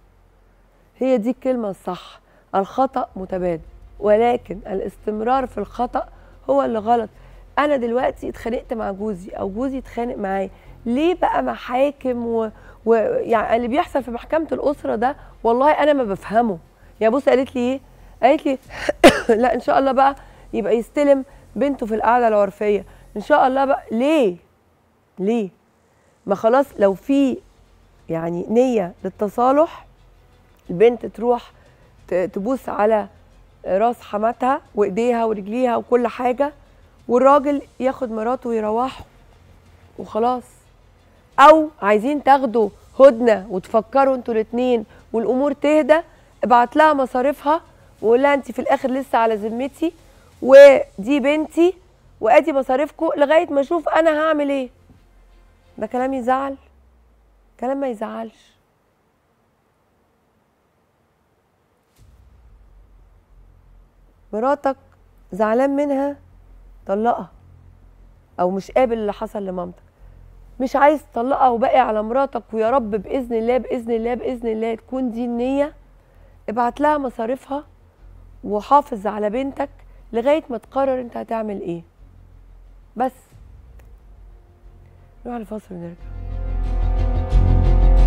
هي دي الكلمه الصح الخطا متبادل ولكن الاستمرار في الخطا هو اللي غلط انا دلوقتي اتخانقت مع جوزي او جوزي اتخانق معايا ليه بقى محاكم و... و... يعني اللي بيحصل في محكمه الاسره ده والله انا ما بفهمه يا بص قالت لي ايه قالت لي لا ان شاء الله بقى يبقى يستلم بنته في القعده العرفيه ان شاء الله بقى ليه ليه ما خلاص لو في يعني نيه للتصالح البنت تروح ت- تبوس على راس حماتها وايديها ورجليها وكل حاجه والراجل ياخد مراته ويروحوا وخلاص او عايزين تاخدوا هدنه وتفكروا انتوا الاتنين والامور تهدى ابعت لها مصاريفها وقول لها انت في الاخر لسه على ذمتي ودي بنتي وادي مصاريفكم لغايه ما اشوف انا هعمل ايه ده كلام يزعل كلام ما يزعلش مراتك زعلان منها طلقها او مش قابل اللي حصل لمامتك مش عايز تطلقها وباقي على مراتك ويا رب باذن الله باذن الله باذن الله تكون دي النيه ابعت لها مصاريفها وحافظ على بنتك لغايه ما تقرر انت هتعمل ايه بس نروح على الفاصل ونرجع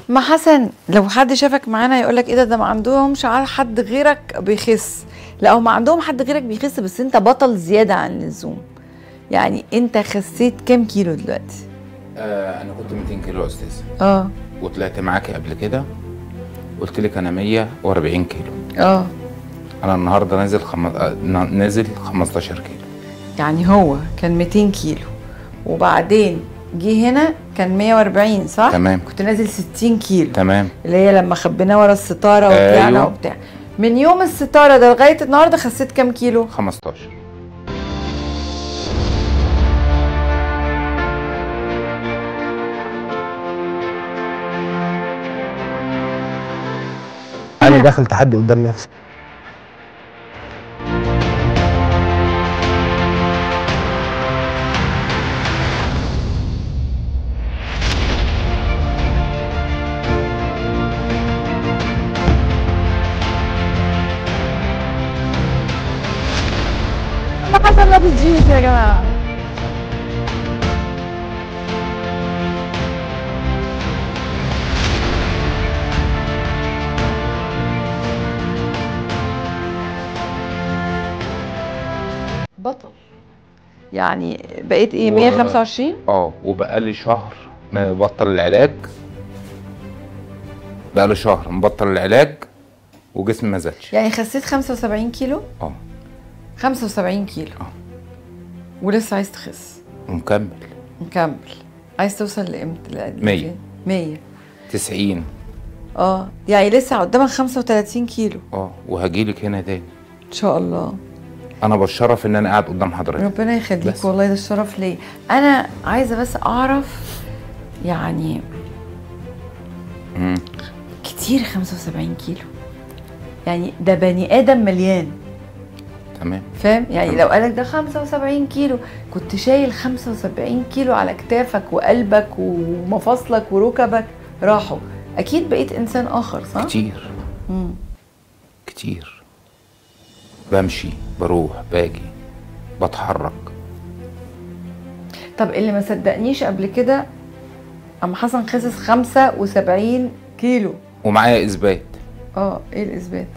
ما حسن لو حد شافك معانا يقول لك ايه ده ده ما عندهمش عار- حد غيرك بيخس لا هم عندهم حد غيرك بيخس بس انت بطل زياده عن اللزوم يعني انت خسيت كام كيلو دلوقتي آه انا كنت 200 كيلو يا استاذ اه وطلعت معاكي قبل كده قلت لك انا 140 كيلو اه انا النهارده نازل خم... آه، نا- نازل 15 كيلو يعني هو كان 200 كيلو وبعدين جه هنا كان 140 صح تمام. كنت نازل 60 كيلو تمام اللي هي لما خبيناه ورا الستاره وطلعنا أيوة. وبتاع من يوم الستاره ده لغايه النهارده خسيت كام كيلو 15 انا داخل تحدي قدام نفسي حسن لابس جينز يا جماعه بطل يعني بقيت ايه و- 125 اه وبقالي شهر مبطل العلاج بقالي شهر مبطل العلاج وجسمي ما زادش يعني خسيت 75 كيلو اه 75 كيلو ولسه عايز تخس ومكمل مكمل عايز توصل لامتى لقد مية. إيه؟ 100 90 اه يعني لسه قدامك 35 كيلو اه وهجيلك هنا تاني ان شاء الله انا بتشرف ان انا قاعد قدام حضرتك ربنا يخليك بس. والله ده الشرف ليا انا عايزه بس اعرف يعني مم. كتير 75 كيلو يعني ده بني ادم مليان تمام فاهم يعني لو قالك ده 75 كيلو كنت شايل 75 كيلو على كتافك وقلبك ومفاصلك وركبك راحوا اكيد بقيت انسان اخر صح كتير مم. كتير بمشي بروح باجي بتحرك طب اللي ما صدقنيش قبل كده اما حسن خسس 75 كيلو ومعايا اثبات اه ايه الاثبات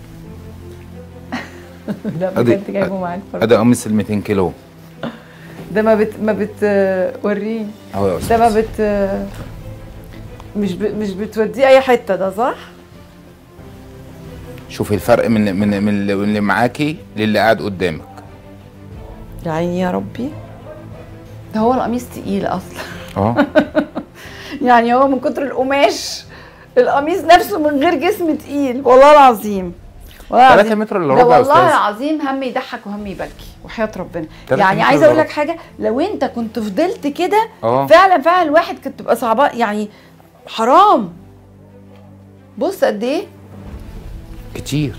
لا ادي بجد جايبه معاك فرق. ادي قميص ال 200 كيلو ده ما بت ما بتوريني اهو يا ده استاذ ما بت مش ب... مش بتوديه اي حته ده صح شوفي الفرق من من من اللي- من اللي معاكي للي قاعد قدامك يا عيني يا ربي ده هو القميص تقيل اصلا اه يعني هو من كتر القماش القميص نفسه من غير جسم تقيل والله العظيم والله تلاتة العظيم. متر إلا ده ربع يا والله أستاذ. العظيم هم يضحك وهم يبكي وحياة ربنا تلاتة يعني متر عايزه إلا اقول لك ربع. حاجه لو انت كنت فضلت كده اه فعلا فعلا الواحد كانت تبقى صعبه يعني حرام بص قد ايه كتير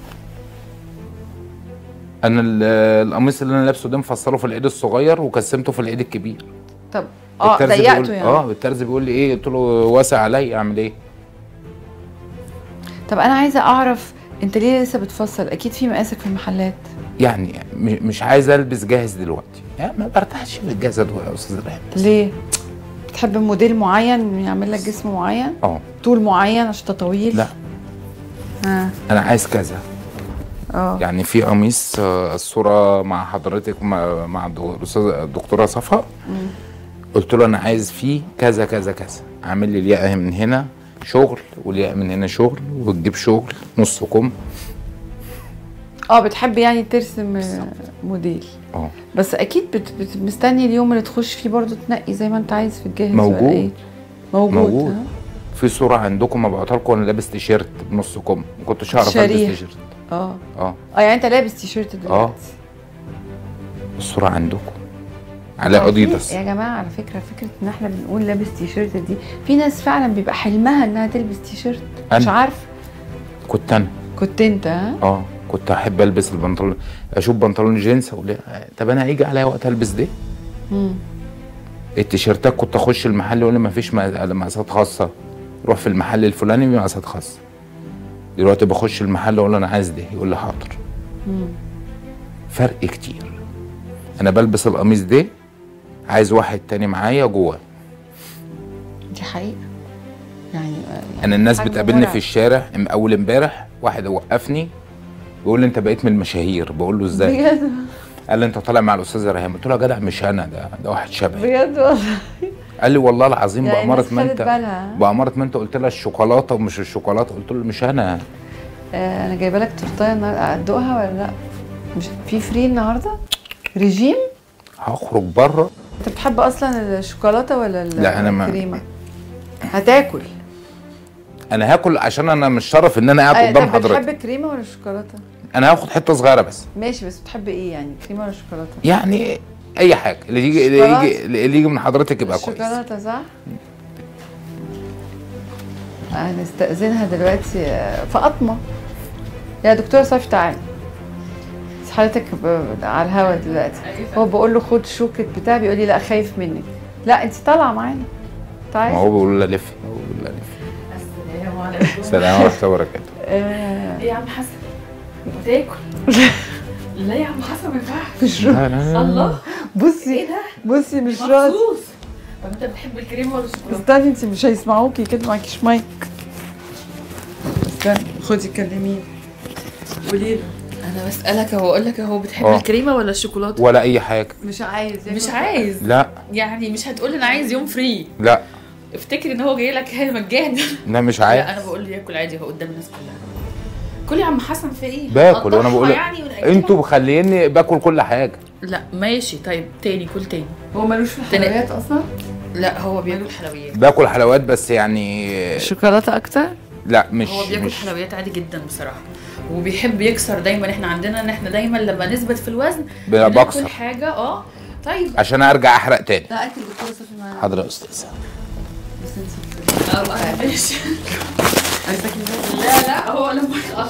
انا ال- القميص اللي انا لابسه ده مفصله في العيد الصغير وكسمته في العيد الكبير طب اه الترزي ضيقته بيقول يعني اه الترزي بيقول لي ايه قلت له واسع عليا اعمل ايه طب انا عايزه اعرف انت ليه لسه بتفصل اكيد في مقاسك في المحلات يعني م- مش عايز البس جاهز دلوقتي يعني ما برتاحش في الجاهز ده يا استاذ رحمه ليه بتحب موديل معين يعمل لك جسم معين اه طول معين عشان انت طويل لا اه انا عايز كذا اه يعني في قميص آه، الصوره مع حضرتك مع مع الدو- الاستاذه الدكتوره صفاء مم. قلت له انا عايز فيه كذا كذا كذا عامل لي الياقه من هنا شغل والياقه من هنا شغل وتجيب شغل نص كم اه بتحب يعني ترسم آه، موديل اه بس اكيد بت بت مستني اليوم اللي تخش فيه برضو تنقي زي ما انت عايز في الجاهز ولا موجود. ايه موجود, موجود. ها؟ في صوره عندكم ابعتها لكم وانا لابس تيشيرت بنص كم ما كنتش اعرف البس شاريه. تيشيرت اه اه اه يعني انت لابس تيشيرت دلوقتي اه الصوره عندكم على هو في- اديداس يا جماعه على فكره فكره ان احنا بنقول لابس تيشيرت دي في ناس فعلا بيبقى حلمها انها تلبس تيشيرت مش أنا. عارف كنت انا كنت انت ها اه كنت احب البس البنطلون اشوف بنطلون جينز اقول إيه، طب انا هيجي عليا وقت البس ده مم. التيشيرتات كنت اخش المحل يقول لي ما فيش مقاسات خاصه روح في المحل الفلاني في مقاسات خاصه دلوقتي بخش المحل اقول له انا عايز ده يقول لي حاضر مم. فرق كتير انا بلبس القميص ده عايز واحد تاني معايا جوه دي حقيقه يعني انا الناس حاجة بتقابلني مرعبة. في الشارع ام- اول امبارح واحد وقفني بيقول لي انت بقيت من المشاهير بقول له ازاي بجد قال لي انت طالع مع الاستاذ ريهام قلت له يا جدع مش انا ده ده واحد شبهي بجد والله قال لي والله العظيم يعني بأمارة الناس ما خدت انت بالها. بأمارة ما انت قلت لها الشوكولاته ومش الشوكولاته قلت له مش انا آه، انا جايبه لك تورتايه النهارده ادوقها ولا لا مش في فري النهارده ريجيم هخرج بره انت بتحب اصلا الشوكولاته ولا ال- لا، أنا ما- الكريمه هتاكل انا هاكل عشان انا مش شرف ان انا قاعد آه، قدام طب بتحب حضرتك الكريمه ولا الشوكولاته انا هاخد حته صغيره بس ماشي بس بتحب ايه يعني كريمه ولا شوكولاته يعني اي حاجه اللي يجي اللي شوكولاتة؟ يجي اللي يجي من حضرتك يبقى كويس الشوكولاته صح هنستأذنها دلوقتي آه، فاطمه يا دكتوره صافي تعالي بس حضرتك ب- على الهوا دلوقتي هو بقول له خد شوكة بتاع بيقول لي لا خايف منك لا انت طالعه معانا ما تعالي هو بيقول لها لفي هو بيقول لها لفي السلام عليكم السلام ورحمه الله وبركاته آه، ايه يا عم حسن بتاكل لا يا عم حسن ما ينفعش مش لا، لا، لا. الله بصي ايه ده بصي مش راضي مخصوص طب انت بتحب الكريم ولا الشوكولاته استني انت مش هيسمعوكي كده معكيش مايك استني خدي كلميني قولي له انا بسالك اهو اقول لك اهو بتحب اه. الكريمه ولا الشوكولاته ولا اي حاجه مش عايز مش عايز لا يعني مش هتقول انا عايز يوم فري لا افتكر ان هو جاي لك مجانا لا مش لا عايز انا بقول له ياكل عادي اهو قدام الناس كلها كل يا عم حسن في ايه باكل وانا هتقطعها بقول يعني ونأكلها؟ انتوا مخليني باكل كل حاجه لا ماشي طيب تاني كل تاني هو ملوش في تاني. الحلويات اصلا لا هو بياكل حلويات باكل حلويات بس يعني شوكولاته اكتر لا مش هو بياكل مش حلويات عادي جدا بصراحه وبيحب يكسر دايما احنا عندنا ان احنا دايما لما نثبت في الوزن ب- بناكل بكسر حاجه اه طيب عشان ارجع احرق تاني لا انت الدكتوره صافي معانا حاضر يا استاذ بس انت اه ماشي عايزاكي لا لا هو لما يخلص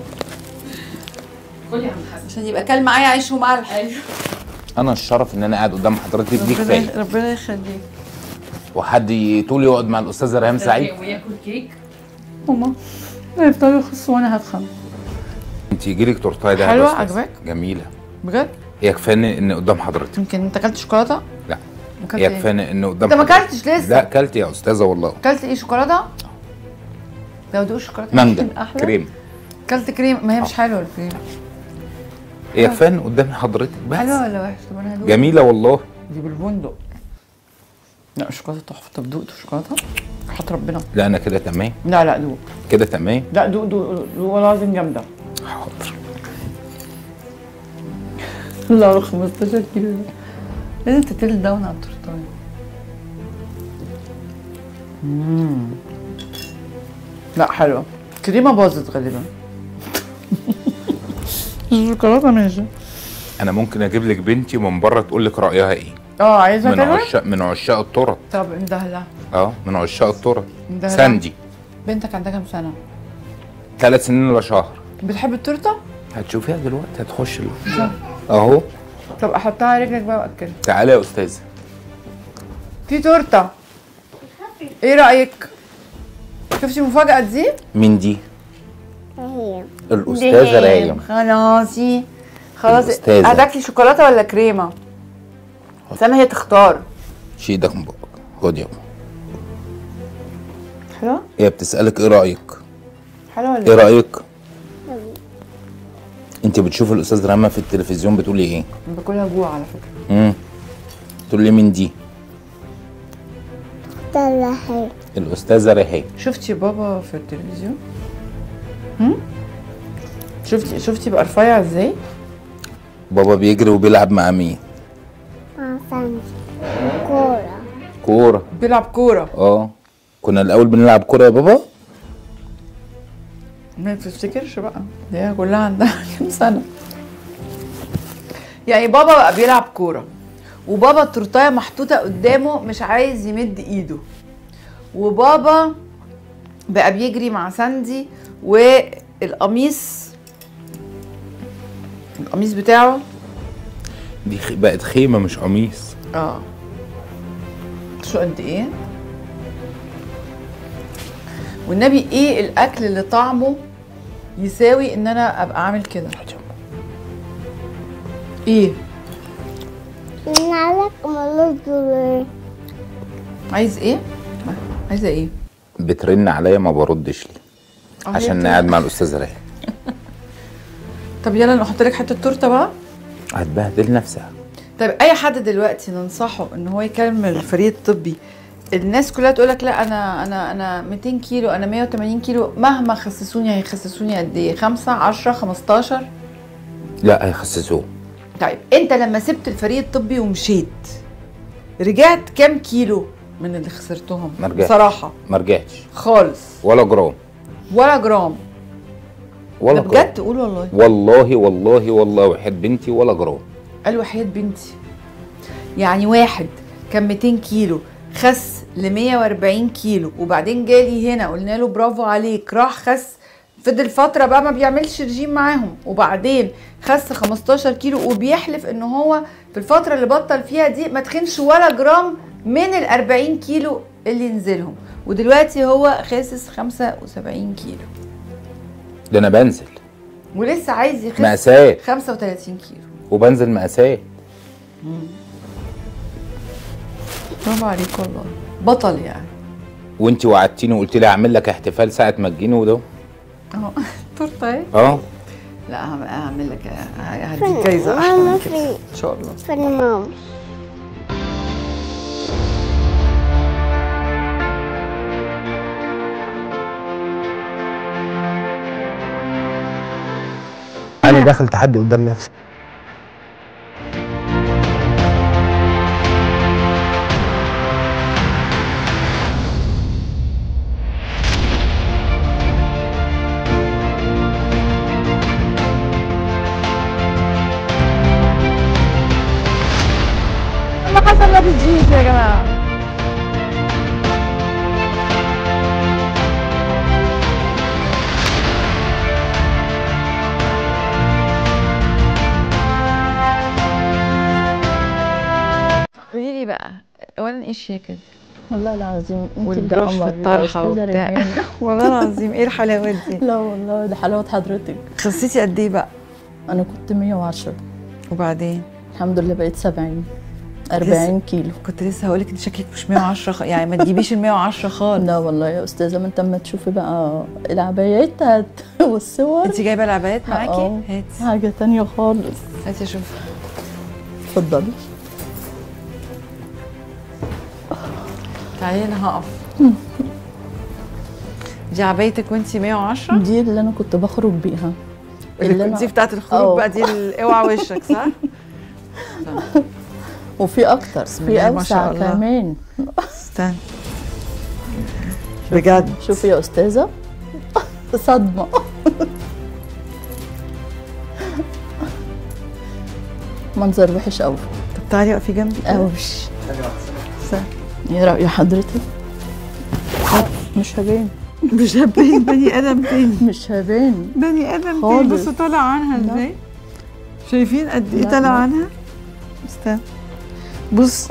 كل يا عم حسن عشان يبقى كل معايا عيش وملح ايوه انا الشرف ان انا قاعد قدام حضرتك دي كفايه ربنا ربنا يخليك وحد يطول يقعد مع الاستاذه ريهام سعيد وياكل كيك ماما هيفضلوا يخصوا وانا هتخن انت يجيلك تورتايه ده حلوة؟ عجباك؟ جميله بجد هي كفايه ان قدام حضرتك يمكن انت اكلت شوكولاته لا اكلت هي ايه كفايه ان قدام انت ما حضرتك. اكلتش لسه لا اكلت يا استاذه والله اكلت ايه شوكولاته لو دوق شوكولاته مانجا يمكن احلى كريم اكلت كريم ما هي مش حلوه الكريم هي كفايه ان قدام حضرتك حلوه بس ولا وحش طب انا هدوق جميله والله دي بالبندق لا الشوكولاته تحفه طب دقت شوكولاته حط ربنا لا انا كده تمام لا لا دوق كده تمام لا دوق دوق دوق والله العظيم جامده حاضر لا 15 كيلو ده. لازم تتل داون على التورتايه مم. لا حلوه كريمه باظت غالبا الشوكولاته ماشي انا ممكن اجيب لك بنتي من بره تقول لك رايها ايه اه عايزه من كمان عشاق من عشاق التورت طب اندهلها اه من عشاق التورت اندهلها ساندي بنتك عندها كام سنه ثلاث سنين ولا شهر بتحب التورته هتشوفيها دلوقتي هتخش ال- اهو طب احطها على رجلك بقى واكلها تعالى يا استاذه في تورته ايه رايك شفتي المفاجاه دي مين دي الاستاذه رايم خلاصي خلاص الأستاذة. هتاكلي شوكولاته ولا كريمه سامي هي تختار شيل ايدك من بقك خد يابا حلوه هي بتسالك ايه رايك حلوه ايه ولا رايك انت بتشوف الاستاذ رحمه في التلفزيون بتقولي ايه باكلها جوع على فكره امم تقول لي مين دي طلعي الاستاذه ريهام شفتي بابا في التلفزيون هم؟ شفتي شفتي بقى رفيع ازاي بابا بيجري وبيلعب مع مين عشان كورة كوره بيلعب كوره اه كنا الاول بنلعب كوره يا بابا ما تفتكرش بقى دي هي كلها عندها كام سنه يعني بابا بقى بيلعب كوره وبابا التورتايه محطوطه قدامه مش عايز يمد ايده وبابا بقى بيجري مع ساندي والقميص القميص بتاعه دي خ- بقت خيمه مش قميص اه شو قد ايه والنبي ايه الاكل اللي طعمه يساوي ان انا ابقى عامل كده ايه نعلك ملوش دولار عايز ايه عايزه ايه بترن عليا ما بردش ليه أه، هي عشان بتبقى- قاعد مع الاستاذه ريان طب يلا نحط لك حته تورته بقى هتبهدل نفسها طيب اي حد دلوقتي ننصحه ان هو يكلم الفريق الطبي الناس كلها تقول لك لا انا انا انا 200 كيلو انا 180 كيلو مهما خسسوني هيخسسوني قد ايه 5 10 15 لا هيخسسوه طيب انت لما سبت الفريق الطبي ومشيت رجعت كام كيلو من اللي خسرتهم ما رجعتش بصراحه ما رجعتش خالص ولا جرام ولا جرام ولا ده جرام بجد قول والله والله والله والله وحياة بنتي ولا جرام قال وحياة بنتي يعني واحد كان 200 كيلو خس ل 140 كيلو وبعدين جالي هنا قلنا له برافو عليك راح خس فضل فترة بقى ما بيعملش رجيم معاهم وبعدين خس 15 كيلو وبيحلف ان هو في الفترة اللي بطل فيها دي ما تخنش ولا جرام من ال 40 كيلو اللي نزلهم ودلوقتي هو خاسس 75 كيلو ده انا بنزل ولسه عايز يخس مأساة. 35 كيلو وبنزل مأساة برافو عليك والله بطل يعني وانت وعدتيني وقلت لي اعمل لك احتفال ساعه ما تجيني وده اهو تورته اهي اه لا هعمل- هعمل لك هديك جايزه احلى من كده ان شاء الله فين ماما انا داخل تحدي قدام نفسي ما حصل لا بتجيش يا جماعه قولي لي بقى اولا ايه الشياكه دي والله العظيم انت اللي والبروش في قمر الطرحه أستاذة وبتاع ريهام. والله العظيم ايه الحلاوات دي لا والله ده حلاوة حضرتك خسيتي قد ايه بقى انا كنت 110 وبعدين الحمد لله بقيت 70 40 كيلو كنت لسه هقول لك انت شكلك مش 110 خ... يعني ما تجيبيش ال 110 خالص لا والله يا استاذه ما انت اما تشوفي بقى العبايات بتاعت والصور انت جايبه العبايات معاكي اه. هاتي حاجه تانية خالص هاتي اشوف اتفضلي تعالي انا هقف دي عبايتك وانت 110 دي اللي انا كنت بخرج بيها اللي دي بتاعت الخروج اه. بقى دي ال- اوعى وشك صح؟ وفي اكتر بسم في الله ما شاء اوسع الله. كمان استنى بجد شوفي يا استاذه صدمه منظر وحش قوي طب تعالي اقفي جنبي قوي ايه راي حضرتك مش هبان مش هبان بني ادم تاني مش هبان بني ادم تاني خالص. بصوا طالع عنها لا. ازاي شايفين قد ايه لا، طالع لا. عنها استنى بص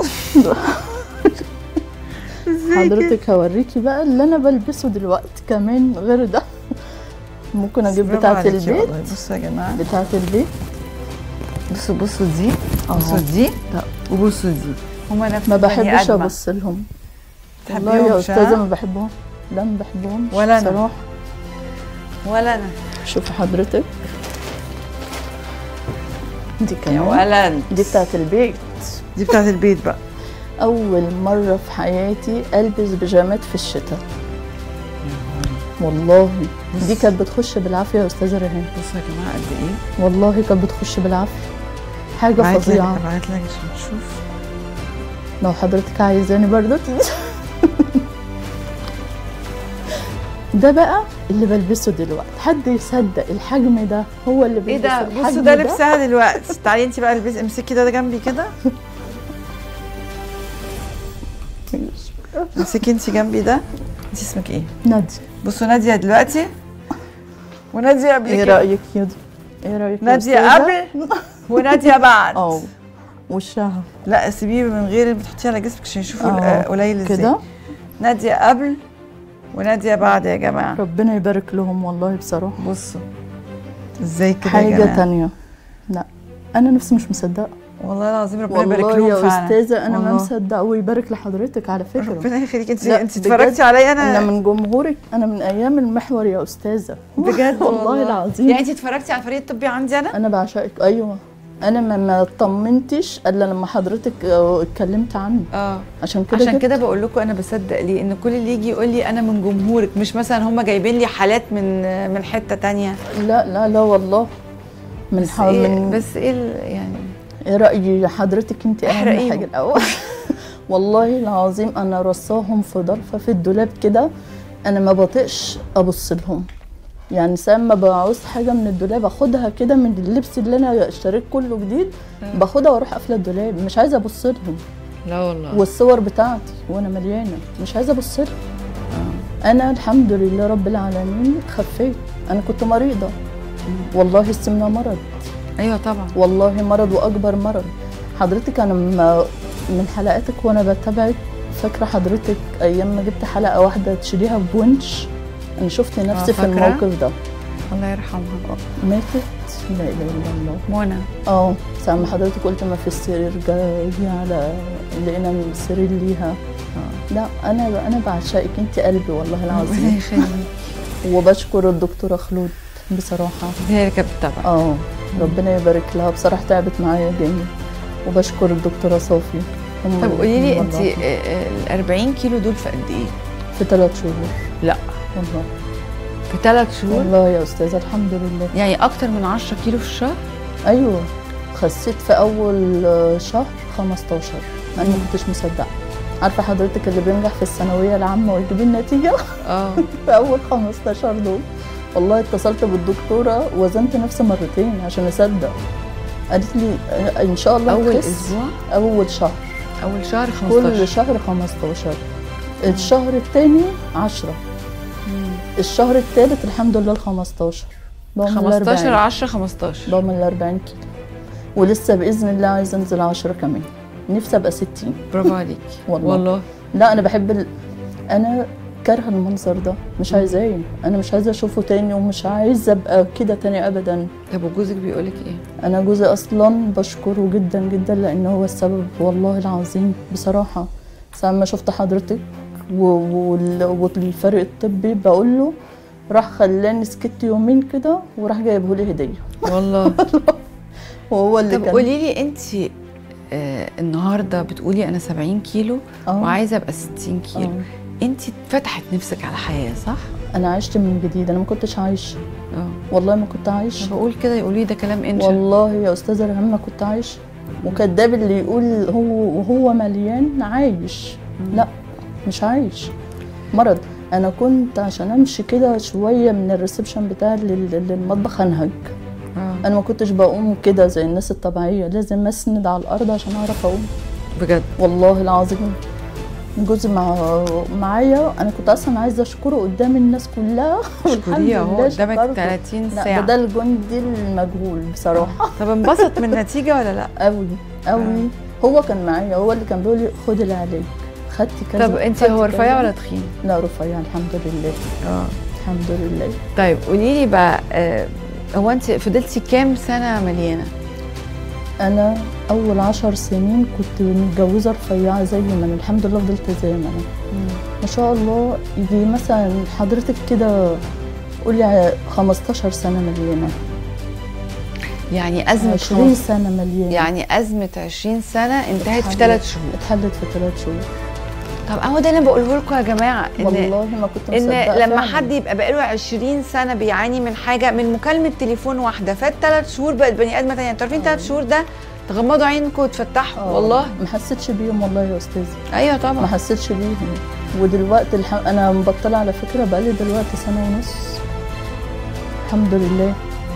حضرتك هوريكي بقى اللي انا بلبسه دلوقتي كمان غير ده ممكن اجيب برافو بتاعه عليكي البيت والله. بصوا يا جماعه بتاعه البيت بصوا بصوا دي أهو. بصوا دي وبصوا دي هما نفس ما البني بحبش آدمة. ابص لهم والله تحبيهم يا مش استاذه ها؟ ما بحبهم لا ما بحبهمش ولا أنا. صراحه ولا انا شوفي حضرتك دي يا كمان ولد دي بتاعه البيت دي بتاعت البيت بقى اول مره في حياتي البس بيجامات في الشتاء والله دي كانت بتخش بالعافيه يا استاذه ريهام بصوا يا جماعه قد ايه والله كانت بتخش بالعافيه حاجه ابعت لك فظيعه ابعت لك عشان تشوف لو حضرتك عايزاني برضه ده بقى اللي بلبسه دلوقتي حد يصدق الحجم ده هو اللي ايه بيلبس ده الحجم بصوا ده لبسها دلوقتي تعالي انت بقى البسي امسكي ده جنبي كده امسكي انت جنبي ده انت اسمك ايه نادي بصوا ناديه دلوقتي وناديه قبل ايه كده رايك يا دي ايه رايك يا ناديه أستاذة؟ قبل وناديه بعد اه وشها لا سيبيه من غير اللي بتحطيه على جسمك عشان يشوفوا اه. ال- قليل ازاي كده ناديه قبل وناديه بعد يا جماعه ربنا يبارك لهم والله بصراحه بصوا ازاي كده يا حاجه جماعه تانية لا انا نفسي مش مصدقه والله العظيم ربنا يبارك والله لهم يا فعلا استاذه انا ما والله. مصدقه ويبارك لحضرتك على فكره ربنا يخليك انت لا، انت بجد، اتفرجتي عليا انا انا من جمهورك انا من ايام المحور يا استاذه بجد والله العظيم يعني انت اتفرجتي على الفريق الطبي عندي انا انا بعشقك ايوه انا ما ما اطمنتش الا لما حضرتك آه، اتكلمت عنه اه عشان كده عشان جبت. كده بقول لكم انا بصدق ليه ان كل اللي يجي يقول لي انا من جمهورك مش مثلا هم جايبين لي حالات من من حته تانية لا لا لا والله من بس ح... ايه من بس ايه ال- يعني ايه رايي حضرتك انت اهم احرقيهم. حاجه الاول والله العظيم انا رصاهم في ضرفه في الدولاب كده انا ما بطيقش ابص لهم يعني ساعة ما بعوز حاجه من الدولاب اخدها كده من اللبس اللي انا اشتريت كله جديد باخدها واروح قافله الدولاب مش عايزه ابص لهم لا والله والصور بتاعتي وانا مليانه مش عايزه ابص لها انا الحمد لله رب العالمين خفيت انا كنت مريضه والله السمنه مرض ايوه طبعا والله مرض واكبر مرض حضرتك انا م- من حلقاتك وانا بتابعك فاكره حضرتك ايام ما جبت حلقه واحده تشيليها بونش انا شفت نفسي في فاكرة؟ الموقف ده الله يرحمها ماتت لا اله الا الله منى اه ساعة ما حضرتك قلت ما في السرير جا جه على لقينا السرير ليها لا انا انا بعشقك انت قلبي والله ربنا العظيم يخليك وبشكر الدكتوره خلود بصراحه هي اللي كانت بتتابعك اه ربنا يبارك لها بصراحه تعبت معايا جامد وبشكر الدكتوره صافي هم طب قولي لي انت والله. ال 40 كيلو دول في قد ايه؟ في ثلاث شهور لا والله في ثلاث شهور والله يا استاذه الحمد لله يعني اكتر من 10 كيلو في الشهر ايوه خسيت في اول آه، شهر 15 انا ما كنتش مصدقه عارفه حضرتك اللي بينجح في الثانويه العامه ويجيب النتيجه اه في اول 15 دول والله اتصلت بالدكتوره وزنت نفسي مرتين عشان اصدق قالت لي آه، ان شاء الله اول هتخس. اسبوع اول شهر اول شهر 15 كل شهر 15 الشهر الثاني 10 الشهر الثالث الحمد لله ال 15 بقوا من ال 15 40. 10 15 بقوا من ال 40 كيلو ولسه باذن الله عايزه انزل 10 كمان نفسي ابقى 60 برافو عليك والله, والله لا انا بحب ال... انا كارهه المنظر ده مش عايزاه انا مش عايزه اشوفه تاني ومش عايزه ابقى كده تاني ابدا طب وجوزك بيقولك ايه؟ انا جوزي اصلا بشكره جدا جدا لان هو السبب والله العظيم بصراحه ساعة ما شفت حضرتك و- وال- والفريق الطبي بقول له راح خلاني سكت يومين كده وراح جايبه لي هديه والله وهو اللي طب كان قولي لي انت آه النهارده بتقولي انا 70 كيلو آه. وعايزه ابقى 60 كيلو آه. انت فتحت نفسك على حياه صح؟ انا عشت من جديد انا ما كنتش عايشه اه والله ما كنت عايشه بقول كده يقولوا لي ده كلام انشا والله يا استاذه ريهام ما كنت عايشه وكذاب اللي يقول هو وهو مليان عايش لا مش عايش مرض انا كنت عشان امشي كده شويه من الريسبشن بتاعي لل- للمطبخ انهج آه. انا ما كنتش بقوم كده زي الناس الطبيعيه لازم اسند على الارض عشان اعرف اقوم بجد والله العظيم جوزي مع معايا انا كنت اصلا عايزه اشكره قدام الناس كلها اشكريه اهو قدامك شكرته. 30 لا ساعه ده الجندي المجهول بصراحه طب انبسط من النتيجه ولا لا؟ قوي قوي هو كان معايا هو اللي كان بيقول لي خدي اللي عليك خدتي كذا طب انت خدتي هو كذا. رفيع ولا تخين؟ لا رفيع الحمد لله اه الحمد لله طيب قولي لي بقى آه هو انت فضلتي كام سنه مليانه؟ انا اول عشر سنين كنت متجوزه رفيعه زي ما انا الحمد لله فضلت زي ما انا ما شاء الله يجي مثلا حضرتك كده قولي على 15 سنه مليانه يعني ازمه 20 خمس- سنه مليانه يعني ازمه 20 سنه انتهت في اتحلت- ثلاث شهور اتحلت في ثلاث شهور طب اهو ده انا بقوله لكم يا جماعه ان والله ما كنت ان مصدقة لما فعلاً. حد يبقى بقاله 20 سنه بيعاني من حاجه من مكالمه تليفون واحده فات ثلاث شهور بقت بني ادمه ثانيه انتوا عارفين ثلاث شهور ده تغمضوا عينكم وتفتحوا آه، والله ما حسيتش بيهم والله يا استاذه ايوه ما طبعا حسيتش بيهم ودلوقتي الح... انا مبطله على فكره بقالي دلوقتي سنه ونص الحمد لله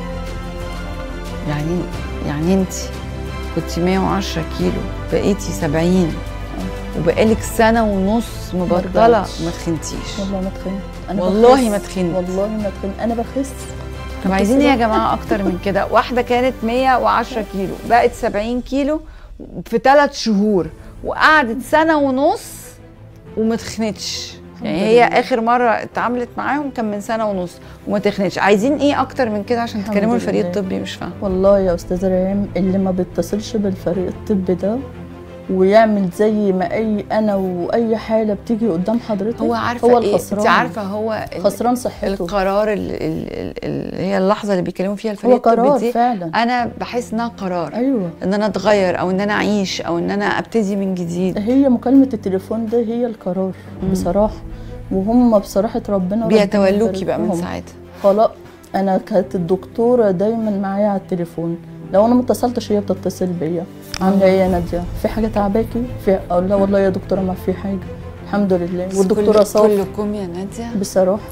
يعني يعني انت كنت 110 كيلو بقيتي 70 وبقالك سنه ونص مبطله رجعتش. ما تخنتيش والله ما تخنت انا والله بخس. ما تخنت. والله ما تخنت انا بخس طب عايزين ايه يا جماعه اكتر من كده واحده كانت 110 كيلو بقت 70 كيلو في ثلاث شهور وقعدت سنه ونص وما تخنتش يعني الحمد هي لله. اخر مره اتعاملت معاهم كان من سنه ونص وما تخنتش عايزين ايه اكتر من كده عشان الحمد تكلموا الفريق لله. الطبي مش فاهمه والله يا استاذه ريم اللي ما بيتصلش بالفريق الطبي ده ويعمل زي ما اي انا واي حاله بتيجي قدام حضرتك هو عارفه هو ايه الخسران انت عارفه هو ال- خسران صحته القرار ال- ال- ال- اللي هي اللحظه اللي بيتكلموا فيها الفريق هو قرار الطبي دي فعلا انا بحس انها قرار ايوه ان انا اتغير او ان انا اعيش او ان انا ابتدي من جديد هي مكالمه التليفون ده هي القرار بصراحه وهم بصراحه ربنا ربنا بيتولوكي بقى من يبارك لهم. ساعتها خلاص انا كانت الدكتوره دايما معايا على التليفون لو انا ما اتصلتش هي بتتصل بيا عامله ايه يا ناديه في حاجه تعباكي في اقول لها والله يا دكتوره ما في حاجه الحمد لله والدكتوره كل- صافي كلكم يا ناديه بصراحه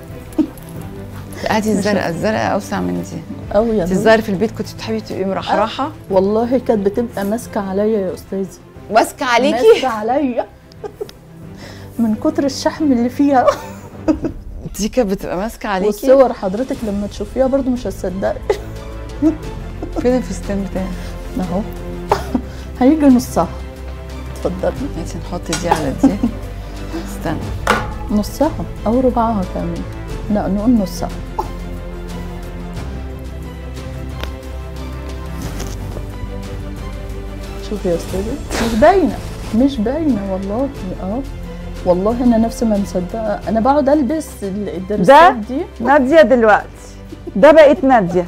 هاتي مش الزرقاء الزرقاء اوسع من دي قوي يا انت نور. الظاهر في البيت كنت بتحبي تبقي مرحرحه والله كانت بتبقى ماسكه عليا يا استاذي ماسكه عليكي ماسكه عليا من كتر الشحم اللي فيها دي كانت بتبقى ماسكه عليكي والصور حضرتك لما تشوفيها برضو مش هتصدقي فين الفستان بتاعي اهو هيجي نصها اتفضلي ماشي نحط دي على دي استنى نصها او ربعها كمان لا نقول نصها شوفي يا استاذه مش باينه مش باينه والله اه والله انا نفسي ما مصدقه انا بقعد البس ال- الدرسات دي ناديه دلوقتي ده بقت ناديه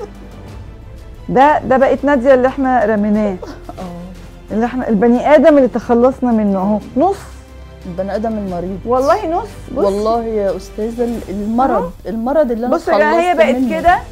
ده ده بقت ناديه اللي احنا رميناه اللي احنا البني ادم اللي تخلصنا منه اهو نص البني ادم المريض والله نص بص والله يا استاذه ال- المرض المرض اللي انا بص يا جماعه هي اتخلصت بقت منه. كده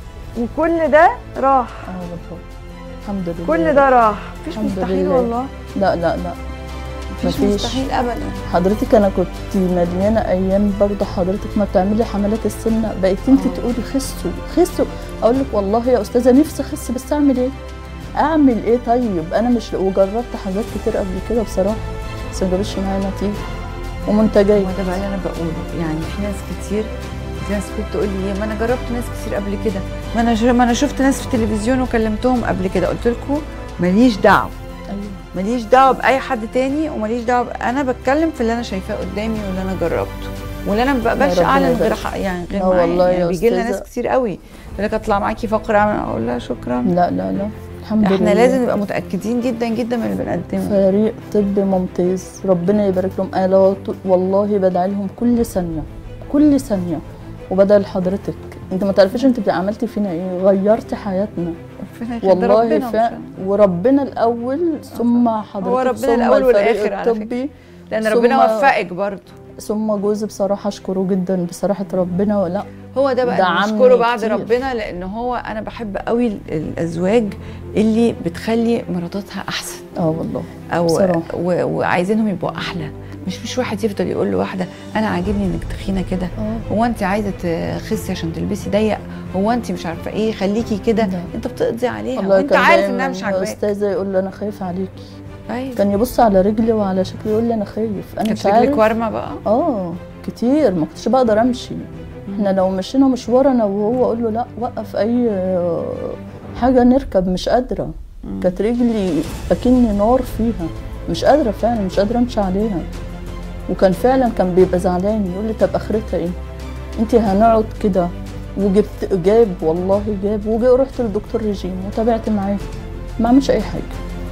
وكل ده راح اه والله الحمد لله كل ده راح مفيش الحمد مستحيل لله. والله لا لا لا مفيش مستحيل ابدا حضرتك انا كنت مليانه ايام برضه حضرتك ما بتعملي حملات السمنه بقيت انت تقولي خسوا خسوا اقول لك والله يا استاذه نفسي اخس بس اعمل ايه؟ اعمل ايه طيب انا مش وجربت حاجات كتير قبل كده بصراحه بس ما جابش معايا نتيجه ومنتجيه هو ده بقى اللي انا بقوله يعني في ناس كتير في ناس كنت تقول لي ما انا جربت ناس كتير قبل كده ما انا ش- ما انا شفت ناس في التلفزيون وكلمتهم قبل كده قلت لكم ماليش دعوه ايوه ماليش دعوه باي حد تاني وماليش دعوه ب- انا بتكلم في اللي انا شايفاه قدامي واللي انا جربته واللي انا ما بقبلش ربنا اعلن غير يبارك. حق يعني غير لا معايا والله يعني يا بيجي لنا أستاذة. ناس كتير قوي يقول لك اطلع معاكي فقره اعمل اقول لها شكرا لا لا لا الحمد احنا لله لازم نبقى متاكدين جدا جدا من اللي بنقدمه فريق طب ممتاز ربنا يبارك لهم انا لو ط- والله بدعي لهم كل ثانيه كل ثانيه وبدعي لحضرتك انت ما تعرفيش انت عملتي فينا ايه غيرتي حياتنا ربنا يخلي والله ربنا فعلا مش- وربنا الاول ثم حضرتك هو ربنا ثم الأول الفريق والآخر على الطبي لان ربنا ثم- وفقك برضه ثم جوزي بصراحه اشكره جدا بصراحه ربنا لا هو ده بقى دعمني اللي نشكره بعد كتير. ربنا لان هو انا بحب قوي ال- الازواج اللي بتخلي مراتاتها احسن اه والله او بصراحة. و- وعايزينهم يبقوا احلى مش مش واحد يفضل يقول لواحده انا عاجبني انك تخينه كده اه هو انت عايزه تخسي عشان تلبسي ضيق هو انت مش عارفه ايه خليكي كده لا. انت بتقضي عليها والله وانت كان عارف دايماً انها مش عاجباك استاذه يقول لي انا خايف عليكي ايوه كان يبص على رجلي وعلى شكلي يقول لي انا خايف انا كانت مش رجلك عارف وارمه بقى اه كتير ما كنتش بقدر امشي احنا لو مشينا مشوار انا وهو اقول له لا وقف اي آه، حاجه نركب مش قادره كانت رجلي اكني نار فيها مش قادره فعلا مش قادره امشي عليها وكان فعلا كان بيبقى زعلان يقول لي طب اخرتها ايه انت هنقعد كده وجبت جاب والله جاب وجي رحت للدكتور ريجيم وتابعت معاه ما عملش اي حاجه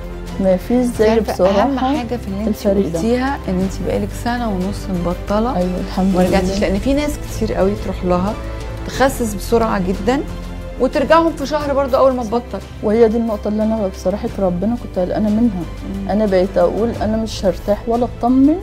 ما فيش زي عارفة بصراحه اهم حاجه في اللي انت الفريق ده. قلتيها ان انت بقالك سنه ونص مبطله ايوه الحمد ما لله رجعتيش لان في ناس كتير قوي تروح لها تخسس بسرعه جدا وترجعهم في شهر برضو اول ما تبطل وهي دي النقطة اللي أنا بصراحة ربنا كنت قلقانة منها أنا بقيت أقول أنا مش هرتاح ولا أطمن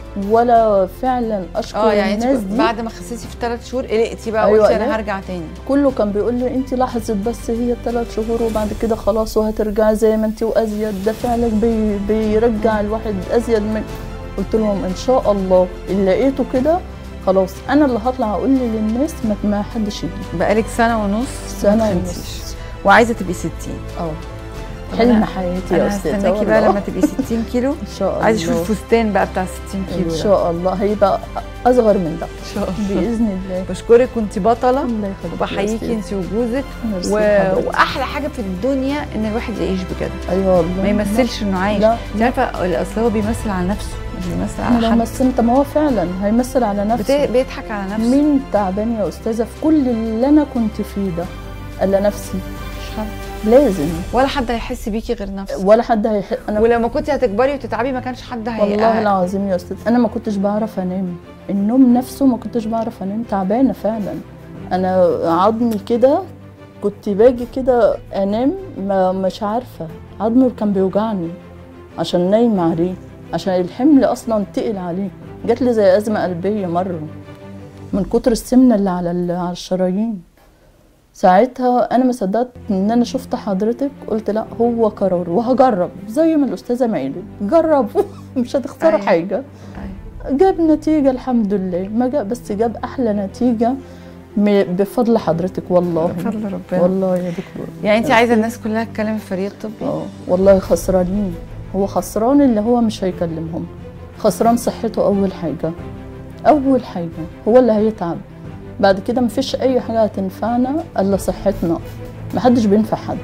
ولا فعلا أشكر اه يعني الناس انت دي بعد ما خسيتي في ثلاث شهور قلقتي بقى أيوة، قلتي انا قلقت. هرجع تاني كله كان بيقول لي أنت لحظة بس هي ثلاث شهور وبعد كده خلاص وهترجعي زي ما أنت وأزيد ده فعلا بي بيرجع الواحد أزيد من قلت لهم إن شاء الله اللي لقيته كده خلاص أنا اللي هطلع أقول للناس ما, ما حدش يجي بقالك سنه ونص سنة ما ونص. تخنتيش. وعايزه تبقي 60 اه طب حلم أنا- حياتي يا انا أستاذة هستناكي بقى والله. لما تبقي 60 كيلو إن شاء الله عايزه اشوف الفستان بقى بتاع 60 كيلو ان ده. شاء الله هيبقى اصغر من ده ان شاء الله باذن الله بشكرك كنتي بطله الله يخليك وبحييكي انت وجوزك ميرسي و... لحضرتك. واحلى حاجه في الدنيا ان الواحد يعيش بجد ايوه والله ما يمثلش انه عايش لا. انت عارفه اصل هو بيمثل على نفسه بيمثل انا على لو حد مثلت ما هو فعلا هيمثل على نفسه بت- بيضحك على نفسه مين تعبان يا استاذه في كل اللي انا كنت فيه ده الا نفسي مش حد لازم ولا حد هيحس بيكي غير نفسك ولا حد هيح... انا ولما كنت هتكبري وتتعبي ما كانش حد هي والله العظيم يا استاذ انا ما كنتش بعرف انام النوم نفسه ما كنتش بعرف انام تعبانه فعلا انا عظمي كده كنت باجي كده انام ما مش عارفه عظمي كان بيوجعني عشان نايمه عليه عشان الحمل اصلا تقل عليه جات لي زي ازمه قلبيه مره من كتر السمنه اللي على ال- على الشرايين ساعتها انا ما صدقت ان انا شفت حضرتك قلت لا هو قرار وهجرب زي ما الاستاذه مايلي جرب مش هتخسروا أيوة. حاجه جاب نتيجه الحمد لله ما جاب بس جاب احلى نتيجه م- بفضل حضرتك والله بفضل ربنا. والله يا دكتور يعني انت عايزه الناس كلها تتكلم في الفريق الطبي اه والله خسرانين هو خسران اللي هو مش هيكلمهم خسران صحته اول حاجه اول حاجه هو اللي هيتعب بعد كده مفيش اي حاجه هتنفعنا الا صحتنا محدش بينفع حد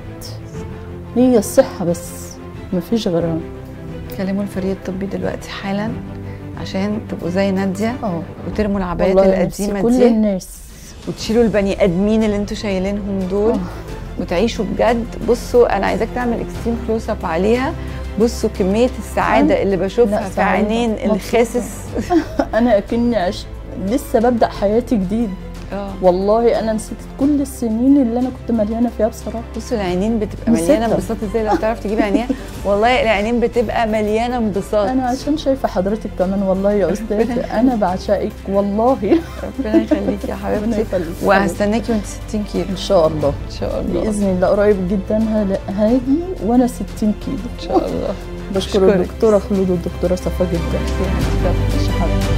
هي الصحه بس مفيش غيرها كلموا الفريق الطبي دلوقتي حالا عشان تبقوا زي ناديه اه وترموا العبايات والله نفسي القديمه كل دي الناس وتشيلوا البني ادمين اللي انتوا شايلينهم دول وتعيشوا بجد بصوا انا عايزاك تعمل اكستريم كلوز اب عليها بصوا كميه السعاده اللي بشوفها لا، في سعيدة. عينين مبسوطة. الخاسس انا اكني عشت لسه ببدا حياتي جديد اه والله انا نسيت كل السنين اللي انا كنت مليانه فيها بصراحه بصوا العينين بتبقى مليانه نسيتها. انبساط ازاي لو تعرف تجيبي عينيها والله العينين بتبقى مليانه انبساط انا عشان شايفه حضرتك كمان والله يا استاذ انا بعشقك والله ربنا يخليكي يا ربنا حبيبتي يخليك. وهستناكي وانت 60 كيلو ان شاء الله ان شاء الله باذن الله قريب جدا هل- هاجي وانا 60 كيلو ان شاء الله بشكر أشكرك. الدكتوره خلود والدكتوره صفا جدا مش حابة.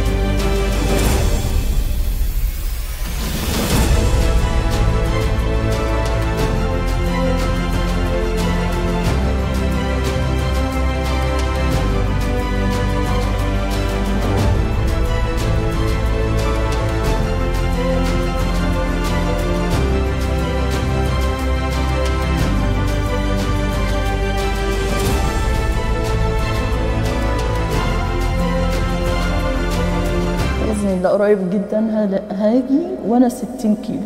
باذن الله قريب جدا هل- هاجي وانا 60 كيلو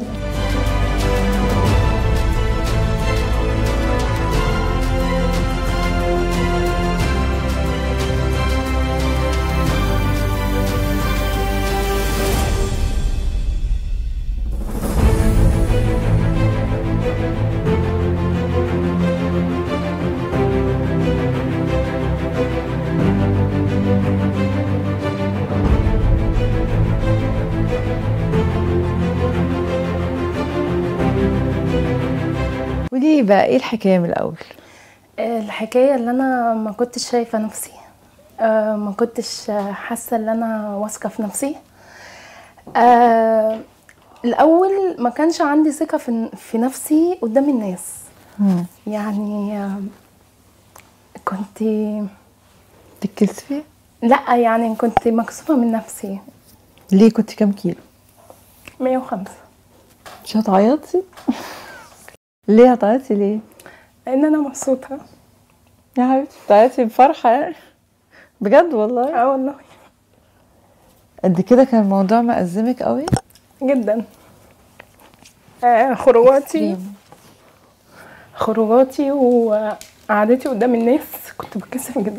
ودي بقى ايه الحكايه من الاول الحكاية اللي أنا ما كنتش شايفة نفسي آه، ما كنتش آه، حاسة ان أنا واثقة في نفسي آه، الأول ما كانش عندي ثقة في في نفسي قدام الناس يعني آه، كنت تتكسفي لا يعني كنت مكسوفة من نفسي ليه كنت كام كيلو 105 مش هتعيطي ليه هتعيطي ليه لأن أنا مبسوطة يا حبيبتي بتعيطي بفرحه يعني بجد والله اه والله قد كده كان الموضوع مأزمك قوي جدا آه، خروجاتي خروجاتي وقعدتي قدام الناس كنت بتكسف جدا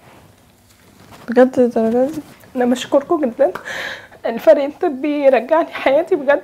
بجد للدرجه دي انا بشكركم جدا الفريق الطبي رجع لي حياتي بجد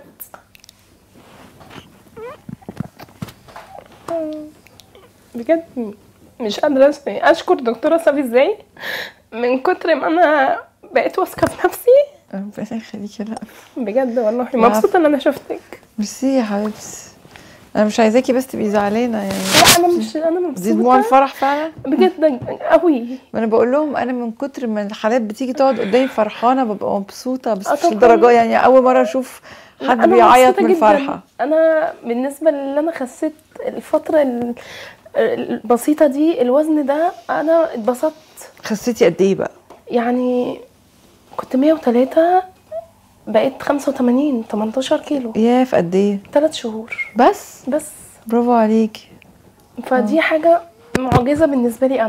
بجد مش قادرة أش- أشكر دكتورة صافي ازاي من كتر ما أنا بقيت واثقة في نفسي ربنا يخليكي لا بجد والله العفو. مبسوطة إن أنا شفتك ميرسي يا حبيبتي انا مش عايزاكي بس تبقي زعلانه يعني لا أنا مش أنا مبسوطة دي دموع الفرح فعلا بجد قوي ما انا بقول لهم انا من كتر ما الحالات بتيجي تقعد قدامي فرحانه ببقى مبسوطه بس آه مش طبعاً. الدرجه يعني اول مره اشوف لا، حد أنا بيعيط مبسوطة من جداً. الفرحه انا بالنسبه اللي انا خسيت الفتره ال- البسيطه دي الوزن ده انا اتبسطت خسيتي قد ايه بقى يعني كنت 103 بقيت 85 18 كيلو يا في قد ايه 3 شهور بس بس برافو عليكي فدي حاجه معجزه بالنسبه لي انا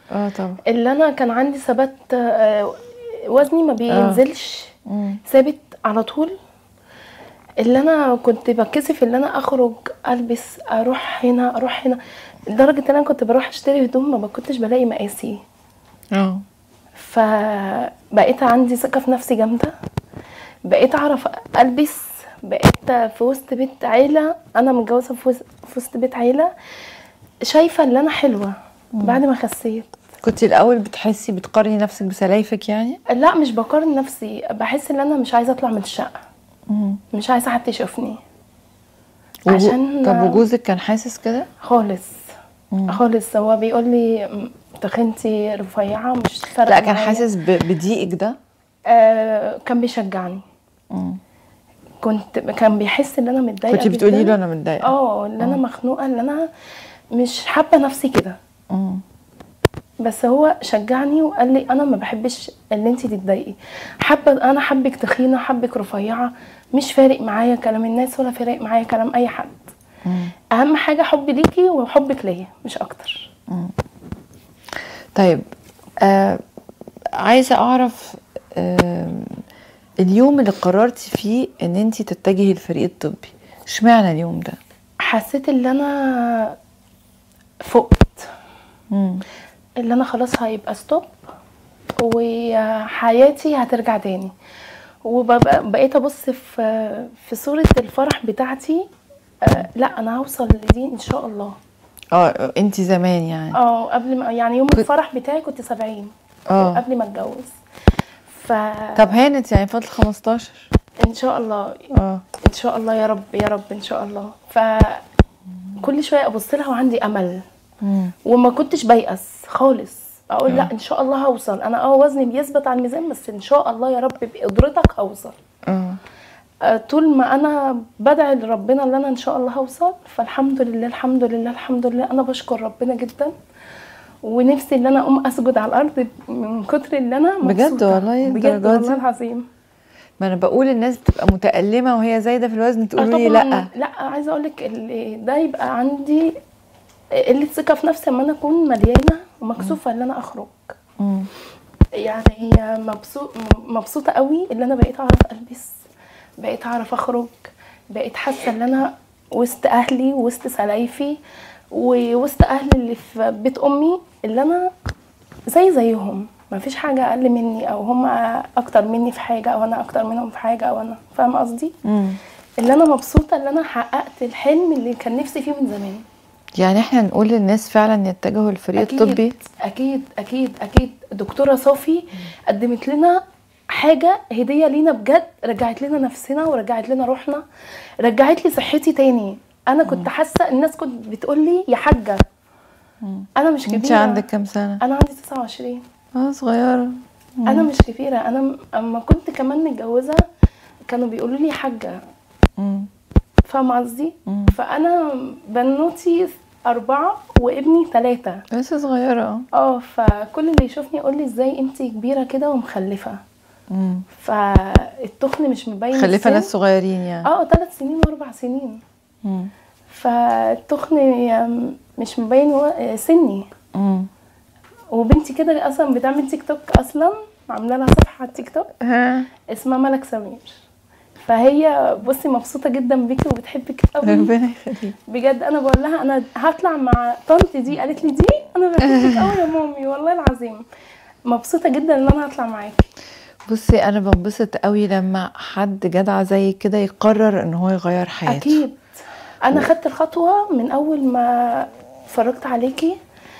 اه طبعا اللي انا كان عندي ثبات آه، وزني ما بينزلش مم. ثابت على طول اللي انا كنت بتكسف ان انا اخرج البس اروح هنا اروح هنا لدرجه ان انا كنت بروح اشتري هدوم ما كنتش بلاقي مقاسي اه فبقيت عندي ثقه في نفسي جامده بقيت اعرف البس بقيت في وسط بيت عيله انا متجوزه في وسط- في وسط بيت عيله شايفه ان انا حلوه بعد ما خسيت كنت الاول بتحسي بتقارني نفسك بسلايفك يعني لا مش بقارن نفسي بحس ان انا مش عايزه اطلع من الشقه مش عايزه حد يشوفني وجو- عشان طب وجوزك كان حاسس كده خالص خالص هو بيقول لي "م، تخنتي رفيعه مش فارقه لا كان معايا." حاسس ب- بضيقك ده آه كان بيشجعني كنت كان بيحس ان انا متضايقه كنت بتقولي جداً. له انا متضايقه اه ان انا مخنوقه ان انا مش حابه نفسي كده مم. بس هو شجعني وقال لي انا ما بحبش ان انت تتضايقي حابه انا حبك تخينه حبك رفيعه مش فارق معايا كلام الناس ولا فارق معايا كلام اي حد اهم حاجه حبي ليكي وحبك ليا مش اكتر طيب آه عايزه اعرف آه اليوم اللي قررتي فيه ان انت تتجهي للفريق الطبي اشمعنى اليوم ده حسيت ان انا فقت مم. اللي انا خلاص هيبقى ستوب وحياتي هترجع تاني وبقيت ابص في في صوره الفرح بتاعتي آه، لا انا هوصل لدي ان شاء الله اه انت زمان يعني اه قبل ما يعني يوم الفرح بتاعي كنت 70 اه. قبل ما اتجوز ف طب هانت يعني فضل 15 ان شاء الله اه ان شاء الله يا رب يا رب ان شاء الله ف كل شويه ابص لها وعندي امل مم. وما كنتش بيأس خالص اقول لا ان شاء الله هوصل انا اه وزني بيثبت على الميزان بس ان شاء الله يا رب بقدرتك هوصل اه آه، طول ما انا بدعي لربنا ان انا ان شاء الله هوصل فالحمد لله الحمد لله الحمد لله انا بشكر ربنا جدا ونفسي ان انا اقوم اسجد على الارض من كتر اللي انا بجد مبسوطة. والله بجد الدرجة دي؟ والله العظيم ما انا بقول الناس بتبقى متألمة وهي زايدة في الوزن آه تقولوا لي لا طبعاً. لا عايزه اقول لك ده يبقى عندي قله ثقه في نفسي اما انا اكون مليانه ومكسوفه ان انا اخرج مم. يعني مبسوط مبسوطه قوي ان انا بقيت اعرف البس بقيت اعرف اخرج بقيت حاسه ان انا وسط اهلي وسط سلايفي ووسط اهلي اللي في بيت امي اللي انا زي زيهم ما فيش حاجه اقل مني او هم اكتر مني في حاجه او انا اكتر منهم في حاجه او انا فاهمه قصدي مم. اللي انا مبسوطه ان انا حققت الحلم اللي كان نفسي فيه من زمان يعني احنا نقول للناس فعلا يتجهوا للفريق الطبي اكيد اكيد اكيد دكتوره صافي قدمت لنا حاجه هديه لينا بجد رجعت لنا نفسنا ورجعت لنا روحنا رجعت لي صحتي تاني انا كنت حاسه الناس كنت بتقول لي يا حاجه انا مش كبيره انت عندك كام سنة؟ انا عندي 29 اه صغيرة انا مش كبيره انا م- اما كنت كمان متجوزه كانوا بيقولوا لي حاجه مم. فاهمه قصدي فانا بنوتي أربعة وابني ثلاثة لسه صغيرة اه اه فكل اللي يشوفني يقول لي ازاي انت كبيرة كده ومخلفة مم. فالتخن مش مبين خلفة السن. ناس صغيرين يعني اه ثلاث سنين واربع سنين مم. فالتخن ي- مش مبين و- سني مم. وبنتي كده اصلا بتعمل تيك توك اصلا عامله لها صفحه على التيك توك ها اسمها ملك سمير فهي بصي مبسوطه جدا بيكي وبتحبك قوي ربنا يخليك بجد انا بقول لها انا هطلع مع طنط دي قالت لي دي انا بحبك قوي يا مامي والله العظيم مبسوطه جدا ان انا هطلع معاكي بصي انا بنبسط قوي لما حد جدع زي كده يقرر ان هو يغير حياته اكيد انا خدت الخطوه من اول ما اتفرجت عليكي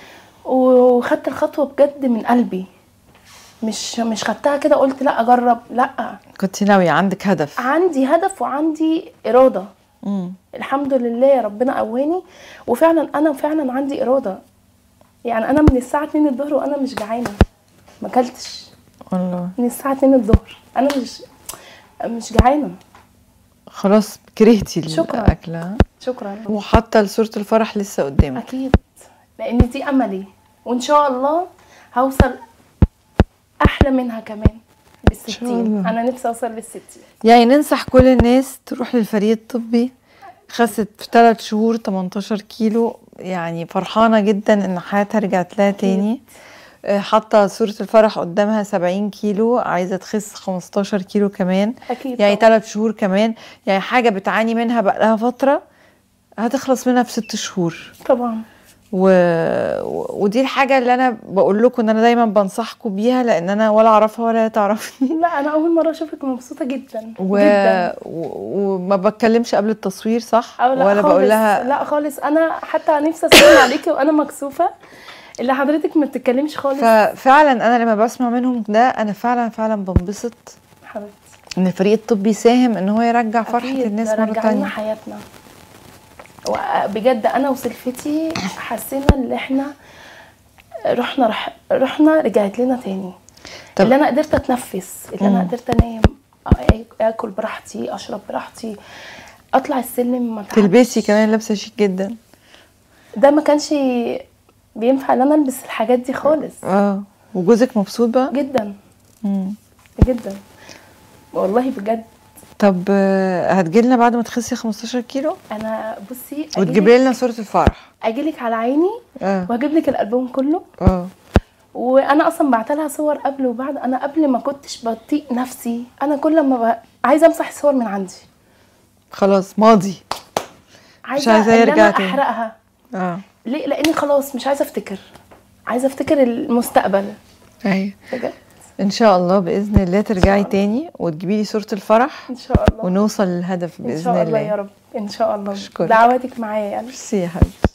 وخدت الخطوه بجد من قلبي مش مش خدتها كده قلت لا اجرب لا كنت ناوية عندك هدف عندي هدف وعندي اراده مم. الحمد لله ربنا قواني وفعلا انا فعلا عندي اراده يعني انا من الساعه 2 الظهر وانا مش جعانه ما اكلتش والله من الساعه 2 الظهر انا مش مش جعانه خلاص كرهتي شكراً. الاكل ها؟ شكرا وحاطه صورة الفرح لسه قدامك اكيد لان دي املي وان شاء الله هوصل احلى منها كمان بالستين الله. انا نفسي اوصل للستين يعني ننصح كل الناس تروح للفريق الطبي خست في ثلاث شهور 18 كيلو يعني فرحانة جدا ان حياتها رجعت لها تاني آه، حاطه صوره الفرح قدامها 70 كيلو عايزه تخس 15 كيلو كمان اكيد يعني طبعاً. ثلاث شهور كمان يعني حاجه بتعاني منها بقالها فتره هتخلص منها في ست شهور طبعا و... و- ودي الحاجه اللي انا بقول لكم ان انا دايما بنصحكم بيها لان انا ولا اعرفها ولا هي تعرفني لا انا اول مره اشوفك مبسوطه جدا و... جدا و... وما بتكلمش قبل التصوير صح أو لا ولا خالص بقول لها لا خالص انا حتى نفسي اسلم عليكي وانا مكسوفه اللي حضرتك ما بتتكلمش خالص ففعلا انا لما بسمع منهم ده انا فعلا فعلا بنبسط حبيبتي ان الفريق الطبي يساهم ان هو يرجع فرحه أكيد، الناس ده مره رجع لنا تانية حياتنا وبجد انا وسلفتي حسينا ان احنا رحنا رح رحنا رجعت لنا تاني طب- اللي انا قدرت اتنفس اللي انا مم. قدرت انام آ- اكل براحتي اشرب براحتي اطلع السلم ما تلبسي كمان لابسه شيك جدا ده ما كانش بينفع ان انا البس الحاجات دي خالص اه وجوزك مبسوط بقى جدا مم. جدا والله بجد طب آه، هتجيلنا بعد ما تخسي 15 كيلو انا بصي وتجيبي لنا صوره الفرح اجيلك على عيني اه وهجيب لك الالبوم كله اه وانا اصلا بعت لها صور قبل وبعد انا قبل ما كنتش بطيق نفسي انا كل ما ب... عايزه امسح الصور من عندي خلاص ماضي عايزه عايزاه إن يرجع أنا تاني. احرقها اه ليه لاني خلاص مش عايزه افتكر عايزه افتكر المستقبل ايوه بجد ان شاء الله باذن الله ترجعي تاني وتجيبي لي صوره الفرح ان شاء الله ونوصل للهدف باذن ان شاء الله الله يا رب ان شاء الله أشكرك. دعواتك معايا يعني ميرسي يا حبيبتي